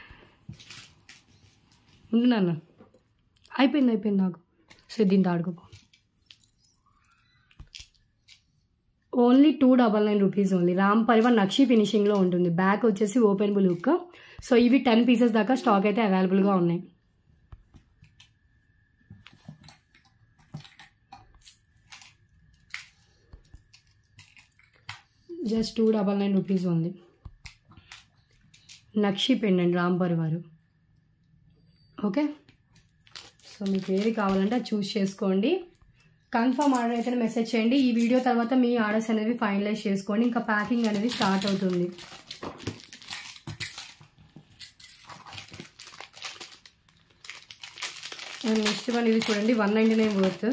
ఉండు నాన్న అయిపోయింది అయిపోయింది నాకు సో దీంట్లో ఆడుకోపో only two double nine rupees only Ram Parivar నక్షి ఫినిషింగ్లో ఉంటుంది బ్యాక్ వచ్చేసి ఓపెనబుల్ హుక్ సో ఇవి టెన్ పీసెస్ దాకా స్టాక్ అయితే అవైలబుల్గా ఉన్నాయి just two double nine rupees ఉంది నక్షి pendant Ram Parivar okay so మీకు ఏది కావాలంటే అది చూస్ చేసుకోండి కన్ఫర్మ్ ఆర్డర్ అయితే మెసేజ్ చేయండి ఈ వీడియో తర్వాత మీ ఆర్డర్స్ అనేవి ఫైనలైజ్ చేసుకోండి ఇంకా ప్యాకింగ్ అనేది స్టార్ట్ అవుతుంది అండ్ నెక్స్ట్ వన్ ఇది చూడండి one ninety nine worth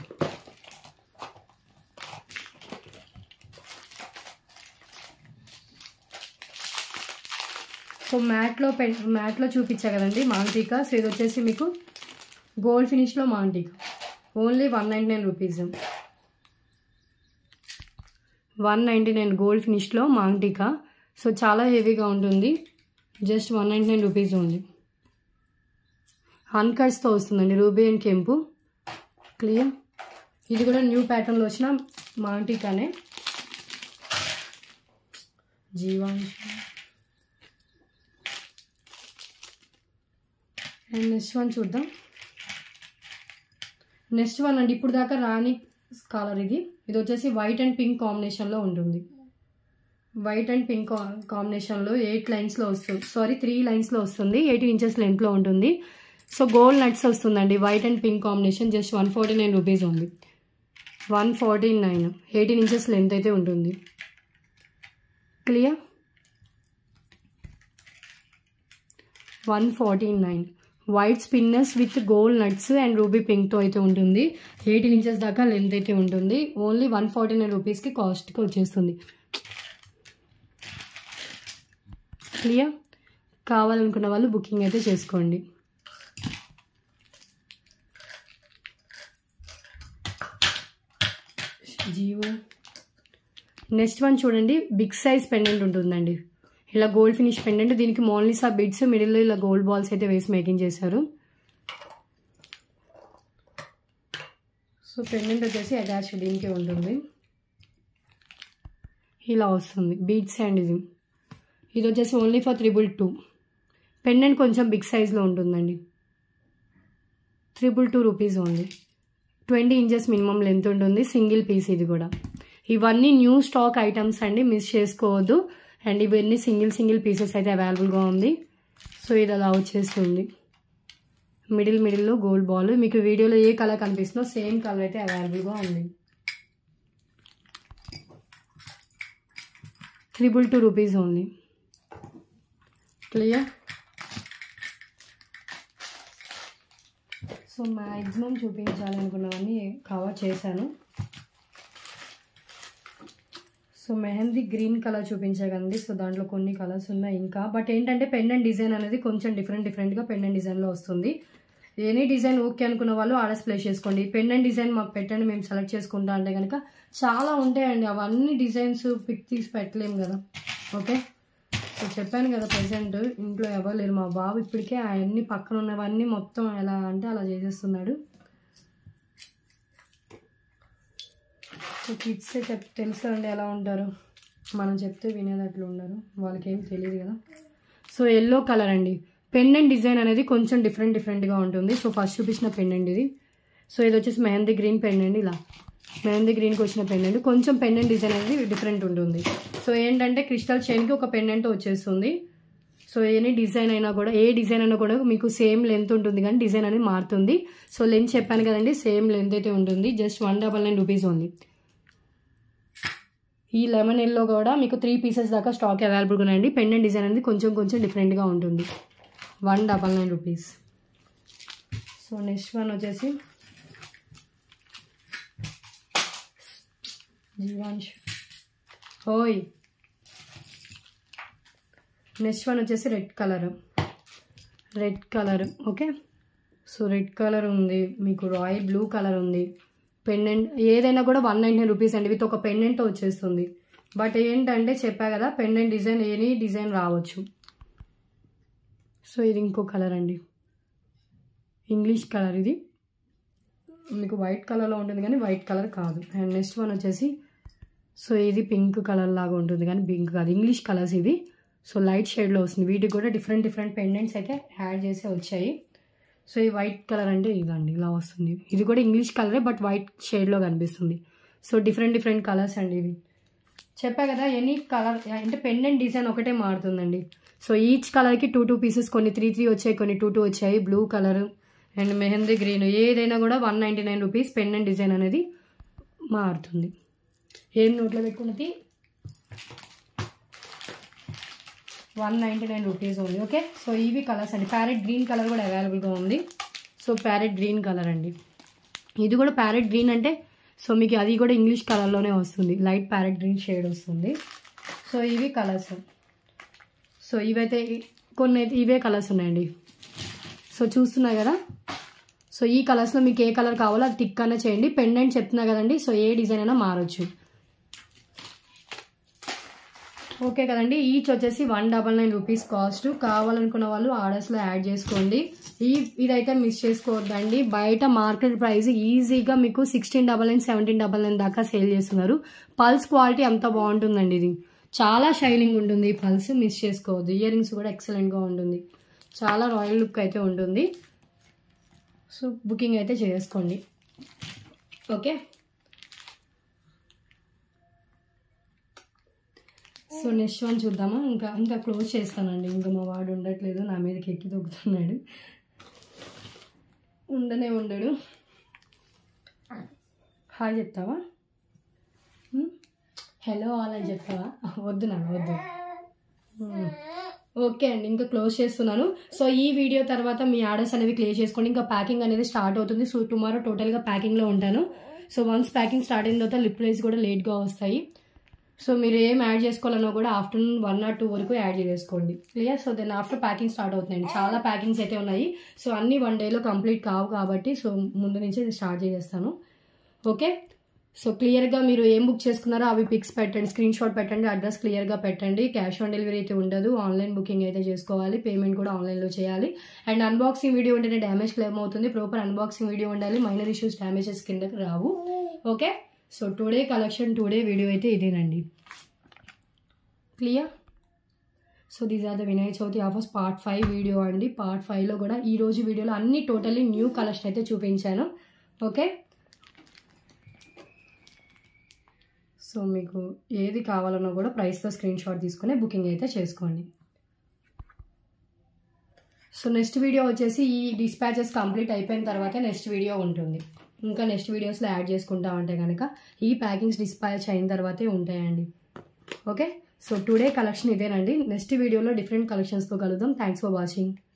so మ్యాట్లో పె మ్యాట్లో చూపించా కదండి మాంటికా సో ఇది వచ్చేసి మీకు గోల్డ్ ఫినిష్లో మాంటికా only one ninety nine rupees one ninety nine gold ఫినిష్లో మాంటికా సో చాలా హెవీగా ఉంటుంది just one ninety nine rupees ఉంది అన్కట్స్తో వస్తుందండి రూబీ అండ్ కెంపు క్లియర్ ఇది కూడా న్యూ ప్యాటర్న్లో వచ్చిన మాంటికానే జీవాంశ అండ్ నెక్స్ట్ వన్ చూద్దాం నెక్స్ట్ వన్ అండి ఇప్పుడు దాకా రాణి కాలర్ ఇది ఇది వచ్చేసి వైట్ అండ్ పింక్ కాంబినేషన్లో ఉంటుంది వైట్ అండ్ పింక్ కాంబినేషన్లో ఎయిట్ లైన్స్లో వస్తుంది సారీ త్రీ లైన్స్లో వస్తుంది ఎయిటీన్ ఇంచెస్ లెంత్లో ఉంటుంది సో గోల్డ్ నట్స్ వస్తుందండి white and pink combination just one forty nine rupees ఉంది one forty nine eighteen inches length అయితే ఉంటుంది clear one forty nine white spinners with gold nuts and ruby పింక్తో అయితే ఉంటుంది eighteen inches దాకా length అయితే ఉంటుంది ఓన్లీ వన్ ఫార్టీ నైన్ రూపీస్కి కాస్ట్కి వచ్చేస్తుంది క్లియర్ కావాలనుకున్న వాళ్ళు బుకింగ్ అయితే చేసుకోండి జియో నెక్స్ట్ వన్ చూడండి బిగ్ సైజ్ పెండెంట్ ఉంటుందండి ఇలా గోల్డ్ ఫినిష్ పెండెంట్ దీనికి మోన్లీసా బిడ్స్ మిడిల్లో ఇలా గోల్డ్ బాల్స్ అయితే వేసి మేకింగ్ చేశారు సో పెండెంట్ వచ్చేసి అటాచ్ దీనికి ఉంటుంది ఇలా వస్తుంది బీడ్స్ అండ్ ఇది ఇది వచ్చేసి only for triple two pendant కొంచెం బిగ్ సైజ్లో ఉంటుందండి triple two rupees only twenty inches minimum length ఉంటుంది సింగిల్ పీస్ ఇది కూడా ఇవన్నీ న్యూ స్టాక్ ఐటమ్స్ అండి మిస్ చేసుకోవద్దు అండ్ ఇవన్నీ సింగిల్ సింగిల్ పీసెస్ అయితే అవైలబుల్గా ఉంది సో ఇది అలా వచ్చేస్తుంది మిడిల్ మిడిల్లో గోల్డ్ బాల్ మీకు వీడియోలో ఏ కలర్ కనిపిస్తుందో సేమ్ కలర్ అయితే అవైలబుల్గా ఉంది triple two rupees only clear so maximum చూపించాలనుకున్నవన్నీ కవర్ చేశాను సో మెహందీ గ్రీన్ కలర్ చూపించగండి సో దాంట్లో కొన్ని కలర్స్ ఉన్నాయి ఇంకా బట్ ఏంటంటే పెండెంట్ డిజైన్ అనేది కొంచెం డిఫరెంట్ డిఫరెంట్గా పెండెంట్ డిజైన్లో వస్తుంది ఎనీ డిజైన్ ఓకే అనుకున్న వాళ్ళు ఆర్డర్స్ ప్లేస్ చేసుకోండి పెండెంట్ డిజైన్ మాకు పెట్టండి మేము సెలెక్ట్ చేసుకుంటా అంటే కనుక చాలా ఉంటాయండి అవన్నీ డిజైన్స్ పిక్ తీసి పెట్టలేము కదా ఓకే సో చెప్పాను కదా ప్రజెంట్ ఇంట్లో ఎవరు లేరు మా బాబు ఇప్పటికే అవన్నీ పక్కన ఉన్నవన్నీ మొత్తం ఎలా అంటే అలా చేసేస్తున్నాడు సో కిడ్స్ చెప్ తెలుసు కదండి ఎలా ఉంటారు మనం చెప్తే వినేటట్లు ఉండరు వాళ్ళకి ఏం తెలియదు కదా సో ఎల్లో కలర్ అండి పెండెంట్ డిజైన్ అనేది కొంచెం డిఫరెంట్ డిఫరెంట్గా ఉంటుంది సో ఫస్ట్ చూపించిన పెండెంట్ ఇది సో ఇది వచ్చేసి మెహందీ గ్రీన్ పెండెంట్ ఇలా మెహందీ గ్రీన్కి వచ్చిన పెండెంట్ కొంచెం పెండెంట్ డిజైన్ అనేది డిఫరెంట్ ఉంటుంది సో ఏంటంటే క్రిస్టల్ చైన్కి ఒక పెండెంట్ వచ్చేస్తుంది సో ఎనీ డిజైన్ అయినా కూడా ఏ డిజైన్ అయినా కూడా మీకు సేమ్ లెంత్ ఉంటుంది కానీ డిజైన్ అనేది మారుతుంది సో లెంత్ చెప్పాను కదండి సేమ్ లెంత్ అయితే ఉంటుంది just one double nine rupees only ఈ లెమన్ ఎల్లో కూడా మీకు త్రీ పీసెస్ దాకా స్టాక్ అవైలబుల్గా ఉన్నాయండి పెండెంట్ డిజైన్ అనేది కొంచెం కొంచెం డిఫరెంట్గా ఉంటుంది one double nine rupees so next one వచ్చేసి జీవాంశ్ ఓయ్ నెక్స్ట్ వన్ వచ్చేసి red colour red colour okay so red colour ఉంది మీకు రాయల్ బ్లూ కలర్ ఉంది పెండెంట్ ఏదైనా కూడా వన్ నైంటీ రూపీస్ అండి విత్ ఒక పెండెంట్ వచ్చేస్తుంది బట్ ఏంటంటే చెప్పా కదా పెండెంట్ డిజైన్ ఎనీ డిజైన్ రావచ్చు సో ఇది ఇంకో కలర్ అండి ఇంగ్లీష్ కలర్ ఇది మీకు వైట్ కలర్లో ఉంటుంది కానీ వైట్ కలర్ కాదు అండ్ నెక్స్ట్ వన్ వచ్చేసి సో ఇది పింక్ కలర్ లాగా ఉంటుంది కానీ పింక్ కాదు ఇంగ్లీష్ కలర్స్ ఇవి సో లైట్ షేడ్లో వస్తుంది వీటికి కూడా డిఫరెంట్ డిఫరెంట్ పెండెంట్స్ అయితే యాడ్ చేసి వచ్చాయి సో ఈ వైట్ కలర్ అంటే ఇదండి ఇలా వస్తుంది ఇది కూడా ఇంగ్లీష్ కలరే బట్ వైట్ షేడ్లో కనిపిస్తుంది సో డిఫరెంట్ డిఫరెంట్ కలర్స్ అండి ఇవి చెప్పా కదా ఎనీ కలర్ అంటే పెండెంట్ డిజైన్ ఒకటే మారుతుందండి సో ఈచ్ కలర్కి టూ టూ పీసెస్ కొన్ని త్రీ త్రీ వచ్చాయి కొన్ని టూ టూ వచ్చాయి blue colour and mehndi green ఏదైనా కూడా one ninety nine rupees pendant design అనేది మారుతుంది ఏం నోట్లో పెట్టుకున్నది వన్ నైంటీ నైన్ రూపీస్ ఉంది ఓకే సో ఇవి కలర్స్ అండి ప్యారెట్ గ్రీన్ కలర్ కూడా అవైలబుల్గా ఉంది సో ప్యారెట్ గ్రీన్ కలర్ అండి ఇది కూడా ప్యారెట్ గ్రీన్ అంటే సో మీకు అది కూడా ఇంగ్లీష్ కలర్లోనే వస్తుంది లైట్ ప్యారెట్ గ్రీన్ షేడ్ వస్తుంది సో ఇవి కలర్స్ సో ఇవైతే కొన్ని అయితే ఇవే కలర్స్ ఉన్నాయండి సో చూస్తున్నారు కదా సో ఈ కలర్స్లో మీకు ఏ కలర్ కావాలో అది టిక్ అనే చేయండి పెండెంట్ చెప్తున్నా కదండి సో ఏ డిజైన్ అయినా మారచ్చు ఓకే కదండి ఈచ్ వచ్చేసి one double nine rupees cost కావాలనుకున్న వాళ్ళు ఆర్డర్స్లో యాడ్ చేసుకోండి ఈ ఇదైతే మిస్ చేసుకోవద్దండి బయట మార్కెట్ ప్రైస్ ఈజీగా మీకు sixteen double nine seventeen double nine దాకా సేల్ చేస్తున్నారు పల్స్ క్వాలిటీ అంత బాగుంటుందండి ఇది చాలా షైనింగ్ ఉంటుంది ఈ పల్స్ మిస్ చేసుకోవద్దు ఇయర్ రింగ్స్ కూడా ఎక్సలెంట్గా ఉంటుంది చాలా రాయల్ లుక్ అయితే ఉంటుంది సో బుకింగ్ అయితే చేసుకోండి ఓకే సో నెక్స్ట్ వన్ చూద్దామా ఇంకా ఇంకా క్లోజ్ చేస్తానండి ఇంకా మా వాడు ఉండట్లేదు నా మీదకి ఎక్కి దొక్కుతున్నాడు ఉండనే ఉండడు హాయ్ చెప్తావా హలో ఆల్ అని చెప్తావా వద్దు నాకు వద్దు ఉమ్. ఓకే అండి ఇంకా క్లోజ్ చేస్తున్నాను సో ఈ వీడియో తర్వాత మీ ఆర్డర్స్ అనేవి క్లియర్ చేసుకోండి ఇంకా ప్యాకింగ్ అనేది స్టార్ట్ అవుతుంది సో టుమారో టోటల్గా ప్యాకింగ్లో ఉంటాను సో వన్స్ ప్యాకింగ్ స్టార్ట్ అయిన తర్వాత లిప్ ప్రైస్ కూడా లేట్గా వస్తాయి సో మీరు ఏం యాడ్ చేసుకోవాలన్నా కూడా ఆఫ్టర్నూన్ వన్ ఆర్ టూ వరకు యాడ్ చేసుకోండి clear so then after packing start అవుతుందండి చాలా ప్యాకింగ్స్ అయితే ఉన్నాయి సో అన్నీ వన్ డేలో కంప్లీట్ కావు కాబట్టి సో ముందు నుంచే స్టార్ట్ చేసేస్తాను ఓకే సో క్లియర్గా మీరు ఏం బుక్ చేసుకున్నారో అవి పిక్స్ పెట్టండి స్క్రీన్ షాట్ పెట్టండి అడ్రస్ క్లియర్గా పెట్టండి క్యాష్ ఆన్ డెలివరీ అయితే ఉండదు ఆన్లైన్ బుకింగ్ అయితే చేసుకోవాలి పేమెంట్ కూడా ఆన్లైన్లో చేయాలి అండ్ అన్బాక్సింగ్ వీడియో ఉంటేనే డ్యామేజ్ క్లెయిమ్ అవుతుంది ప్రాపర్ అన్బాక్సింగ్ వీడియో ఉండాలి మైనర్ ఇష్యూస్ డ్యామేజెస్ కిందకి రావు okay so today collection today video అయితే ఇదేనండి clear so these are the Vinayaka Chavithi offers part five video అండి పార్ట్ ఫైవ్లో కూడా ఈ రోజు వీడియోలో అన్ని టోటల్లీ న్యూ కలెక్షన్ అయితే చూపించాను ఓకే సో సో మీకు ఏది కావాలన్నా కూడా ప్రైస్తో స్క్రీన్ షాట్ తీసుకొని బుకింగ్ అయితే చేసుకోండి సో నెక్స్ట్ వీడియో వచ్చేసి ఈ డిస్పాచెస్ కంప్లీట్ అయిపోయిన తర్వాతే నెక్స్ట్ వీడియో ఉంటుంది ఇంకా నెక్స్ట్ వీడియోస్లో యాడ్ చేసుకుంటా ఉంటే కనుక ఈ ప్యాకింగ్స్ డిస్పాచ్ అయిన తర్వాతే ఉంటాయండి ఓకే సో టుడే కలెక్షన్ ఇదేనండి నెక్స్ట్ వీడియోలో డిఫరెంట్ కలెక్షన్స్తో కలుద్దాం థ్యాంక్స్ ఫర్ వాచింగ్